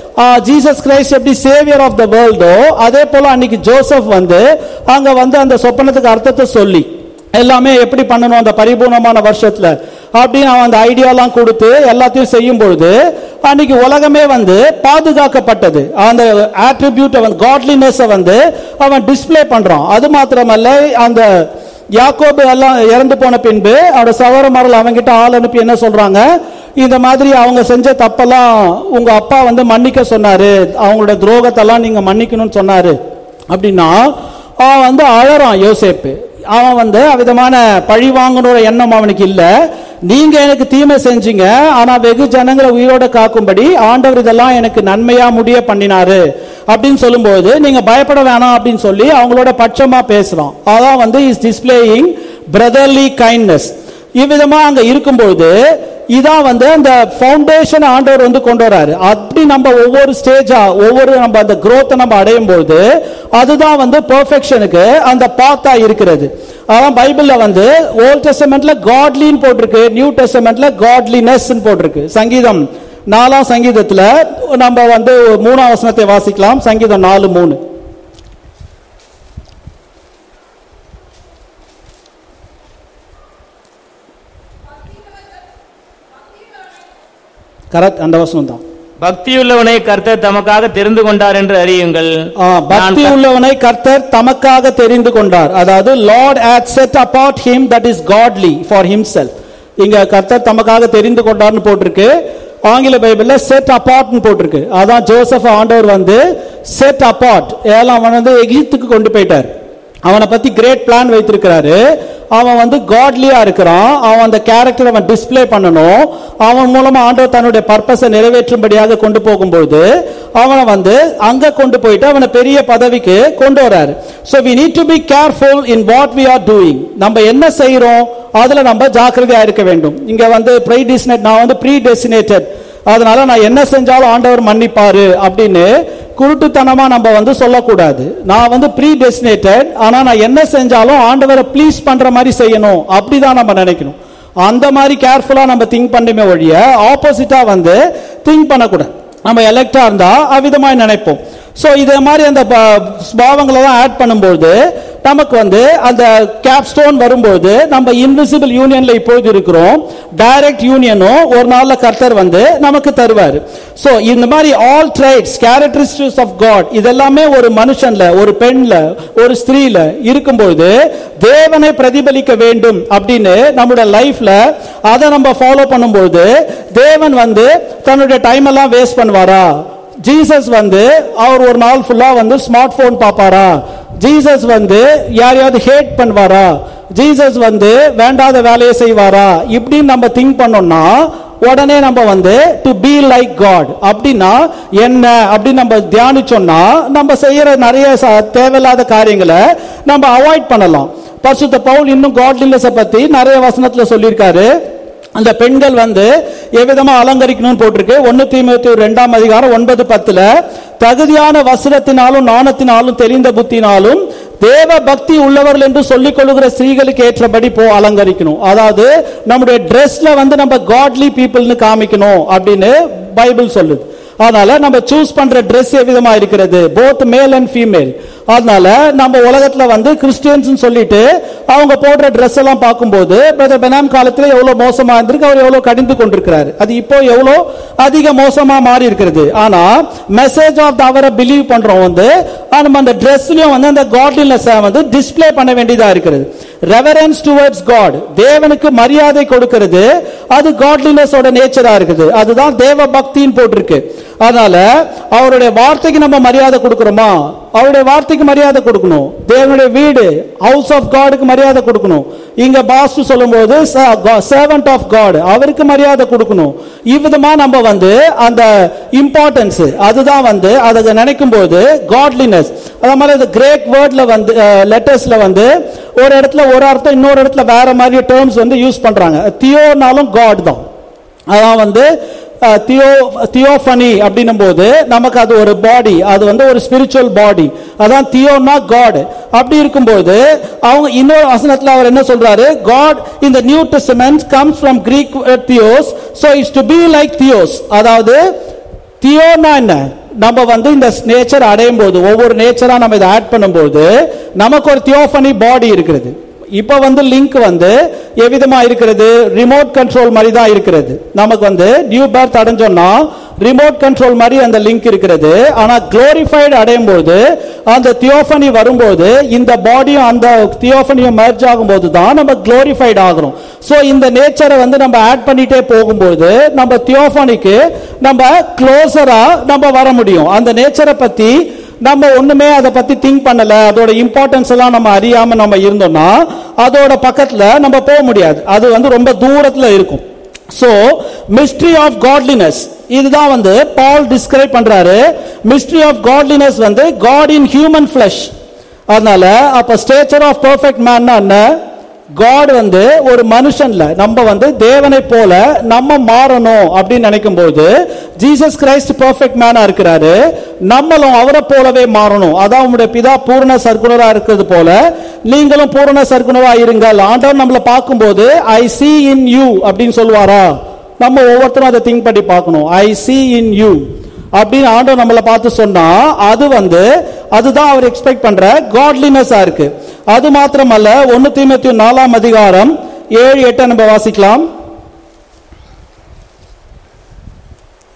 Speaker 1: ஜீசஸ் கிரைஸ்ட் எப்படி சேவியர் ஆஃப் த வேர்ல்டோ அதே போல அன்னைக்கு ஜோசப் வந்து அங்க வந்து அந்த சொப்பனத்துக்கு அர்த்தத்தை சொல்லி எல்லாமே எப்படி பண்ணணும் அந்த பரிபூர்ணமான வருஷத்துல அப்படின்னு அவன் அந்த ஐடியாலாம் கொடுத்து எல்லாத்தையும் செய்யும் பொழுது அன்னைக்கு உலகமே வந்து பாதுகாக்கப்பட்டது அந்த ஆட்ரிபியூட் அவன் காட்லினஸ் வந்து அவன் டிஸ்ப்ளே பண்றான் அது மாத்திரமல்ல அந்த யாக்கோபு எல்லாம் இறந்து போன பின்பு அவனோட சகோதரமார்கள் அவங்கிட்ட ஆள் அனுப்பி என்ன சொல்றாங்க இந்த மாதிரி அவங்க செஞ்ச தப்பெல்லாம் உங்க அப்பா வந்து மன்னிக்க சொன்னாரு அவங்களோட துரோகத்தெல்லாம் நீங்க மன்னிக்கணும்னு சொன்னாரு அப்படின்னா அவன் வந்து அழறான் யோசேப்பு அவன் வந்து அவ்விதமான பழி வாங்கணுற எண்ணம் அவனுக்கு இல்ல நீங்க எனக்கு தீமை செஞ்சீங்க ஆனா வெகு ஜனங்களை உயிரோட காக்கும்படி ஆண்டவர் இதெல்லாம் எனக்கு நன்மையா முடிய பண்ணினாரு அப்படின்னு சொல்லும்போது நீங்க பயப்பட வேணாம் அப்படின்னு சொல்லி அவங்களோட பட்சமா பேசுறான் அதான் வந்து இஸ் டிஸ்பிளேயிங் பிரதர்லி கைண்ட்னஸ் இவ்விதமா அங்க இருக்கும்போது இதான் வந்து அந்த ஃபவுண்டேஷன் ஆண்டவர் வந்து கொண்டு வராரு அப்படி நம்ம ஒவ்வொரு ஸ்டேஜா ஒவ்வொரு நம்ம அந்த growth நம்ம அடையும் போது அதுதான் வந்து பெர்ஃபெக்ஷனுக்கு அந்த பாத்தா இருக்கிறது அதான் பைபிள்ல வந்து ஓல்ட் டெஸ்டமெண்ட்ல காட்லின்னு போட்டிருக்கு நியூ டெஸ்டமெண்ட்ல காட்லினஸ் போட்டிருக்கு சங்கீதம் நாலாம் சங்கீதத்துல நம்ம வந்து மூணாம் வசனத்தை வாசிக்கலாம் சங்கீதம் நாலு மூணு கரெக்ட் அந்த வசனம் தான்
Speaker 3: பக்தியுள்ளவனை கர்த்தர் தமக்காக தெரிந்து கொண்டார் என்று அறியுங்கள்
Speaker 1: ஆ,
Speaker 3: நான்
Speaker 1: பக்தி உள்ளவனை கர்த்தர் தமக்காக தெரிந்து கொண்டார் அதாவது lord had set apart him that is godly for himself இங்க கர்த்தர் தமக்காக தெரிந்து கொண்டார்னு போட்டிருக்கு ஆங்கில பைபிள்ல செட் அபார்ட்னு போட்டிருக்கு அதான் ஜோசப் ஆண்டவர் வந்து செட் அபார்ட் ஏழாம் அவன் வந்து எகிப்துக்கு கொண்டு போயிட்டார் அவனை பத்தி கிரேட் பிளான் வைத்திருக்கிறாரு அவன் வந்து காட்லியா இருக்கிறான் அவன் அந்த கேரக்டர் அவன் டிஸ்ப்ளே பண்ணணும் அவன் மூலமா ஆண்டவர் தன்னுடைய பர்பஸை நிறைவேற்றும்படியாக கொண்டு போகும்போது அவனை வந்து அங்க கொண்டு போயிட்டு அவனை பெரிய பதவிக்கு கொண்டு வராரு so we need to be careful in what we are doing நம்ம என்ன செய்றோம் அதுல நம்ம ஜாக்கிரதையா இருக்க வேண்டும் இங்க வந்து ப்ரீ நான் வந்து ப்ரீ அதனால நான் என்ன செஞ்சாலும் ஆண்டவர் மன்னிப்பாரு அப்படின்னு குருட்டுத்தனமா நம்ம வந்து சொல்லக்கூடாது நான் வந்து ப்ரீ டெஸ்டினேட்டட் ஆனா நான் என்ன செஞ்சாலும் ஆண்டவரை ப்ளீஸ் பண்ற மாதிரி செய்யணும் அப்படிதான் நம்ம நினைக்கணும் அந்த மாதிரி கேர்ஃபுல்லா நம்ம திங்க் பண்ணுமே ஒழிய ஆப்போசிட்டா வந்து திங்க் பண்ணக்கூடாது நம்ம எலெக்டா இருந்தா அவ்விதமாய் நினைப்போம் சோ இதே மாதிரி அந்த பாவங்களை எல்லாம் ஆட் பண்ணும்போது நமக்கு வந்து அந்த கேப் ஸ்டோன் வரும்போது நம்ம இன்விசிபிள் யூனியன்ல இப்பொழுது இருக்கிறோம் டைரக்ட் யூனியனும் ஒரு நாள்ல கர்த்தர் வந்து நமக்கு தருவார் சோ இந்த மாதிரி all traits characteristics of God இதெல்லாமே ஒரு மனுஷன்ல ஒரு பெண்ல ஒரு ஸ்திரீல இருக்கும்போது தேவனை பிரதிபலிக்க வேண்டும் அப்படின்னு நம்முடைய லைஃப்ல அதை நம்ம ஃபாலோ பண்ணும்போது தேவன் வந்து தன்னுடைய டைம் எல்லாம் வேஸ்ட் பண்ணுவாரா ஜீசஸ் வந்து அவர் ஒரு நாள் ஃபுல்லா வந்து ஸ்மார்ட் போன் பாப்பாரா ஜீசஸ் வந்து யாரையாவது ஹேட் பண்ணுவாரா ஜீசஸ் வந்து வேண்டாத வேலையை செய்வாரா இப்படின்னு நம்ம திங்க் பண்ணோம்னா உடனே நம்ம வந்து டு பி லைக் காட் அப்படின்னா என்ன அப்படின்னு நம்ம தியானிச்சோம்னா நம்ம செய்யற நிறைய ச- தேவையில்லாத காரியங்களை நம்ம அவாய்ட் பண்ணலாம் பரிசுத்த பவுல் இன்னும் காட்லினஸ் பத்தி நிறைய வசனத்துல சொல்லியிருக்காரு அந்த பெண்கள் வந்து எவ்விதமா அலங்கரிக்கணும்னு போட்டிருக்கு ஒன்னு தீமத்தி ரெண்டாம் அதிகாரம் ஒன்பது பத்துல தகுதியான வசனத்தினாலும் நாணத்தினாலும் தெரிந்த புத்தினாலும் தேவ பக்தி உள்ளவர்கள் என்று சொல்லிக் கொள்ளுகிற ஸ்திரீகளுக்கு ஏற்றபடி போ அலங்கரிக்கணும் அதாவது நம்முடைய ட்ரெஸ்ல வந்து நம்ம காட்லி பீப்புள்னு காமிக்கணும் அப்படின்னு பைபிள் சொல்லுது அதனால நம்ம சூஸ் பண்ற Dress எவ்விதமா இருக்கிறது போத் மேல் அண்ட் ஃபீமேல் அதனால நம்ம உலகத்துல வந்து கிறிஸ்டியன்ஸ் சொல்லிட்டு அவங்க போடுற Dress எல்லாம் பார்க்கும்போது பிரதர் பெனாம் காலத்துல எவ்வளவு மோசமா இருந்திருக்கு அவர் எவ்வளவு கடிந்து கொண்டிருக்கிறாரு அது இப்போ எவ்வளவு அதிக மோசமா மாறி இருக்கிறது ஆனா மெசேஜ் ஆஃப் அவரை பிலீவ் பண்றோம் வந்து ஆனா, நம்ம அந்த ட்ரெஸ்லயும் வந்து அந்த காட்லினஸ் வந்து டிஸ்ப்ளே பண்ண வேண்டியதா இருக்கிறது ரெவரன்ஸ் டுவர்ட்ஸ் காட் தேவனுக்கு மரியாதை கொடுக்கிறது அது காட்லினஸோட நேச்சரா இருக்குது அதுதான் தேவ பக்தின்னு போட்டிருக்கு அதனால அவருடைய வார்த்தைக்கு நம்ம மரியாதை கொடுக்கிறோமா அவருடைய வார்த்தைக்கு மரியாதை கொடுக்கணும் தேவனுடைய வீடு ஹவுஸ் ஆஃப் காடுக்கு மரியாதை கொடுக்கணும் இங்க பாஸ் சொல்லும்போது சர்வன்ட் ஆஃப் காட் அவருக்கு மரியாதை கொடுக்கணும் இவ்விதமா நம்ம வந்து அந்த இம்பார்ட்டன்ஸ் அதுதான் வந்து அதை நினைக்கும் போது காட்லினஸ் அதே மாதிரி இந்த கிரேக் வேர்ட்ல வந்து லெட்டர்ஸ்ல வந்து ஒரு இடத்துல ஒரு அர்த்தம் இன்னொரு இடத்துல வேற மாதிரி டேர்ம்ஸ் வந்து யூஸ் பண்றாங்க தியோனாலும் காட் தான் அதான் வந்து தியோ தியோஃபனி அப்படின்னும் போது நமக்கு அது ஒரு பாடி அது வந்து ஒரு ஸ்பிரிச்சுவல் பாடி அதான் தியோனா காட் அப்படி இருக்கும்போது அவங்க இன்னொரு வசனத்துல அவர் என்ன சொல்றாரு காட் இந்த new testament comes from Greek Theos so is to be like Theos அதாவது தியோனா என்ன நம்ம வந்து இந்த நேச்சர் அடையும் போது ஒவ்வொரு நேச்சரா நம்ம இதை ஆட் பண்ணும்போது நமக்கு ஒரு தியோஃபனி பாடி இருக்கிறது இப்ப வந்து லிங்க் வந்து எவ்விதமா இருக்கிறது ரிமோட் கண்ட்ரோல் மாதிரி தான் இருக்கிறது நமக்கு வந்து நியூ பர்த் அடைஞ்சோம்னா ரிமோட் கண்ட்ரோல் மாதிரி அந்த லிங்க் இருக்கிறது ஆனா குளோரிஃபைடு அடையும் போது அந்த தியோஃபனி வரும்போது இந்த பாடியும் அந்த தியோஃபனியும் merge ஆகும்போது தான் நம்ம குளோரிஃபைடு ஆகிறோம் சோ இந்த நேச்சரை வந்து நம்ம ஆட் பண்ணிட்டே போகும்போது நம்ம தியோஃபனிக்கு நம்ம க்ளோசரா நம்ம வர முடியும் அந்த நேச்சரை பத்தி நம்ம ஒண்ணுமே அதை பத்தி திங்க் பண்ணல அதோட இம்பார்ட்டன்ஸ் எல்லாம் நம்ம அறியாம நம்ம இருந்தோம்னா அதோட பக்கத்துல நம்ம போக முடியாது அது வந்து ரொம்ப தூரத்துல இருக்கும் சோ மிஸ்ட்ரி ஆஃப் காட்லினஸ் இதுதான் வந்து பால் டிஸ்கிரைப் பண்றாரு மிஸ்ட்ரி ஆஃப் காட்லினஸ் வந்து காட் இன் ஹியூமன் ஃபிளஷ் அதனால அப்ப ஸ்டேச்சர் ஆஃப் பெர்ஃபெக்ட் மேன்னா என்ன காட் வந்து ஒரு மனுஷன்ல நம்ம வந்து தேவனை போல நம்ம மாறணும் அப்படின்னு நினைக்கும் போது ஜீசஸ் கிரைஸ்ட் பெர்ஃபெக்ட் மேனா இருக்கிறாரு நம்மளும் அவரை போலவே மாறணும் அதான் உங்களுடைய பிதா பூரண சர்க்குணரா இருக்கிறது போல நீங்களும் பூரண சர்க்குணரா இருங்கள் ஆண்டவர் நம்மளை பார்க்கும்போது ஐ see இன் யூ அப்படின்னு சொல்லுவாரா நம்ம ஒவ்வொருத்தரும் அதை திங்க் பண்ணி பார்க்கணும் ஐ see இன் யூ அப்படின்னு ஆண்டவர் நம்மளை பார்த்து சொன்னா அது வந்து அதுதான் அவர் எக்ஸ்பெக்ட் பண்ற காட்லினஸா இருக்கு அது மாத்திரமல்ல ஒன்னு தீமத்தி நாலாம் அதிகாரம் ஏழு எட்டை நம்ம வாசிக்கலாம்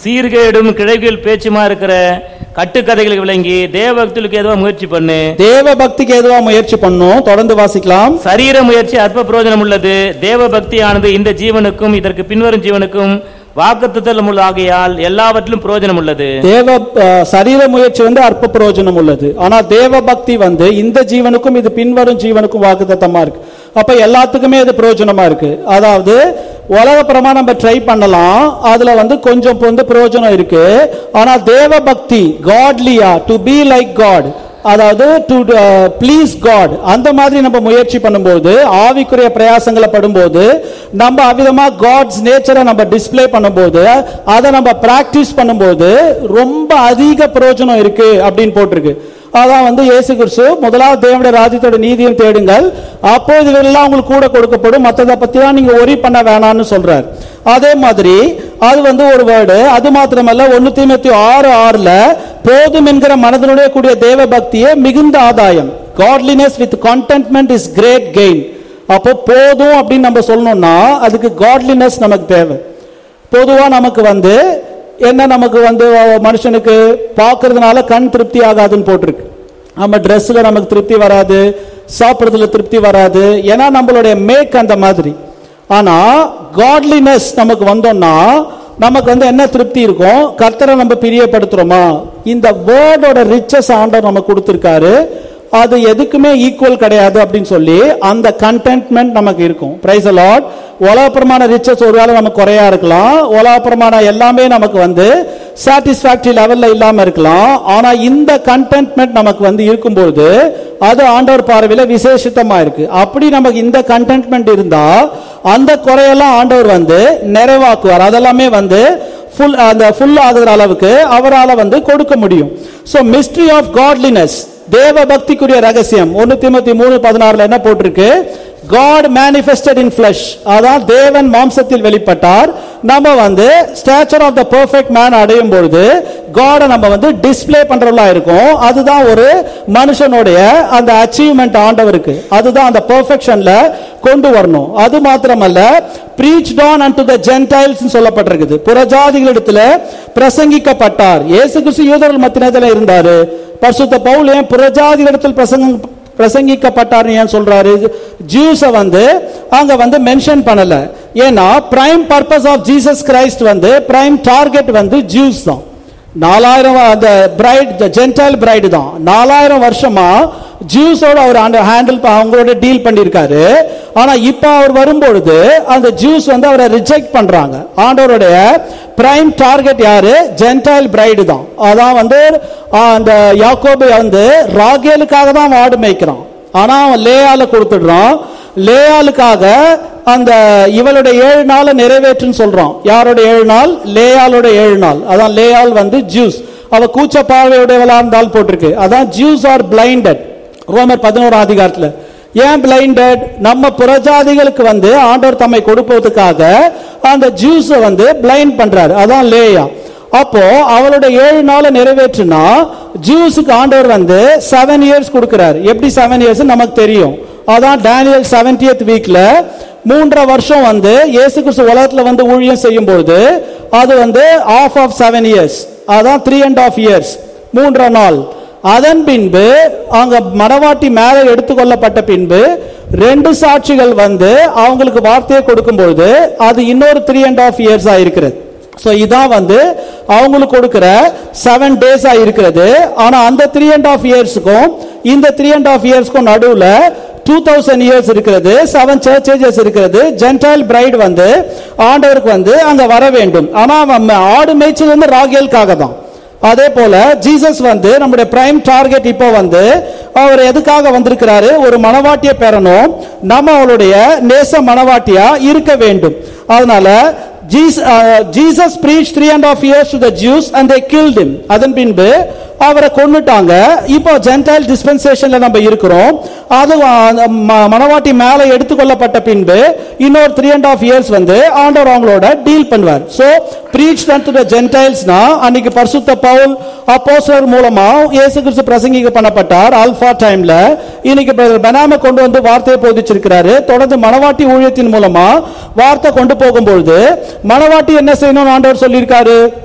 Speaker 3: சீர்கேடும் கிழவியல் பேச்சுமா இருக்கிற கட்டுக்கதைகளுக்கு விளங்கி தேவபக்திகளுக்கு ஏதோ முயற்சி பண்ணு
Speaker 1: தேவ பக்திக்கு எதுவா முயற்சி பண்ணும் தொடர்ந்து வாசிக்கலாம்
Speaker 3: சரீர முயற்சி அற்ப பிரயோஜனம் உள்ளது தேவ பக்தியானது இந்த ஜீவனுக்கும் இதற்கு பின்வரும் ஜீவனுக்கும் வாக்குத்தத்தம் ஆகையால் எல்லாவற்றிலும் பிரயோஜனம் உள்ளது
Speaker 1: தேவ அஹ், சரீர முயற்சி வந்து அற்ப பிரயோஜனம் உள்ளது ஆனா தேவ பக்தி வந்து இந்த ஜீவனுக்கும் இது பின்வரும் ஜீவனுக்கும் வாக்குத்தத்தமா இருக்கு அப்ப எல்லாத்துக்குமே இது பிரயோஜனமா இருக்கு அதாவது உலகப்புறமா நம்ம ட்ரை பண்ணலாம் அதுல வந்து கொஞ்சம் வந்து பிரயோஜனம் இருக்கு ஆனா தேவ பக்தி காட்லியா டு பி லைக் காட் அதாவது டு ப்ளீஸ் காட் அந்த மாதிரி நம்ம முயற்சி பண்ணும்போது ஆவிக்குரிய பிரயாசங்களை படும்போது நம்ம அவ்விதமா காட்ஸ் நேச்சரை நம்ம டிஸ்ப்ளே பண்ணும்போது அதை நம்ம பிராக்டிஸ் பண்ணும்போது ரொம்ப அதிக பிரயோஜனம் இருக்கு அப்படின்னு போட்டிருக்கு அதான் வந்து இயேசு கிறிஸ்து முதலாவது தேவனுடைய ராஜ்யத்தோட நீதியும் தேடுங்கள் அப்போது இதெல்லாம் உங்களுக்கு கூட கொடுக்கப்படும் மற்றதை பத்திலாம் நீங்க ஒரி பண்ண வேணாம்னு சொல்றார் அதே மாதிரி அது வந்து ஒரு வேர்டு அது மாத்திரமல்ல ஒன்னு தீமத்தி ஆறு ஆறுல போதும் என்கிற மனதனுடைய கூடிய தேவ பக்தியே மிகுந்த ஆதாயம் godliness with contentment is great gain அப்போ போதும் அப்படின்னு நம்ம சொல்லணும்னா அதுக்கு காட்லினஸ் நமக்கு தேவை பொதுவா நமக்கு வந்து என்ன நமக்கு வந்து அஹ், மனுஷனுக்கு பார்க்கறதுனால கண் திருப்தி ஆகாதுன்னு போட்டிருக்கு நம்ம ட்ரெஸ்ல நமக்கு திருப்தி வராது சாப்பிடுறதுல திருப்தி வராது ஏன்னா நம்மளுடைய மேக் அந்த மாதிரி ஆனா காட்லினஸ் நமக்கு வந்தோம்னா நமக்கு வந்து என்ன திருப்தி இருக்கும் கர்த்தரை நம்ம பிரியப்படுத்துறோமா இந்த வேர்டோட ரிச்சஸ் ஆண்டவர் நமக்கு கொடுத்திருக்காரு அது எதுக்குமே ஈக்குவல் கிடையாது அப்படின்னு சொல்லி அந்த கண்டென்ட்மெண்ட் நமக்கு இருக்கும் பிரைஸ் லார்ட் உலகப்புறமான ரிச்சஸ் ஒருவேளை நமக்கு குறையா இருக்கலாம் உலகப்புறமான எல்லாமே நமக்கு வந்து சாட்டிஸ்பாக்டரி லெவல்ல இல்லாம இருக்கலாம் ஆனா இந்த கண்டென்ட்மெண்ட் நமக்கு வந்து இருக்கும்போது அது ஆண்டவர் பார்வையில விசேஷித்தமா இருக்கு அப்படி நமக்கு இந்த கண்டென்ட்மெண்ட் இருந்தா அந்த குறையெல்லாம் ஆண்டவர் வந்து நிறைவாக்குவார் அதெல்லாமே வந்து ஃபுல் அந்த ஃபுல் ஆகுற அளவுக்கு அவரால வந்து கொடுக்க முடியும் சோ மிஸ்ட்ரி ஆஃப் காட்லினஸ் தேவ பக்திக்குரிய ரகசியம் ஒன்னு தீமத்தி மூணு பதினாறுல என்ன போட்டிருக்கு காட் மேனிஃபெஸ்டட் இன் flesh அதான் தேவன் மாம்சத்தில் வெளிப்பட்டார் நம்ம வந்து stature of the perfect man அடையும் பொழுது காடை நம்ம வந்து டிஸ்ப்ளே பண்றவங்களா இருக்கும் அதுதான் ஒரு மனுஷனுடைய அந்த அச்சீவ்மெண்ட் ஆண்டவருக்கு அதுதான் அந்த பெர்ஃபெக்ஷன்ல கொண்டு வரணும் அது மாத்திரமல்ல preached on unto the gentiles னு சொல்லப்பட்டிருக்குது புறஜாதிகளிடத்துல பிரசங்கிக்கப்பட்டார் இயேசு கிறிஸ்து யூதர்கள் மத்தியத்துல இருந்தாரு பரிசுத்த பவுல் ஏன் புறஜாதிகளிடத்தில் பிரசங்கம் பிரசங்கிக்கப்பட்டார் ஏன் சொல்றாரு ஜூஸ வந்து அங்க வந்து மென்ஷன் பண்ணல ஏன்னா prime purpose of Jesus Christ வந்து பிரைம் டார்கெட் வந்து ஜூஸ் தான் நாலாயிரம் அந்த பிரைட் ஜென்டைல் பிரைடு தான் நாலாயிரம் வருஷமா ஜூஸோட அவர் அந்த ஹேண்டில் அவங்களோட டீல் பண்ணியிருக்காரு ஆனா இப்ப அவர் வரும்பொழுது அந்த ஜூஸ் வந்து அவரை ரிஜெக்ட் பண்றாங்க ஆண்டவருடைய பிரைம் டார்கெட் யாரு ஜென்டைல் பிரைடு தான் அதான் வந்து ஆ, அந்த யாக்கோபு வந்து ராகேலுக்காக தான் அவன் ஆடு மேய்க்கிறான் ஆனா அவன் லேயால கொடுத்துடுறான் லேயாலுக்காக அந்த இவளுடைய ஏழு நாளை நிறைவேற்றுன்னு சொல்றான் யாரோட ஏழு நாள் லேயாலோட ஏழு நாள் அதான் லேயால் வந்து ஜூஸ் அவ கூச்ச பார்வையுடையவளா இருந்தால் போட்டிருக்கு அதான் ஜூஸ் ஆர் பிளைண்டட் ரோமர் பதினோரு அதிகாரத்துல ஏன் பிளைண்டட் நம்ம புறஜாதிகளுக்கு வந்து ஆண்டவர் தம்மை கொடுப்பதற்காக அந்த ஜூஸ வந்து பிளைண்ட் பண்றாரு அதான் லேயா அப்போ அவளோட ஏழு நாளை நிறைவேற்றுனா ஜூஸுக்கு ஆண்டவர் வந்து செவன் இயர்ஸ் கொடுக்கிறார் எப்படி செவன் இயர்ஸ் நமக்கு தெரியும் அதான் டேனியல் செவன்டியத் வீக்ல மூன்றரை வருஷம் வந்து இயேசு கிறிஸ்து உலகத்துல வந்து ஊழியம் செய்யும் பொழுது அது வந்து ஆஃப் ஆஃப் செவன் இயர்ஸ் அதான் த்ரீ அண்ட் ஆஃப் இயர்ஸ் மூன்றரை நாள் அதன் பின்பு அங்க மணவாட்டி மேலே எடுத்துக்கொள்ளப்பட்ட பின்பு ரெண்டு சாட்சிகள் வந்து அவங்களுக்கு வார்த்தையை கொடுக்கும்பொழுது அது இன்னொரு த்ரீ அண்ட் ஆஃப் இயர்ஸ் இருக்கிறது சோ இதான் வந்து அவங்களுக்கு கொடுக்கிற செவன் டேஸா இருக்கிறது ஆனா அந்த த்ரீ அண்ட் ஆஃப் இயர்ஸுக்கும் இந்த த்ரீ அண்ட் ஆஃப் இயர்ஸ்க்கும் நடுவுல டூ தௌசண்ட் இயர்ஸ் இருக்கிறது செவன் சர்ச்சேஜஸ் இருக்கிறது ஜென்டைல் பிரைட் வந்து ஆண்டவருக்கு வந்து அங்க வர வேண்டும் ஆனா அவன் ஆடு மேய்ச்சல் வந்து ராகேலுக்காக தான் அதே போல ஜீசஸ் வந்து நம்முடைய பிரைம் டார்கெட் இப்போ வந்து அவர் எதுக்காக வந்திருக்கிறாரு ஒரு மனவாட்டியை பெறணும் நம்ம அவளுடைய நேச மனவாட்டியா இருக்க வேண்டும் அதனால Jesus preach three and half years to the Jews and they killed him அதன் பின்பு அவரை கொன்னுட்டாங்க இப்போ ஜென்டைல் டிஸ்பென்சேஷன்ல நம்ம இருக்கிறோம் அது அந்த ம- மணவாட்டி மேலே எடுத்துக்கொள்ளப்பட்ட பின்பு இன்னொரு த்ரீ அண்ட் ஆஃப் இயர்ஸ் வந்து ஆண்டவர் அவங்களோட டீல் பண்ணுவார் சோ பிரீச் டு த ஜென்டைல்ஸ்னா அன்னைக்கு பரிசுத்த பவுல் அப்போஸ்தலர் மூலமா இயேசு கிறிஸ்து பிரசங்கிக்க பண்ணப்பட்டார் ஆல்பா டைம்ல இன்னைக்கு பிரதர் பெனாம கொண்டு வந்து வார்த்தையை போதிச்சிருக்கிறாரு தொடர்ந்து மணவாட்டி ஊழியத்தின் மூலமா வார்த்தை கொண்டு போகும்பொழுது மணவாட்டி என்ன செய்யணும்னு ஆண்டவர் சொல்லியிருக்காரு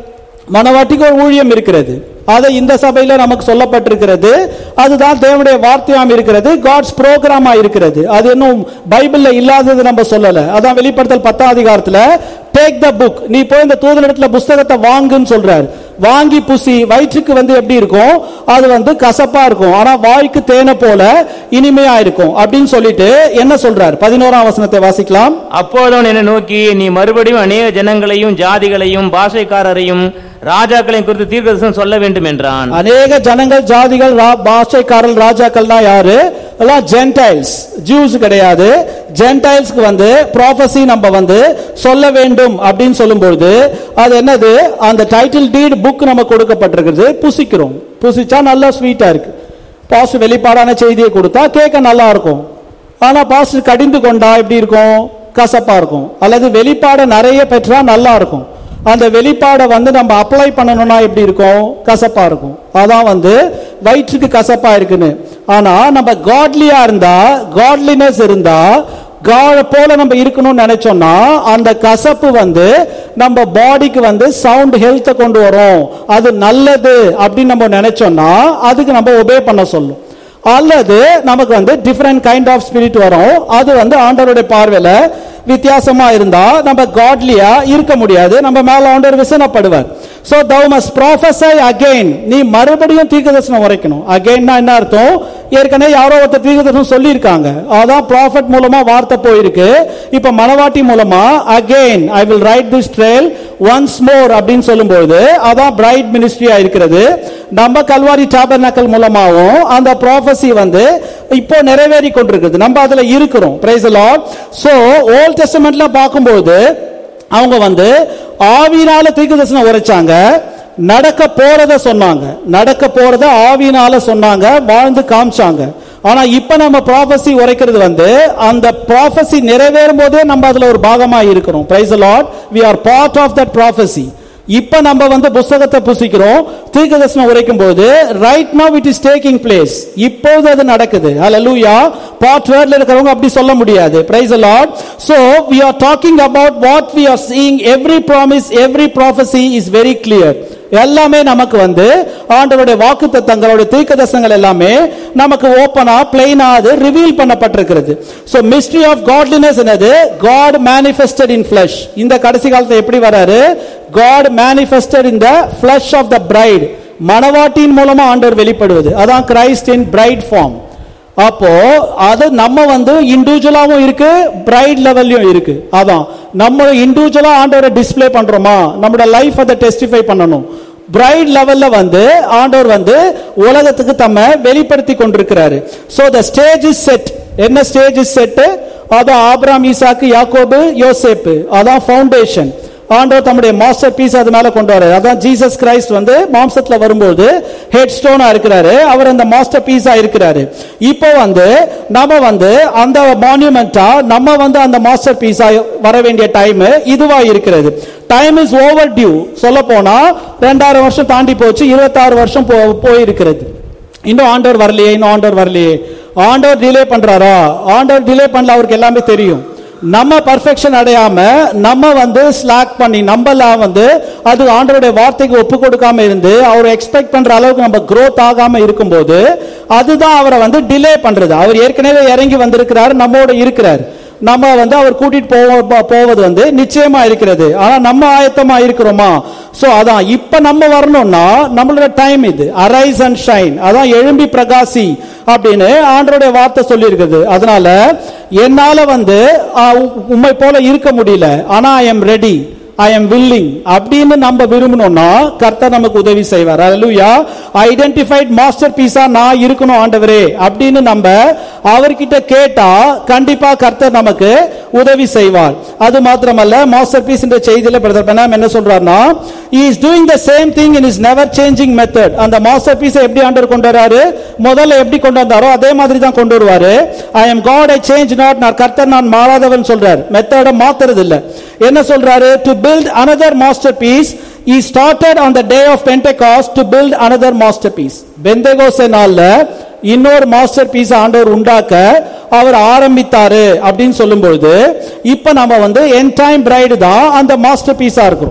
Speaker 1: மனவாட்டிக்கு ஒரு ஊழியம் இருக்கிறது அதை இந்த சபையில நமக்கு சொல்லப்பட்டிருக்கிறது அதுதான் தேவனுடைய வார்த்தையாம் இருக்கிறது காட்ஸ் புரோகிராமா இருக்கிறது அது இன்னும் பைபிள்ல இல்லாதது நம்ம சொல்லல அதான் வெளிப்படுத்தல் பத்தாம் அதிகாரத்துல டேக் த புக் நீ போய் இந்த தூதனிடத்துல புஸ்தகத்தை வாங்குன்னு சொல்றாரு வாங்கி புசி வயிற்றுக்கு வந்து எப்படி இருக்கும் அது வந்து கசப்பா இருக்கும் ஆனா வாய்க்கு தேனை போல இனிமையா இருக்கும் அப்படின்னு சொல்லிட்டு என்ன சொல்றாரு பதினோராம் வசனத்தை வாசிக்கலாம்
Speaker 3: அப்பொழுது அவன் என்னை நோக்கி நீ மறுபடியும் அநேக ஜனங்களையும் ஜாதிகளையும் பாஷைக்காரரையும் ராஜாக்களையும் குறித்து தீர்க்கதரிசனம் சொல்ல வேண்டும் என்றான்
Speaker 1: அநேக ஜனங்கள் ஜாதிகள் ரா- பாஷைக்காரர்கள் ராஜாக்கள்னா யாரு எல்லாம் ஜென்டைல்ஸ் ஜூஸ் கிடையாது ஜென்டைல்ஸ்க்கு வந்து ப்ராஃபஸி நம்ம வந்து சொல்ல வேண்டும் அப்படின்னு சொல்லும்போது அது என்னது அந்த டைட்டில் டீட் புக் நம்ம கொடுக்கப்பட்டிருக்கிறது புசிக்கிறோம் புசிச்சா நல்லா ஸ்வீட்டா இருக்கு பாஸ்ட் வெளிப்பாடான செய்தியை கொடுத்தா கேட்க நல்லா இருக்கும் ஆனா பாஸ்ட் கடிந்து கொண்டா எப்படி இருக்கும் கசப்பா இருக்கும் அல்லது வெளிப்பாடை நிறைய பெற்றா நல்லா இருக்கும் அந்த வெளிப்பாடை வந்து நம்ம அப்ளை பண்ணணும்னா எப்படி இருக்கும் கசப்பா இருக்கும் அதான் வந்து வயிற்றுக்கு கசப்பா இருக்குன்னு ஆனா நம்ம காட்லியா இருந்தா காட்லினஸ் இருந்தா காட போல நம்ம இருக்கணும்னு நினைச்சோம்னா அந்த கசப்பு வந்து நம்ம பாடிக்கு வந்து சவுண்ட் ஹெல்த்தை கொண்டு வரும் அது நல்லது அப்படின்னு நம்ம நினைச்சோம்னா அதுக்கு நம்ம ஒபே பண்ண சொல்லும் அல்லது நமக்கு வந்து டிஃப்ரெண்ட் கைண்ட் ஆஃப் ஸ்பிரிட் வரும் அது வந்து ஆண்டவருடைய பார்வையில வித்தியாசமா இருந்தா நம்ம காட்லியா இருக்க முடியாது நம்ம மேல ஆண்டவர் விசனப்படுவார் so thou must prophesy again நீ மறுபடியும் தீர்க்கதரிசனம் உரைக்கணும் அகைன்னா என்ன அர்த்தம் ஏற்கனவே யாரோ ஒருத்தர் தீர்க்கதரிசனம் சொல்லியிருக்காங்க அதான் ப்ராஃபட் மூலமா வார்த்தை போயிருக்கு இப்ப மணவாட்டி மூலமா again I will write this trail once more அப்படின்னு சொல்லும்போது அதான் பிரைட் மினிஸ்ட்ரியா இருக்கிறது நம்ம கல்வாரி டாபர்னக்கல் மூலமாவும் அந்த ப்ராஃபஸி வந்து இப்போ நிறைவேறி கொண்டிருக்குது நம்ம அதுல இருக்கிறோம் பிரைஸ் லார்ட் சோ ஓல்ட் டெஸ்டமெண்ட்ல பார்க்கும்போது அவங்க வந்து ஆவியினால தீர்க்கதரிசனம் உரைச்சாங்க நடக்க போறத சொன்னாங்க நடக்க போறத ஆவியினால சொன்னாங்க வாழ்ந்து காமிச்சாங்க ஆனா இப்ப நம்ம ப்ராஃபஸி உரைக்கிறது வந்து அந்த ப்ராஃபஸி நிறைவேறும் போதே நம்ம அதுல ஒரு பாகமா இருக்கிறோம் praise Lord we are part of that prophecy இப்ப நம்ம வந்து புஸ்தகத்தை புசிக்கிறோம் தீர்க்கதரிசனம் உரைக்கும் போது right now it is taking place இப்போது அது நடக்குது ஹalleluya பார்ட் வேர்ட்ல இருக்கிறவங்க அப்படி சொல்ல முடியாது praise Lord so we are talking about what we are seeing every promise every prophecy is very clear எல்லாமே நமக்கு வந்து ஆண்டவருடைய வாக்கு தத்தங்களுடைய தீர்க்கதரிசனங்கள் எல்லாமே நமக்கு ஓப்பனா பிளைனா அது ரிவீல் பண்ணப்பட்டிருக்கிறது சோ மிஸ்ட்ரி ஆஃப் காட்லினஸ் என்னது காட் மேனிஃபெஸ்டட் இன் flesh இந்த கடைசி காலத்துல எப்படி வராரு God manifested in the flesh of the bride மணவாட்டியின் மூலமா ஆண்டவர் வெளிப்படுவது அதான் கிரைஸ்ட் இன் பிரைட் ஃபார்ம் அப்போ அது நம்ம வந்து இண்டிவிஜுவலாவும் இருக்கு பிரைட் லெவல்லையும் இருக்கு அதான் நம்ம இண்டிவிஜுவலா ஆண்டவரை டிஸ்ப்ளே பண்றோமா நம்மளோட லைஃப் அதை டெஸ்டிஃபை பண்ணணும் பிரைட் லெவல்ல வந்து ஆண்டவர் வந்து உலகத்துக்கு தம்மை வெளிப்படுத்தி கொண்டிருக்கிறாரு so the stage is set என்ன ஸ்டேஜ் இஸ் செட் அதான் ஆபிராம் ஈசாக்கு யாக்கோபு யோசேப்பு அதான் ஃபவுண்டேஷன் ஆண்டவர் தம்முடைய மாஸ்டர் பீஸ் அது மேல கொண்டு வராரு அதான் ஜீசஸ் கிரைஸ்ட் வந்து மாம்சத்துல வரும்போது ஹெட் ஸ்டோனா இருக்கிறாரு அவர் அந்த மாஸ்டர் பீஸா இருக்கிறாரு இப்போ வந்து நம்ம வந்து அந்த மான்யூமெண்டா நம்ம வந்து அந்த மாஸ்டர் பீஸா வர வேண்டிய டைம் இதுவா இருக்கிறது டைம் இஸ் ஓவர் டியூ சொல்ல போனா ரெண்டாயிரம் வருஷம் தாண்டி போச்சு இருபத்தாறு வருஷம் போ- போயிருக்கிறது இன்னும் ஆண்டவர் வரலையே இன்னும் ஆண்டவர் வரலையே ஆண்டவர் டிலே பண்றாரா ஆண்டவர் டிலே பண்ணல அவருக்கு எல்லாமே தெரியும் நம்ம பர்ஃபெக்ஷன் அடையாம நம்ம வந்து ஸ்லாக் பண்ணி நம்மலாம் வந்து அது ஆண்டவருடைய வார்த்தைக்கு ஒப்பு கொடுக்காம இருந்து அவர் எக்ஸ்பெக்ட் பண்ற அளவுக்கு நம்ம growth ஆகாம இருக்கும்போது அதுதான் அவரை வந்து டிலே பண்றது அவர் ஏற்கனவே இறங்கி வந்திருக்கிறாரு நம்மோட இருக்கிறார் நம்ம வந்து அவர் கூட்டிட்டு போவ போவது வந்து நிச்சயமா இருக்கிறது ஆனா நம்ம ஆயத்தமா இருக்கிறோமா சோ அதான் இப்ப நம்ம வரணும்னா நம்மளோட டைம் இது அரைஸ் அண்ட் ஷைன் அதான் எழும்பி பிரகாசி அப்படின்னு ஆண்டருடைய வார்த்தை சொல்லி இருக்குது அதனால என்னால வந்து ஆ, உ- உம்மை போல இருக்க முடியல ஆனா I am ready I am willing அப்படின்னு நம்ம விரும்பணும்னா கர்த்தர் நமக்கு உதவி செய்வார் அல்லேலூயா ஐடென்டிஃபைட் மாஸ்டர் பீஸா நான் இருக்கணும் ஆண்டவரே அப்படின்னு நம்ம அவர்கிட்ட கேட்டா கண்டிப்பா கர்த்தர் நமக்கு உதவி செய்வார் அது மாத்திரமல்ல மாஸ்டர் பீஸ் என்ற செய்தியில பிரதர் பெனாம் என்ன சொல்றாருன்னா he is doing the same thing in his never changing method அந்த மாஸ்டர் பீஸை எப்படி ஆண்டவர் கொண்டு வராரு முதல்ல எப்படி கொண்டு வந்தாரோ அதே மாதிரி தான் கொண்டு வருவாரு I am God I change not நான் கர்த்தர் நான் மாறாதவன் சொல்றாரு மெத்தட மாத்துறது இல்ல என்ன சொல்றாரு to build another masterpiece he started on the day of pentecost to build another masterpiece பெந்தகோஸ்தே நாள்ல இன்னொரு மாஸ்டர் பீஸ் ஆண்டவர் உண்டாக்க அவர் ஆரம்பித்தாரு அப்படின்னு சொல்லும்பொழுது இப்ப நம்ம வந்து என் டைம் பிரைடு தான் அந்த மாஸ்டர் பீஸா இருக்கிறோம்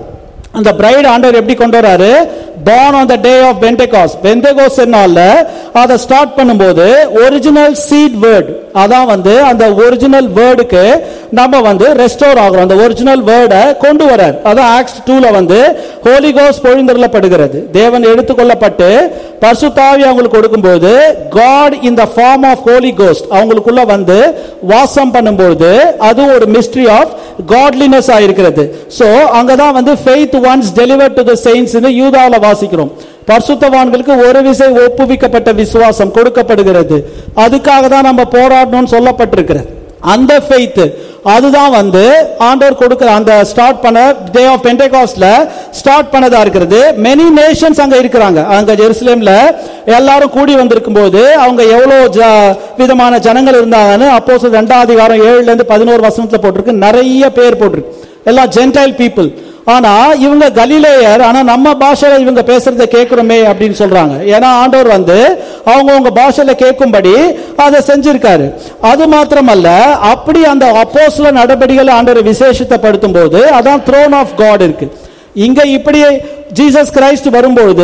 Speaker 1: அந்த பிரைட் ஆண்டவர் எப்படி கொண்டு வராரு born on the day of pentecost pentecost நாள்ல அதை ஸ்டார்ட் பண்ணும்போது ஒரிஜினல் சீட் வேர்ட் அதான் வந்து அந்த ஒரிஜினல் வேர்டுக்கு நம்ம வந்து ரெஸ்டோர் ஆகிறோம் அந்த ஒரிஜினல் வேர்டை கொண்டு வரார் அதான் ஆக்ஸ் டூல வந்து ஹோலி கோஸ் பொழிந்தருளப்படுகிறது தேவன் எடுத்துக்கொள்ளப்பட்டு பரிசுத்தாவி அவங்களுக்கு கொடுக்கும்போது God in the form of holy ghost அவங்களுக்குள்ள வந்து வாசம் பண்ணும்போது அது ஒரு மிஸ்ட்ரி ஆஃப் காட்லினஸ் ஆயிருக்கிறது சோ அங்கதான் வந்து faith once deliver to the saints யூதால வாசிக்கிறோம் பரிசுத்தவான்களுக்கு ஒரு விசை ஒப்புவிக்கப்பட்ட விசுவாசம் கொடுக்கப்படுகிறது அதுக்காக தான் நம்ம போராடணும்னு சொல்லப்பட்டிருக்கிறது அந்த ஃபெய்த் அதுதான் வந்து ஆண்டவர் கொடுக்கிற அந்த ஸ்டார்ட் பண்ண டே ஆஃப் பென்டெகாஸ்ட்ல ஸ்டார்ட் பண்ணதா இருக்கிறது மெனி நேஷன்ஸ் அங்க இருக்கிறாங்க அங்க ஜெருசலேம்ல எல்லாரும் கூடி வந்திருக்கும் போது அவங்க எவ்வளவு ஜ- விதமான ஜனங்கள் இருந்தாங்கன்னு அப்போ ரெண்டாம் அதிகாரம் ஏழுல இருந்து பதினோரு வசனத்துல போட்டிருக்கு நிறைய பேர் போட்டிருக்கு எல்லாம் ஜென்டைல் பீப்புள் ஆனா இவங்க கலிலேயர் ஆனா நம்ம பாஷையில இவங்க பேசுறத கேட்கிறோமே அப்படின்னு சொல்றாங்க ஏன்னா ஆண்டவர் வந்து அவங்க உங்க பாஷையில கேட்கும்படி அதை செஞ்சிருக்காரு அது மாத்திரமல்ல அப்படி அந்த அப்போஸ்ல நடவடிக்கைகளை ஆண்டவர் விசேஷத்தைப்படுத்தும் போது அதான் த்ரோன் ஆஃப் காட் இருக்கு இங்க இப்படி ஜீசஸ் கிரைஸ்ட் வரும்போது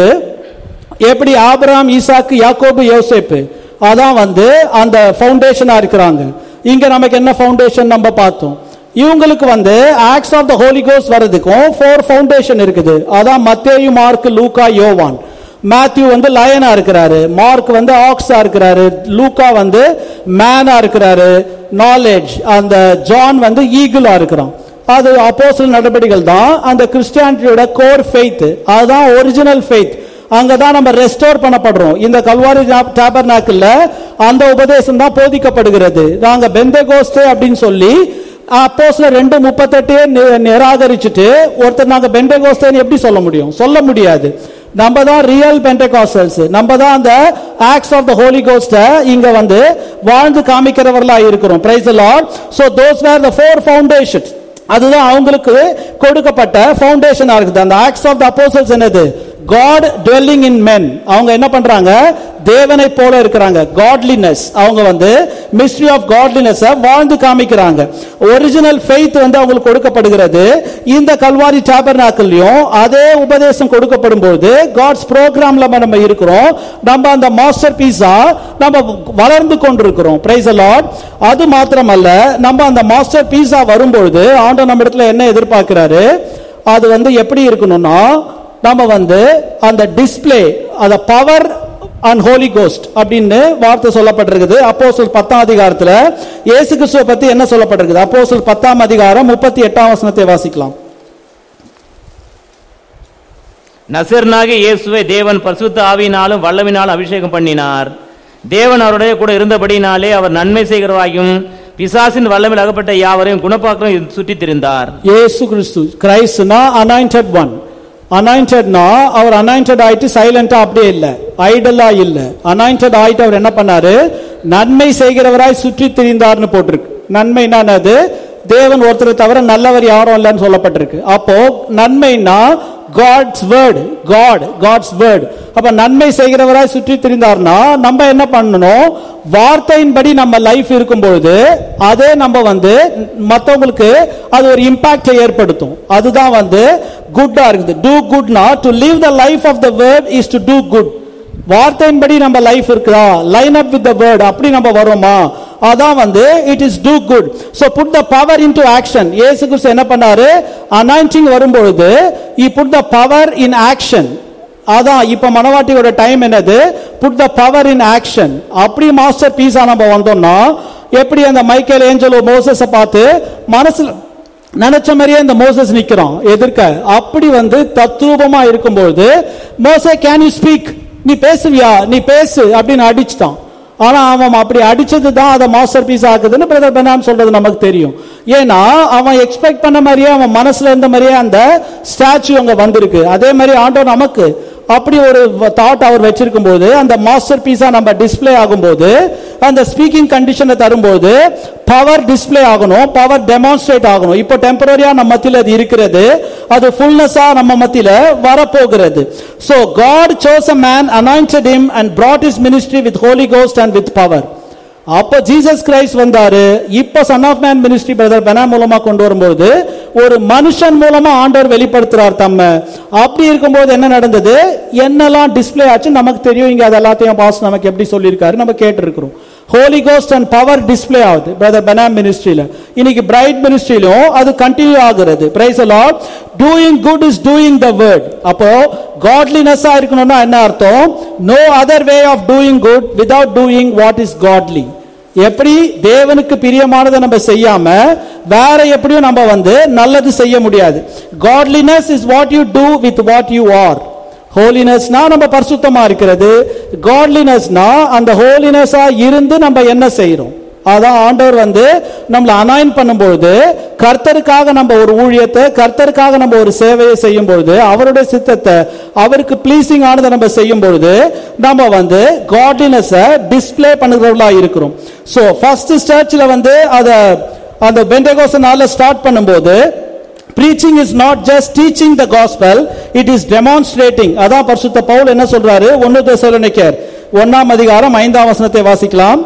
Speaker 1: எப்படி ஆபிரகாம் ஈசாக்கு யாக்கோபு யோசேப்பு அதான் வந்து அந்த ஃபவுண்டேஷனா இருக்கிறாங்க இங்க நமக்கு என்ன ஃபவுண்டேஷன் நம்ம பார்த்தோம் இவங்களுக்கு வந்து ஆக்ஸ் ஆஃப் த ஹோலி கோஸ் வர்றதுக்கும் ஃபோர் ஃபவுண்டேஷன் இருக்குது அதான் மத்தேயு மார்க் லூக்கா யோவான் மேத்யூ வந்து லயனா இருக்கிறாரு மார்க் வந்து ஆக்ஸா இருக்கிறாரு லூக்கா வந்து மேனா இருக்கிறாரு நாலேஜ் அந்த ஜான் வந்து ஈகிளா இருக்கிறான் அது அப்போஸ்தல நடவடிக்கைகள் தான் அந்த கிறிஸ்டியானிட்டியோட கோர் ஃபெய்த் அதுதான் ஒரிஜினல் ஃபெய்த் அங்கதான் நம்ம ரெஸ்டோர் பண்ணப்படுறோம் இந்த கல்வாரி டேபர்நாக்கில் அந்த உபதேசம் தான் போதிக்கப்படுகிறது நாங்க பெந்தகோஸ்தே அப்படின்னு சொல்லி அப்போஸ்ல ரெண்டு முப்பத்தெட்டையே நி- நிராகரிச்சுட்டு ஒருத்தர் நாங்க பெண்டகோஸ்தேன்னு எப்படி சொல்ல முடியும் சொல்ல முடியாது நம்ம தான் ரியல் பெண்டகாஸ்டல்ஸ் நம்ம தான் அந்த acts of the holy ghost இங்க வந்து வாழ்ந்து காமிக்கிறவர்களா இருக்கிறோம் praise Lord so those were the four foundations அதுதான் அவங்களுக்கு கொடுக்கப்பட்ட ஃபவுண்டேஷனா இருக்குது அந்த ஆக்ட்ஸ் ஆஃப் த அப்போசல்ஸ் என்னது காட் dwelling இன் men அவங்க என்ன பண்றாங்க தேவனை போல இருக்கிறாங்க காட்லினஸ் அவங்க வந்து மிஸ்ட்ரி ஆஃப் காட்லினஸ் வாழ்ந்து காமிக்கிறாங்க ஒரிஜினல் ஃபெய்த் வந்து அவங்களுக்கு கொடுக்கப்படுகிறது இந்த கல்வாரி சாபர்நாக்கள்லயும் அதே உபதேசம் கொடுக்கப்படும் போது காட்ஸ் ப்ரோக்ராம்ல நம்ம இருக்கிறோம் நம்ம அந்த மாஸ்டர் பீஸா நம்ம வளர்ந்து கொண்டிருக்கிறோம் பிரைஸ் லார்ட் அது மாத்திரமல்ல நம்ம அந்த மாஸ்டர் பீஸா வரும்பொழுது ஆண்டவர் நம்ம இடத்துல என்ன எதிர்பார்க்கிறாரு அது வந்து எப்படி இருக்கணும்னா நம்ம வந்து அந்த டிஸ்ப்ளே அந்த பவர் அண்ட் ஹோலி கோஸ்ட் அப்படின்னு வார்த்தை சொல்லப்பட்டிருக்குது அப்போஸ்தலர் பத்தாம் அதிகாரத்துல இயேசு கிறிஸ்துவ பத்தி என்ன சொல்லப்பட்டிருக்குது அப்போஸ்தலர் பத்தாம் அதிகாரம் முப்பத்தி எட்டாம் வசனத்தை வாசிக்கலாம்
Speaker 3: நசர்னாகிய இயேசுவை தேவன் பரிசுத்த ஆவியினாலும் வல்லவினாலும் அபிஷேகம் பண்ணினார் தேவன் அவருடைய கூட இருந்தபடினாலே அவர் நன்மை செய்கிறவாயும் பிசாசின் வல்லமில் அகப்பட்ட யாவரையும் குணப்பாக்கம் சுற்றித் திரிந்தார்
Speaker 1: இயேசு கிறிஸ்து கிரைஸ்ட்னா அனாயிண்டட் ஒன் அனாயிண்டட்னா அவர் அனாயிண்டட் ஆயிட்டு சைலண்டா அப்படியே இல்ல ஐடலா இல்ல அனாயிண்டட் ஆயிட்டு அவர் என்ன பண்ணாரு நன்மை செய்கிறவராய் சுற்றி திரிந்தார்னு போட்டிருக்கு நன்மைனா என்னது தேவன் ஒருத்தரை தவிர நல்லவர் யாரும் இல்லைன்னு சொல்லப்பட்டிருக்கு அப்போ நன்மைனா God's word God God's word அப்ப நன்மை செய்கிறவராய் சுற்றி திரிந்தார்னா நம்ம என்ன பண்ணணும் வார்த்தையின்படி நம்ம லைஃப் இருக்கும்பொழுது அதே நம்ம வந்து மற்றவங்களுக்கு அது ஒரு இம்பாக்டை ஏற்படுத்தும் அதுதான் வந்து குட்டா இருக்குது டூ குட்னா to live the life of the word is to do good வார்த்தையின்படி நம்ம லைஃப் இருக்குதா line up with the word அப்படி நம்ம வரோமா அதான் வந்து it is do good so put the power in to action ஏசு கிறிஸ்து என்ன பண்ணாரு அனாயிண்டிங் வரும்பொழுது இ put the power in action அதான் இப்ப மனவாட்டியோட டைம் என்னது put the power in action அப்படி மாஸ்டர் பீஸா நம்ம வந்தோம்னா எப்படி அந்த மைக்கேல் ஏஞ்சலோ மோசஸ பார்த்து மனசுல நினைச்ச மாதிரியே இந்த மோசஸ் நிக்கிறான் எதிர்க்க அப்படி வந்து தத்ரூபமா இருக்கும்போது மோசே கேன் யூ ஸ்பீக் நீ பேசுவியா நீ பேசு அப்படின்னு அடிச்சிட்டான் ஆனா அவன் அப்படி அடிச்சது தான் அதை மாஸ்டர் பீஸ் ஆக்குதுன்னு பிரதர் பெனாம் சொல்றது நமக்கு தெரியும் ஏன்னா அவன் எக்ஸ்பெக்ட் பண்ண மாதிரியே அவன் மனசுல இருந்த மாதிரியே அந்த ஸ்டாச்சு அங்க வந்திருக்கு அதே மாதிரி ஆண்டவர் நமக்கு அப்படி ஒரு தாட் அவர் வச்சிருக்கும் போது அந்த மாஸ்டர் பீஸா நம்ம டிஸ்ப்ளே ஆகும்போது அந்த ஸ்பீக்கிங் கண்டிஷனை தரும்போது பவர் டிஸ்ப்ளே ஆகணும் பவர் டெமான்ஸ்ட்ரேட் ஆகணும் இப்போ டெம்பரரியா நம்ம மத்தியில் அது இருக்கிறது அது ஃபுல்னஸா நம்ம மத்தியில வரப்போகிறது so god chose a man anointed him and brought his ministry with holy ghost and with power அப்ப ஜீசஸ் கிரைஸ்ட் வந்தாரு இப்ப son of man ministry brother Branham மூலமா கொண்டு வரும்போது ஒரு மனுஷன் மூலமா ஆண்டவர் வெளிப்படுத்துறார் தம்ம அப்படி இருக்கும்போது என்ன நடந்தது என்னெல்லாம் டிஸ்ப்ளே ஆச்சு நமக்கு தெரியும் இங்க அது எல்லாத்தையும் பாஸ் நமக்கு எப்படி சொல்லியிருக்காரு நம்ம கேட்டிருக்கிறோம் holy ghost and power display ஆகுது பிரதர் பெனாம் மினிஸ்ட்ரியில இன்னைக்கு பிரைட் மினிஸ்ட்ரியிலும் அது கண்டினியூ ஆகுறது praise Lord doing good is doing the word அப்போ காட்லினஸ்ஸா இருக்கணும்னா என்ன அர்த்தம் no other way of doing good without doing what is godly எப்படி தேவனுக்கு பிரியமானதை நம்ம செய்யாம வேற எப்படியும் நம்ம வந்து நல்லது செய்ய முடியாது godliness is what you do with what you are ஹோலினஸ்னா நம்ம பரிசுத்தமா இருக்கிறது காட்லினஸ்னா அந்த ஹோலினஸா இருந்து நம்ம என்ன செய்றோம் அதான் ஆண்டவர் வந்து நம்மளை அனாயின் பண்ணும்பொழுது கர்த்தருக்காக நம்ம ஒரு ஊழியத்தை கர்த்தருக்காக நம்ம ஒரு சேவையை செய்யும் பொழுது அவருடைய சித்தத்தை அவருக்கு ப்ளீசிங் ஆனதை நம்ம செய்யும் பொழுது நம்ம வந்து காட்லினஸை டிஸ்ப்ளே பண்ணுகிறவர்களா இருக்கிறோம் ஸோ ஃபர்ஸ்ட் சர்ச்சில் வந்து அதை அந்த பெண்டகோச நாளில் ஸ்டார்ட் பண்ணும்போது preaching is not just teaching the gospel it is demonstrating அதான் பரிசுத்த பவுல் என்ன சொல்றாரு ஒன்னு தெசலோனிக்கர் ஒன்னாம் அதிகாரம் ஐந்தாம் வசனத்தை வாசிக்கலாம்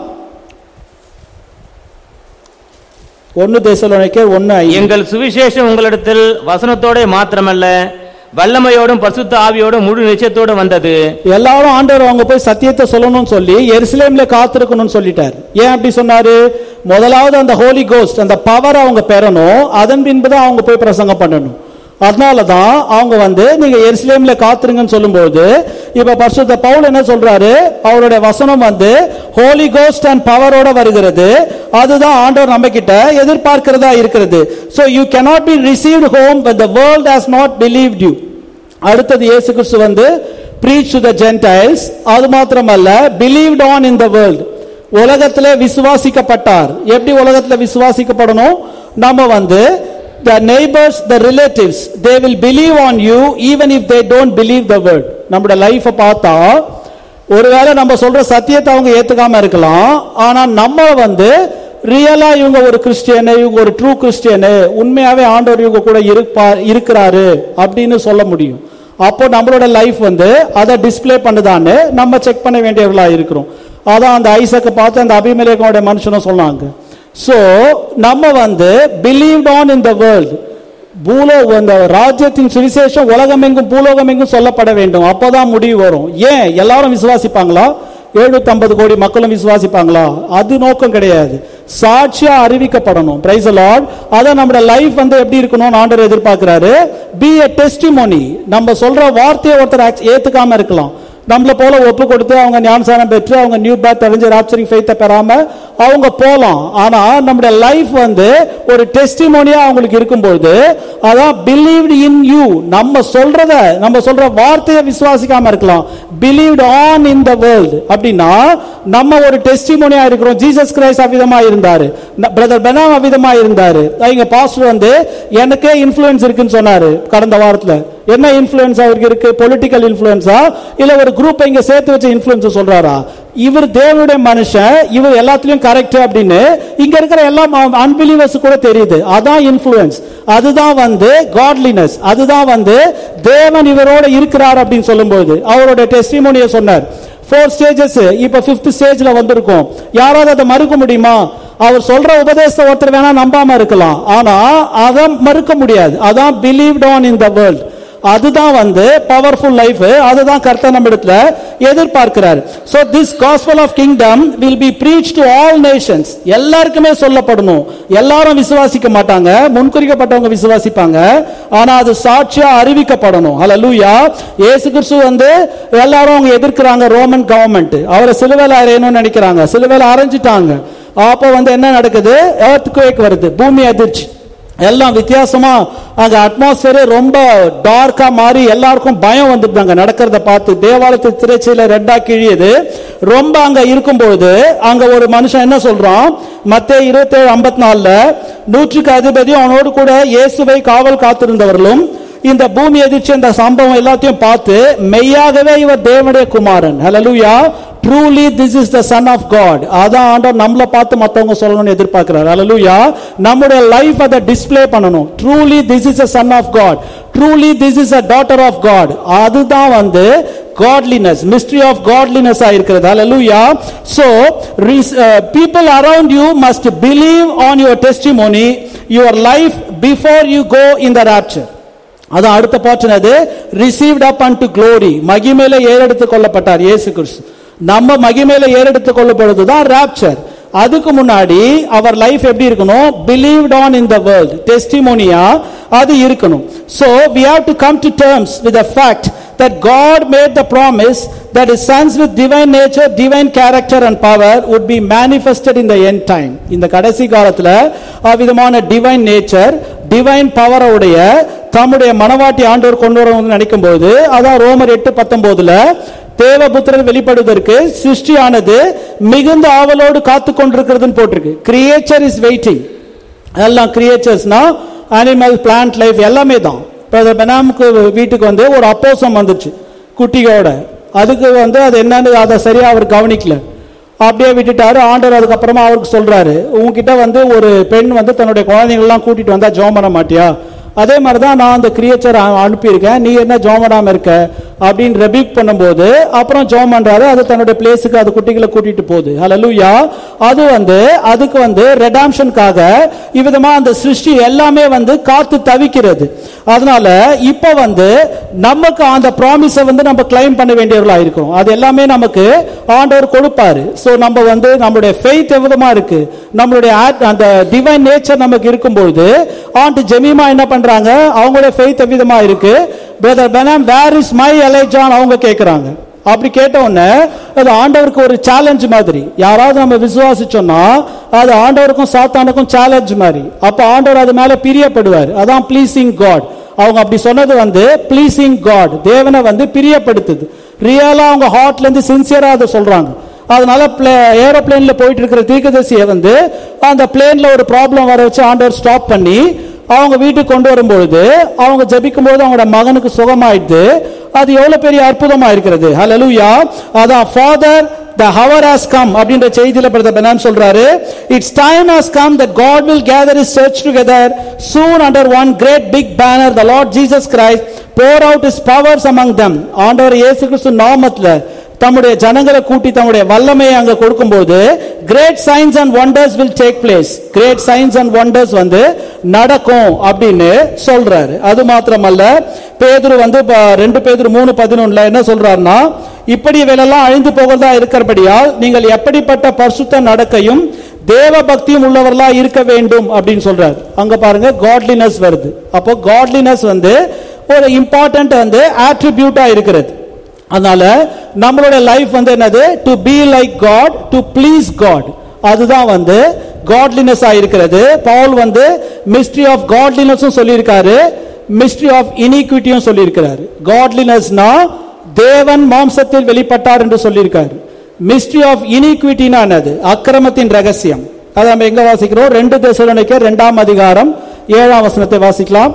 Speaker 1: ஒன்னு தெசலோனிக்கர் ஒன்னு ஐந்து.
Speaker 3: எங்கள் சுவிசேஷம் உங்களிடத்தில் வசனத்தோட மாத்திரமல்ல வல்லமையோடும் பரிசுத்த ஆவியோடும் முழு நிச்சயத்தோடும் வந்தது
Speaker 1: எல்லாரும் ஆண்டவர் அவங்க போய் சத்தியத்தை சொல்லணும்னு சொல்லி எருசலேம்ல காத்திருக்கணும்னு சொல்லிட்டார் ஏன் அப்படி சொன்னாரு முதலாவது அந்த ஹோலி கோஸ்ட் அந்த பவர் அவங்க பெறணும் அதன் பின்புதான் அவங்க போய் பிரசங்கம் பண்ணணும் அதனால தான் அவங்க வந்து நீங்க எருசலேம்ல காத்துருங்கன்னு சொல்லும்போது இப்ப பரிசுத்த பவுல் என்ன சொல்றாரு அவருடைய வசனம் வந்து ஹோலி கோஸ்ட் அண்ட் பவரோட வருகிறது அதுதான் ஆண்டவர் நம்ம கிட்ட எதிர்பார்க்கிறதா இருக்கிறது so you cannot be received home when the world has not believed you அடுத்தது இயேசு கிறிஸ்து வந்து preach to the gentiles அது மாத்திரமல்ல believed on in the world உலகத்திலே விசுவாசிக்கப்பட்டார் எப்படி உலகத்துல விசுவாசிக்கப்படணும் நம்ம வந்து the neighbors the relatives they will believe on you even if they don't believe the word நம்முடைய லைஃபை பார்த்தா ஒருவேளை நம்ம சொல்ற சத்தியத்தை அவங்க ஏத்துக்காம இருக்கலாம் ஆனா நம்ம வந்து ரியலா இவங்க ஒரு கிறிஸ்டியனு இவங்க ஒரு ட்ரூ கிறிஸ்டியனு உண்மையாவே ஆண்டவர் இவங்க கூட இருப்பா இருக்கிறாரு அப்படின்னு சொல்ல முடியும் அப்போ நம்மளோட லைஃப் வந்து அதை டிஸ்ப்ளே பண்ணுதான்னு நம்ம செக் பண்ண வேண்டியவர்களா இருக்கிறோம் அதான் அந்த ஐசக்கை பார்த்து அந்த அபிமலேகனுடைய மனுஷனும் சொன்னாங்க சோ நம்ம வந்து believed on in the world பூலோ அந்த ராஜ்யத்தின் சுவிசேஷம் உலகமெங்கும் பூலோகமெங்கும் சொல்லப்பட வேண்டும் அப்பதான் முடிவு வரும் ஏன் எல்லாரும் விசுவாசிப்பாங்களா 750 கோடி மக்களும் விசுவாசிப்பாங்களா அது நோக்கம் கிடையாது சாட்சியா அறிவிக்கப்படணும் பிரைஸ் லார்ட் அத நம்மளோட லைஃப் வந்து எப்படி இருக்கணும் ஆண்டவர் எதிர்பார்க்கிறாரு பி a testimony நம்ம சொல்ற வார்த்தையை ஒருத்தர் act- ஏத்துக்காம இருக்கலாம் நம்மள போல ஒப்பு கொடுத்து அவங்க ஞானசானம் பெற்று அவங்க நியூ பேத் தெரிஞ்ச ராப்சரிங் ஃபெய்த்தை பெறாம அவங்க போலாம் ஆனா நம்முடைய லைஃப் வந்து ஒரு டெஸ்டிமோனியா அவங்களுக்கு இருக்கும்போது அதான் பிலீவ்ட் இன் யூ நம்ம சொல்றத நம்ம சொல்ற வார்த்தையை விசுவாசிக்காம இருக்கலாம் believed on in the world அப்படின்னா நம்ம ஒரு டெஸ்டிமோனியா இருக்கிறோம் ஜீசஸ் கிரைஸ்ட் அவ்விதமா இருந்தாரு பிரதர் பெனாம் அவ்விதமா இருந்தாரு இங்க பாஸ்டர் வந்து எனக்கே இன்ஃபுளுன்ஸ் இருக்குன்னு சொன்னாரு கடந்த வாரத்துல என்ன இன்ஃபுளுன்ஸ் அவருக்கு இருக்கு பொலிட்டிக்கல் இன்ஃபுளுன்ஸா இல்ல ஒரு குரூப் இங்க சேர்த்து வச்ச இன்ஃபுளுன்ஸ் சொல்றாரா இவர் தேவனுடைய மனுஷன் இவர் எல்லாத்துலயும் கரெக்ட் அப்படின்னு இங்க இருக்கிற எல்லா அன்பிலீவர்ஸ் கூட தெரியுது அதான் இன்ஃபுளுன்ஸ் அதுதான் வந்து காட்லினஸ் அதுதான் வந்து தேவன் இவரோட இருக்கிறார் அப்படின்னு சொல்லும்போது அவரோட டெஸ்டிமோனிய சொன்னார் ஃபோர் ஸ்டேஜஸ் இப்ப ஃபிஃப்த் ஸ்டேஜ்ல வந்திருக்கோம் யாராவது அதை மறுக்க முடியுமா அவர் சொல்ற உபதேசத்தை ஒருத்தர் வேணா நம்பாம இருக்கலாம் ஆனா அதை மறுக்க முடியாது அதான் believed on in the world அதுதான் வந்து பவர்ஃபுல் லைஃப் அதுதான் கர்த்தர் நம்ம இடத்துல எதிர்பார்க்கிறார் so this gospel of kingdom will be preach to all nations எல்லாருக்குமே சொல்லப்படணும் எல்லாரும் விசுவாசிக்க மாட்டாங்க முன்குறிக்கப்பட்டவங்க விசுவாசிப்பாங்க ஆனா அது சாட்சியா அறிவிக்கப்படணும் ஹalleluya இயேசு கிறிஸ்து வந்து எல்லாரும் அவங்க எதிர்க்கிறாங்க ரோமன் கவர்மெண்ட் அவரை சிலுவையில் அறையணும்னு நினைக்கிறாங்க சிலுவையில் அரைஞ்சிட்டாங்க அப்போ வந்து என்ன நடக்குது எர்த்குவேக் வருது பூமி அதிர்ச்சி எல்லாம் வித்தியாசமா அங்க அட்மாஸ்பியரே ரொம்ப டார்க்கா மாறி எல்லாருக்கும் பயம் வந்துட்டு அங்க நடக்கிறத பார்த்து தேவாலயத்து திரைச்சையில ரெண்டா கிழியுது ரொம்ப அங்க இருக்கும்பொழுது அங்க ஒரு மனுஷன் என்ன சொல்றான் மத்திய இருபத்தி ஏழு ஐம்பத்தி நாலுல நூற்றுக்கு அதிபதியும் அவனோடு கூட இயேசுவை காவல் காத்திருந்தவர்களும் இந்த பூமி எதிர்ச்சி இந்த சம்பவம் எல்லாத்தையும் பார்த்து மெய்யாகவே இவர் தேவனுடைய குமாரன் ஹalleluya truly this is the son of God அதான் ஆண்டவர் நம்மள பார்த்து மத்தவங்க சொல்லணும்னு எதிர்பார்க்கிறார் ஹalleluya நம்முடைய லைஃப் அதை டிஸ்ப்ளே பண்ணணும் truly this is the son of God truly this is a daughter of God அதுதான் வந்து godliness mystery of godliness ஆ இருக்கிறது hallelujah so res- uh, people around you must believe on your testimony your life before you go in the rapture அது அடுத்த portion அது received up and to glory மகிமையில ஏறெடுத்து கொள்ளப்பட்டார் இயேசு கிறிஸ்து நம்ம மகிமையில ஏறெடுத்து கொள்ளப்படுவது தான் ராப்சர் அதுக்கு முன்னாடி அவர் லைஃப் எப்படி இருக்கணும் believed on in the world டெஸ்டிமோனியா அது இருக்கணும் so we have to come to terms with the fact that God made the promise that his sons with divine nature, divine character and power would be manifested in the end time. இந்த கடைசி காலத்துல அவ்விதமான divine nature, divine power உடைய தம்முடைய மனவாட்டி ஆண்டவர் கொண்டு வரணும்னு நினைக்கும் போது அதான் ரோமர் எட்டு பத்தொன்பதுல தேவபுத்திரன் வெளிப்படுவதற்கு சிருஷ்டியானது மிகுந்த ஆவலோடு காத்து கொண்டிருக்கிறதுன்னு போட்டிருக்கு கிரியேச்சர் இஸ் வெயிட்டிங் எல்லாம் கிரியேச்சர்ஸ்னா அனிமல் பிளான்ட் லைஃப் எல்லாமே தான் இப்போ பெனாமுக்கு வீட்டுக்கு வந்து ஒரு அப்போசம் வந்துச்சு குட்டியோட அதுக்கு வந்து அது என்னன்னு அதை சரியா அவர் கவனிக்கல அப்படியே விட்டுட்டாரு ஆண்டவர் அதுக்கப்புறமா அவருக்கு சொல்றாரு உங்ககிட்ட வந்து ஒரு பெண் வந்து தன்னுடைய குழந்தைங்கள்லாம் கூட்டிட்டு வந்தா ஜோம் பண்ண மாட்டியா அதே மாதிரி தான் நான் அந்த கிரியேச்சர் அனுப்பியிருக்கேன் நீ என்ன ஜோம் பண்ணாம இருக்க அப்படின்னு ரெபிக் பண்ணும்போது அப்புறம் ஜோம் பண்றாரு அது தன்னுடைய பிளேஸுக்கு அது குட்டிகளை கூட்டிட்டு போகுது ஹalleluya அது வந்து அதுக்கு வந்து ரெடாம்ஷனுக்காக இவ்விதமா அந்த சிருஷ்டி எல்லாமே வந்து காத்து தவிக்கிறது அதனால இப்ப வந்து நமக்கு அந்த ப்ராமிஸை வந்து நம்ம கிளைம் பண்ண வேண்டியவர்களா இருக்கிறோம் அது எல்லாமே நமக்கு ஆண்டவர் கொடுப்பாரு சோ நம்ம வந்து நம்மளுடைய ஃபெய்த் எவ்வளமா இருக்கு நம்மளுடைய act- அந்த டிவைன் நேச்சர் நமக்கு இருக்கும்பொழுது ஆண்ட் ஜெமிமா என்ன பண்றாங்க அவங்களுடைய ஃபெய்த் எவ்விதமா இருக்கு brother Branham where is my எலைஜான் அவங்க கேக்குறாங்க அப்படி கேட்ட உடனே அது ஆண்டவருக்கு ஒரு சேலஞ்ச் மாதிரி யாராவது நம்ம விசுவாசிச்சோம்னா அது ஆண்டவருக்கும் சாத்தானுக்கும் சேலஞ்ச் மாதிரி அப்ப ஆண்டவர் அது மேல பிரியப்படுவார் அதான் ப்ளீசிங் காட் அவங்க அப்படி சொன்னது வந்து ப்ளீசிங் காட் தேவனை வந்து பிரியப்படுத்துது ரியலா அவங்க ஹார்ட்ல இருந்து சின்சியரா அதை சொல்றாங்க அதனால ஏரோப்ளேன்ல போயிட்டு இருக்கிற தீர்க்கதரிசியை வந்து அந்த பிளேன்ல ஒரு ப்ராப்ளம் வர வச்சு ஆண்டவர் ஸ்டாப் பண்ணி அவங்க வீட்டுக்கு கொண்டு வரும்பொழுது அவங்க ஜெபிக்கும் போது அவங்களோட மகனுக்கு சுகமாயிடுது அது எவ்வளவு பெரிய அற்புதமா இருக்கிறது ஹalleluya அதான் father the hour has come அப்படின்ற செய்தியில பிரதர் பெனான் சொல்றாரு its time has come that god will gather his church together soon under one great big banner the lord jesus christ pour out his powers among them ஆண்டவர் இயேசு கிறிஸ்து நாமத்துல தம்முடைய ஜனங்களை கூட்டி தம்முடைய வல்லமையை அங்க கொடுக்கும்போது great signs and wonders will take place great signs and wonders வந்து நடக்கும் அப்படின்னு சொல்றாரு அது மாத்திரமல்ல பேதுரு வந்து இப்ப ரெண்டு பேதுரு மூணு பதினொன்னுல என்ன சொல்றாருன்னா இப்படி இவையெல்லாம் அழிந்து போகிறதா இருக்கிறபடியால் நீங்கள் எப்படிப்பட்ட பரிசுத்த நடக்கையும் தேவ பக்தியும் உள்ளவர்களா இருக்க வேண்டும் அப்படின்னு சொல்றாரு அங்க பாருங்க காட்லினஸ் வருது அப்போ காட்லினஸ் வந்து ஒரு இம்பார்ட்டன்ட் வந்து ஆட்ரிபியூட்டா இருக்கிறது அதனால நம்மளுடைய லைஃப் வந்து என்னது to be like God to please God அதுதான் வந்து காட்லினஸ் இருக்கிறது பவுல் வந்து மிஸ்ட்ரி ஆஃப் காட்லினஸும் சொல்லியிருக்காரு மிஸ்ட்ரி ஆஃப் இனிக்விட்டியும் சொல்லியிருக்கிறாரு காட்லினஸ்னா தேவன் மாம்சத்தில் வெளிப்பட்டார் என்று சொல்லியிருக்காரு மிஸ்ட்ரி ஆஃப் இனிக்விட்டினா என்னது அக்கிரமத்தின் ரகசியம் அதை நம்ம எங்க வாசிக்கிறோம் ரெண்டு தேசனுக்கு ரெண்டாம் அதிகாரம் ஏழாம் வசனத்தை வாசிக்கலாம்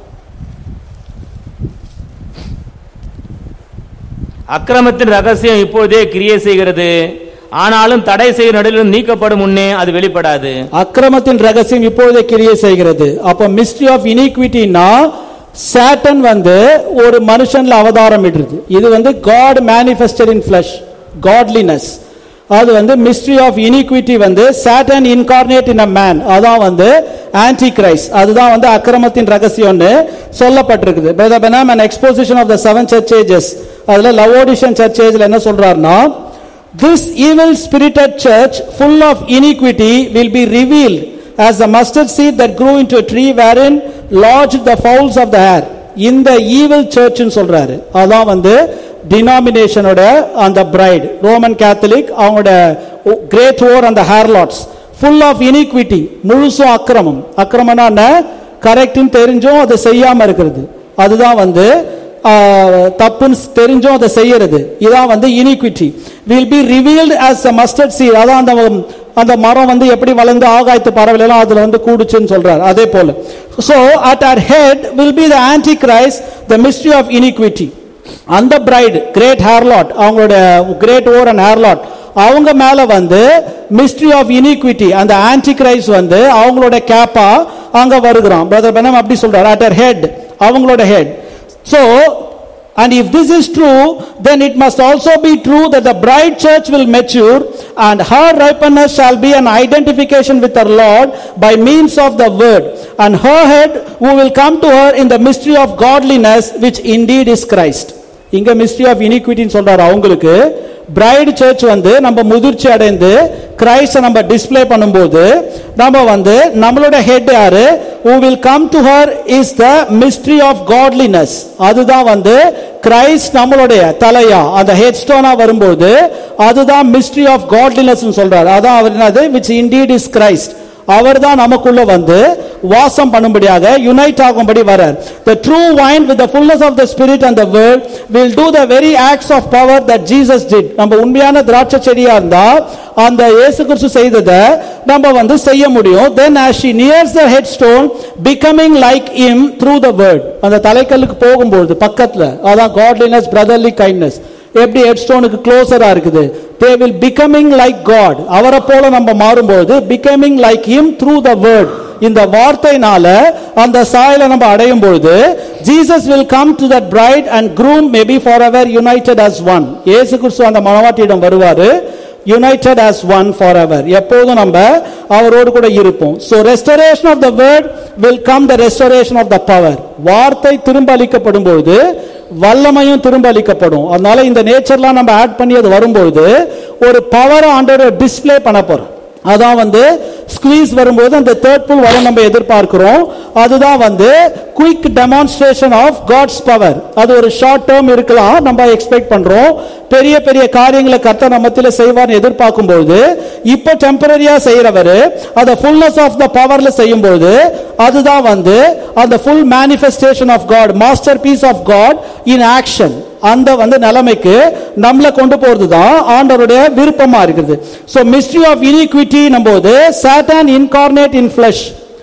Speaker 3: அக்கிரமத்தின் ரகசியம் இப்பொழுதே கிரியை செய்கிறது ஆனாலும் தடை செய்ய நடுவில் நீக்கப்படும் முன்னே அது வெளிப்படாது
Speaker 1: அக்கிரமத்தின் ரகசியம் இப்பொழுதே கிரியை செய்கிறது அப்ப மிஸ்ட்ரி ஆஃப் இனிக்விட்டினா சாட்டன் வந்து ஒரு மனுஷன்ல அவதாரம் இடுறது இது வந்து God manifested in flesh godliness அது வந்து மிஸ்ட்ரி ஆஃப் இனிக்விட்டி வந்து Satan incarnate in a man அதான் வந்து ஆன்டி கிரைஸ்ட் அதுதான் வந்து அக்கிரமத்தின் ரகசியம்னு சொல்லப்பட்டிருக்குது brother Branham an exposition of the seven church ages அதுல லவோடிஷன் சர்ச் ஏஜ்ல என்ன சொல்றாருன்னா This evil spirited church, full of iniquity, will be revealed as the mustard seed that grew into a tree wherein lodged the fowls of the air. இந்த evil சர்ச்னு சொல்றாரு அதான் வந்து டினாமினேஷனோட அந்த பிரைட் ரோமன் கேத்தலிக் அவங்களோட கிரேட் ஓர் அந்த harlots full of iniquity முழுசும் அக்கிரமம் அக்கிரமம்னா கரெக்ட்னு தெரிஞ்சும் அதை செய்யாம இருக்கிறது அதுதான் வந்து ஆஹ், தப்புன்னு தெரிஞ்சும் அதை செய்யறது இதான் வந்து iniquity will be revealed as a mustard seed அதான் அந்த அந்த மரம் வந்து எப்படி வளர்ந்து ஆகாயத்து பறவை எல்லாம் அதுல வந்து கூடுச்சுன்னு சொல்றாரு அதே போல so at our head will be the antichrist the mystery of iniquity அந்த பிரைட் கிரேட் ஹேர்லாட் அவங்களோட கிரேட் ஓர் அண்ட் ஹேர்லாட் அவங்க மேல வந்து மிஸ்ட்ரி ஆஃப் இனிக்விட்டி அந்த ஆன்டி கிரைஸ்ட் வந்து அவங்களோட கேப்பா அங்க வருகிறான் பிரதர் பெனம் அப்படி சொல்றாரு அட் ஹெட் அவங்களோட head so and if this is true then it must also be true that the bride church will mature and her ripeness shall be an identification with her lord by means of the word and her head who will come to her in the mystery of godliness which indeed is christ இங்க mystery of இனிக்விட்டின்னு சொல்றாரு அவங்களுக்கு bride search வந்து நம்ம முதிர்ச்சி அடைந்து கிரைஸ்ட நம்ம display பண்ணும்போது நம்ம வந்து நம்மளோட ஹெட் யாரு who will come to her is the mystery of godliness அதுதான் வந்து கிரைஸ்ட் நம்மளுடைய தலையா அந்த ஹெட் ஸ்டோனா வரும்போது அதுதான் மிஸ்ட்ரி ஆஃப் காட்லினஸ் சொல்றாரு அதான் அவர் என்னது which indeed is Christ அவர் தான் நமக்குள்ள வந்து வாசம் பண்ணும்படியாக யுனைட் ஆகும்படி வரார் the true wine with the fullness of the spirit and the word will do the very acts of power that jesus did நம்ம உண்மையான திராட்சை செடியா இருந்தா அந்த இயேசு கிறிஸ்து செய்ததை நம்ம வந்து செய்ய முடியும் then as she nears the headstone becoming like him through the word அந்த தலைக்கல்லுக்கு போகும்போது பக்கத்துல அதான் godliness brotherly kindness எப்படி ஹெட்ஸ்டோனுக்கு க்ளோசரா இருக்குது they will becoming like God அவரை போல நம்ம மாறும்போது becoming like him through the word இந்த வார்த்தையினால அந்த சாயலை நம்ம அடையும் பொழுது Jesus will come to that bride and groom maybe forever united as one இயேசு கிறிஸ்து அந்த மனவாட்டியிடம் வருவாரு united as one forever எப்போதும் நம்ம அவரோடு கூட இருப்போம் so restoration of the word will come the restoration of the power வார்த்தை திரும்ப அளிக்கப்படும் பொழுது வல்லமையும் திரும்ப அளிக்கப்படும் அதனால இந்த நேச்சர்லாம் நம்ம ஆட் பண்ணி அது வரும்போது ஒரு பவர் ஆண்டவர் டிஸ்ப்ளே பண்ண போறோம் அதான் வந்து ஸ்குவீஸ் வரும்போது அந்த தேர்ட் புல் வரும் நம்ம எதிர்பார்க்கிறோம் அதுதான் வந்து quick demonstration of God's power அது ஒரு ஷார்ட் டேர்ம் இருக்கலாம் நம்ம எக்ஸ்பெக்ட் பண்றோம் பெரிய பெரிய காரியங்களை கர்த்தர் நம்மத்தில செய்வார்னு எதிர்பார்க்கும் பொழுது இப்போ டெம்பரரியா செய்யறவர் அதை ஃபுல்னஸ் ஆஃப் த பவர்ல செய்யும்போது அதுதான் வந்து அந்த full manifestation of God masterpiece of God in action அந்த வந்து நிலைமைக்கு நம்மள கொண்டு போறது தான் ஆண்டவருடைய விருப்பமா இருக்குது சோ மிஸ்ட்ரி ஆஃப் இனிக்விட்டி போது சாட்டன் இன்கார்னேட் இன் ஃபிளஷ்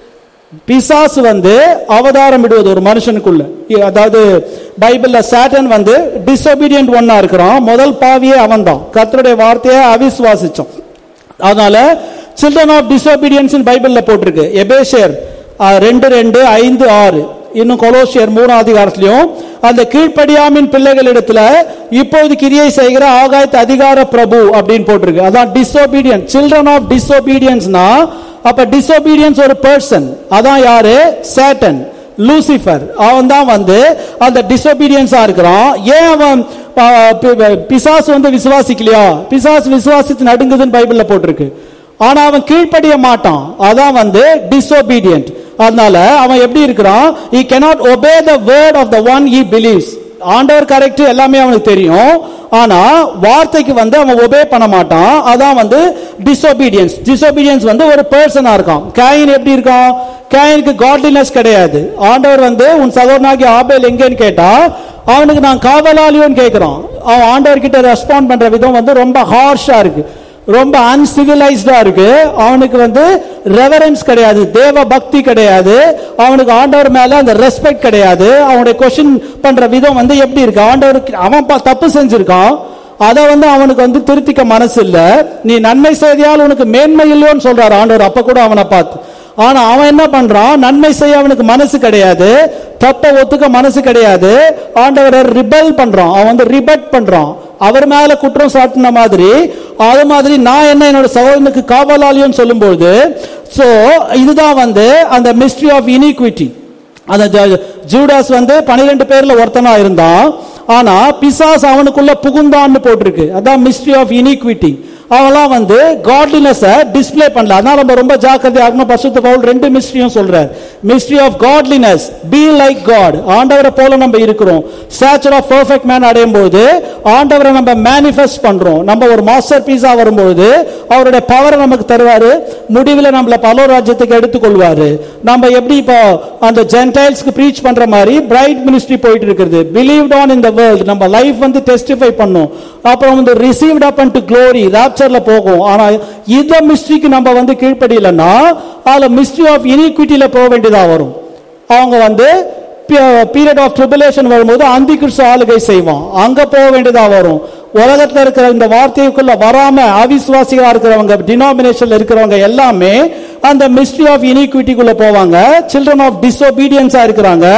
Speaker 1: பிசாசு வந்து அவதாரம் விடுவது ஒரு மனுஷனுக்குள்ள இ- அதாவது பைபிள்ல சாட்டன் வந்து டிசோபீடியன்ட் ஒன்னா இருக்கிறான் முதல் பாவியே அவன் தான் கர்த்தருடைய வார்த்தையை அவிசுவாசிச்சோம் அதனால சில்ட்ரன் ஆஃப் டிசோபீடியன்ஸ் பைபிள்ல போட்டிருக்கு எபேசியர் அஹ், ரெண்டு ரெண்டு ஐந்து ஆறு இன்னும் கொலோசியர் மூணாம் அதிகாரத்திலையும் அந்த கீழ்ப்படியாமின் பிள்ளைகளிடத்துல இப்போது கிரியை செய்கிற ஆகாயத்து அதிகார பிரபு அப்படின்னு போட்டிருக்கு அதான் டிசோபீடியன்ட் சில்ட்ரன் ஆஃப் டிசோபீடியன்ஸ்னா அப்ப டிசோபீடியன்ஸ் ஒரு பர்சன் அதான் யாரு சேட்டன் லூசிஃபர் அவன் தான் வந்து அந்த டிசோபீடியன்ஸா இருக்கிறான் ஏன் அவன் ஆ, பி- பி- பிசாசு வந்து விசுவாசிக்கலையா பிசாசு விசுவாசித்து நடுங்குதுன்னு பைபிள்ல போட்டிருக்கு ஆனா அவன் கீழ்ப்படிய மாட்டான் அதான் வந்து டிசோபீடியன்ட் அதனால அவன் எப்படி இருக்கிறான் he cannot obey the word of the one he believes ஆண்டவர் கரெக்ட் எல்லாமே அவனுக்கு தெரியும் ஆனா வார்த்தைக்கு வந்து அவன் ஒபே பண்ண மாட்டான் அதான் வந்து டிசோபீடியன்ஸ் டிசோபீடியன்ஸ் வந்து ஒரு பர்சனா இருக்கான் கேயின் எப்படி இருக்கான் கேயினுக்கு காட்லினஸ் கிடையாது ஆண்டவர் வந்து உன் சகோதரனாகிய ஆபேல் எங்கன்னு கேட்டா அவனுக்கு நான் காவலாளியோன்னு கேட்கிறான் அவன் ஆண்டவர் கிட்ட ரெஸ்பாண்ட் பண்ற விதம் வந்து ரொம்ப ஹார்ஷா இருக்கு ரொம்ப அன்சிவிலைஸ்டா இருக்கு அவனுக்கு வந்து ரெவரன்ஸ் கிடையாது தேவ பக்தி கிடையாது அவனுக்கு ஆண்டவர் மேல அந்த ரெஸ்பெக்ட் கிடையாது அவனுடைய கொஸ்டின் பண்ற விதம் வந்து எப்படி இருக்கு ஆண்டவருக்கு அவன் பா- தப்பு செஞ்சிருக்கான் அதை வந்து அவனுக்கு வந்து திருத்திக்க மனசு இல்ல நீ நன்மை செய்தியால் உனக்கு மேன்மை இல்லையோன்னு சொல்றாரு ஆண்டவர் அப்ப கூட அவனை பார்த்து ஆனா அவன் என்ன பண்றான் நன்மை செய்ய அவனுக்கு மனசு கிடையாது தப்ப ஒத்துக்க மனசு கிடையாது ஆண்டவரை ரிபல் பண்றான் அவன் வந்து ரிபட் பண்றான் அவர் மேல குற்றம் சாட்டின மாதிரி அது மாதிரி நான் என்ன என்னோட சகோதரனுக்கு காவலாளியோன்னு சொல்லும்போது சோ இதுதான் வந்து அந்த மிஸ்ட்ரி ஆஃப் இனிக்விட்டி அந்த ஜ- ஜூடாஸ் வந்து பனிரெண்டு பேர்ல ஒருத்தனா இருந்தான் ஆனா பிசாஸ் அவனுக்குள்ள புகுந்தான்னு போட்டிருக்கு அதான் மிஸ்ட்ரி ஆஃப் இனிக்விட்டி அவன்லாம் வந்து காட்லினஸ் டிஸ்ப்ளே பண்ணல அதனால நம்ம ரொம்ப ஜாக்கிரதையா இருக்கணும் பரிசுத்த பவுல் ரெண்டு மிஸ்ட்ரியும் சொல்றார் mystery of godliness be like God ஆண்டவரை போல நம்ம இருக்கிறோம் ஸ்டாச்சர் ஆஃப் பெர்ஃபெக்ட் மேன் அடையும் போது ஆண்டவரை நம்ம மேனிஃபெஸ்ட் பண்றோம் நம்ம ஒரு மாஸ்டர் பீஸா வரும்போது அவருடைய பவரை நமக்கு தருவாரு முடிவில் நம்மள பல ராஜ்யத்துக்கு எடுத்துக்கொள்வாரு நம்ம எப்படி இப்போ அந்த ஜென்டைல்ஸ்க்கு ப்ரீச் பண்ற மாதிரி பிரைட் மினிஸ்ட்ரி போயிட்டு இருக்குது believed on in the world நம்ம லைஃப் வந்து டெஸ்டிஃபை பண்ணும் அப்புறம் வந்து ரிசீவ்ட் அப் அண்ட் க்ளோரி ராப்சர்ல போகும் ஆனா இந்த மிஸ்ட்ரிக்கு நம்ம வந்து கீழ்ப்படியலன்னா அதுல மிஸ்ட்ரி ஆஃப் இனிக்விட்டியில போக வேண்டியதா வரும் அவங்க வந்து பீரியட் ஆஃப் ட்ரிபுலேஷன் வரும்போது அந்தி கிறிஸ்து ஆளுகை செய்வான் அங்க போக வேண்டியதா வரும் உலகத்துல இருக்கிற இந்த வார்த்தைக்குள்ள வராம அவிசுவாசிகளா இருக்கிறவங்க டினாமினேஷன்ல இருக்கிறவங்க எல்லாமே அந்த மிஸ்ட்ரி ஆஃப் இனிக்விட்டிக்குள்ள போவாங்க சில்ட்ரன் ஆஃப் டிசோபீடியன்ஸா இருக்கிறாங்க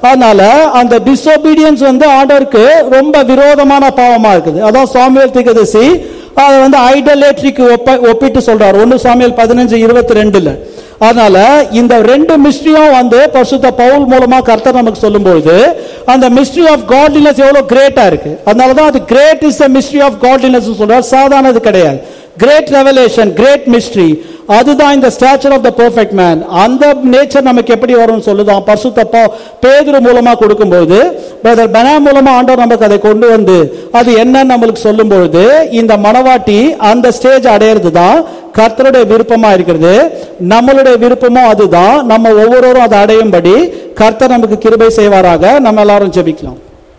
Speaker 1: அதனால அந்த டிசோபீடியன்ஸ் வந்து ஆண்டவருக்கு ரொம்ப விரோதமான பாவமா இருக்குது அதான் சாமுவேல் திகதசி அதை வந்து ஐடலேட்ரிக்கு ஒப்ப ஒப்பிட்டு சொல்றார் ஒன்னு சாமியல் பதினஞ்சு இருபத்தி ரெண்டுல அதனால இந்த ரெண்டு மிஸ்ட்ரியும் வந்து பரிசுத்த பவுல் மூலமா கர்த்தர் நமக்கு சொல்லும்போது அந்த மிஸ்ட்ரி ஆஃப் காட்லினஸ் எவ்வளவு கிரேட்டா இருக்கு அதனால தான் அது great is the mystery of godliness சொல்றார் சாதாரணது கிடையாது கிரேட் ரெவலேஷன் கிரேட் மிஸ்ட்ரி அதுதான் இந்த stature of the perfect man அந்த நேச்சர் நமக்கு எப்படி வரும்னு சொல்லுதான் பரிசுத்த பா- பேதுரு மூலமா கொடுக்கும்போது பிரதர் பெனா மூலமா ஆண்டவர் நமக்கு அதை கொண்டு வந்து அது என்னன்னு நம்மளுக்கு சொல்லும்பொழுது இந்த மனவாட்டி அந்த ஸ்டேஜ் அடையிறது தான் கர்த்தருடைய விருப்பமா இருக்கிறது நம்மளுடைய விருப்பமும் அதுதான் நம்ம ஒவ்வொருவரும் அதை அடையும்படி கர்த்தர் நமக்கு கிருபை செய்வாராக நம்ம எல்லாரும் ஜெபிக்கலாம்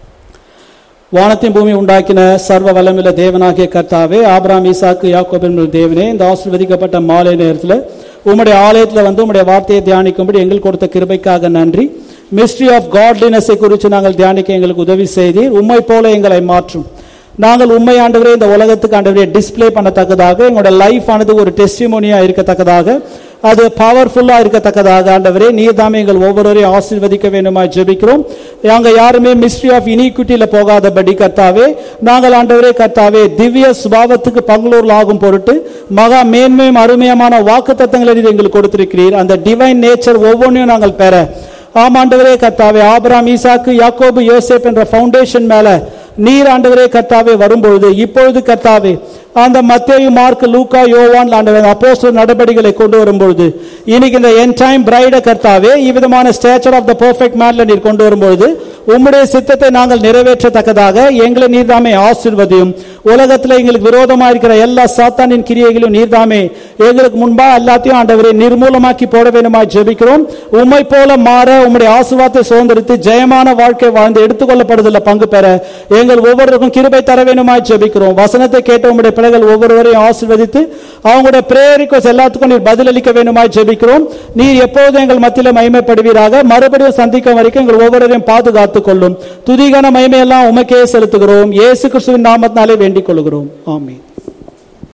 Speaker 1: வானத்தின் பூமி உண்டாக்கின சர்வ வல்லமுள்ள தேவனாகிய கர்த்தாவே ஆபிராம் ஈசாக்கு யாக்கோபின் தேவனே இந்த ஆசீர்வதிக்கப்பட்ட மாலை நேரத்தில் உம்முடைய ஆலயத்தில் வந்து உம்முடைய வார்த்தையை தியானிக்கும்படி எங்களுக்கு கொடுத்த கிருபைக்காக நன்றி மிஸ்ட்ரி ஆஃப் காட்லினஸை குறித்து நாங்கள் தியானிக்க எங்களுக்கு உதவி செய்தீர் உம்மை போல எங்களை மாற்றும் நாங்கள் உண்மை ஆண்டவரே இந்த உலகத்துக்கு ஆண்டவரே டிஸ்ப்ளே பண்ணத்தக்கதாக எங்களோட லைஃப் ஆனது ஒரு டெஸ்டிமோனியா இருக்கத்தக்கதாக அது பவர்ஃபுல்லா இருக்கத்தக்கதாக ஆண்டவரே நீர் தாமே எங்கள் ஒவ்வொருவரையும் ஆசீர்வதிக்க வேண்டுமா ஜெபிக்கிறோம் நாங்க யாருமே மிஸ்ட்ரி ஆஃப் இனிக்விட்டியில போகாதபடி கர்த்தாவே நாங்கள் ஆண்டவரே கர்த்தாவே திவ்ய சுபாவத்துக்கு பங்களூர்ல ஆகும் பொருட்டு மகா மேன்மையும் அருமையமான வாக்கு தத்தங்களை நீர் எங்களுக்கு கொடுத்திருக்கிறீர் அந்த டிவைன் நேச்சர் ஒவ்வொன்றையும் நாங்கள் பெற ஆமாண்டவரே கர்த்தாவே ஆபிராம் ஈசாக்கு யாக்கோபு யோசேப் என்ற ஃபவுண்டேஷன் மேல நீர் ஆண்டவரே கர்த்தாவே வரும்பொழுது இப்பொழுது கர்த்தாவே அந்த மத்தேயு மார்க் லூக்கா யோவான் ஆண்டவர் அப்போஸ்தலர் நடபடிகளை கொண்டு வரும்பொழுது இன்னைக்கு இந்த என் டைம் பிரைட கர்த்தாவே இவ்விதமான ஸ்டேச்சர் ஆஃப் த பெர்ஃபெக்ட் மேன்ல நீர் கொண்டு வரும்பொழுது உம்முடைய சித்தத்தை நாங்கள் நிறைவேற்றத்தக்கதாக எங்களை நீர்தாமே ஆசீர்வதியும் உலகத்துல எங்களுக்கு விரோதமா இருக்கிற எல்லா சாத்தானின் கிரியைகளையும் நீர்தாமே எங்களுக்கு முன்பா எல்லாத்தையும் ஆண்டவரை நிர்மூலமாக்கி போட வேண்டுமா ஜெபிக்கிறோம் உம்மை போல மாற உம்முடைய ஆசீர்வாதத்தை சுதந்திரித்து ஜெயமான வாழ்க்கை வாழ்ந்து எடுத்துக்கொள்ளப்படுதல பங்கு பெற எங்கள் ஒவ்வொருவருக்கும் கிருபை தர வேண்டுமா ஜெபிக்கிறோம் வசனத்தை கேட்ட உம்முடைய பிள்ளைகள் ஒவ்வொருவரையும் ஆசீர்வதித்து அவங்களுடைய பிரேரிக்கோஸ் எல்லாத்துக்கும் நீர் பதிலளிக்க வேண்டுமா ஜெபிக்கிறோம் நீர் எப்போதும் எங்கள் மத்தியில மகிமைப்படுவீராக மறுபடியும் சந்திக்கும் வரைக்கும் எங்கள் ஒவ்வொருவரையும் பாதுகாத்துக் கொள்ளும் துதிகான மகிமையெல்லாம் உமக்கே செலுத்துகிறோம் இயேசு கிறிஸ்துவின் நாமத்தினாலே வேண்டிக் கொள்கிறோம் ஆமென்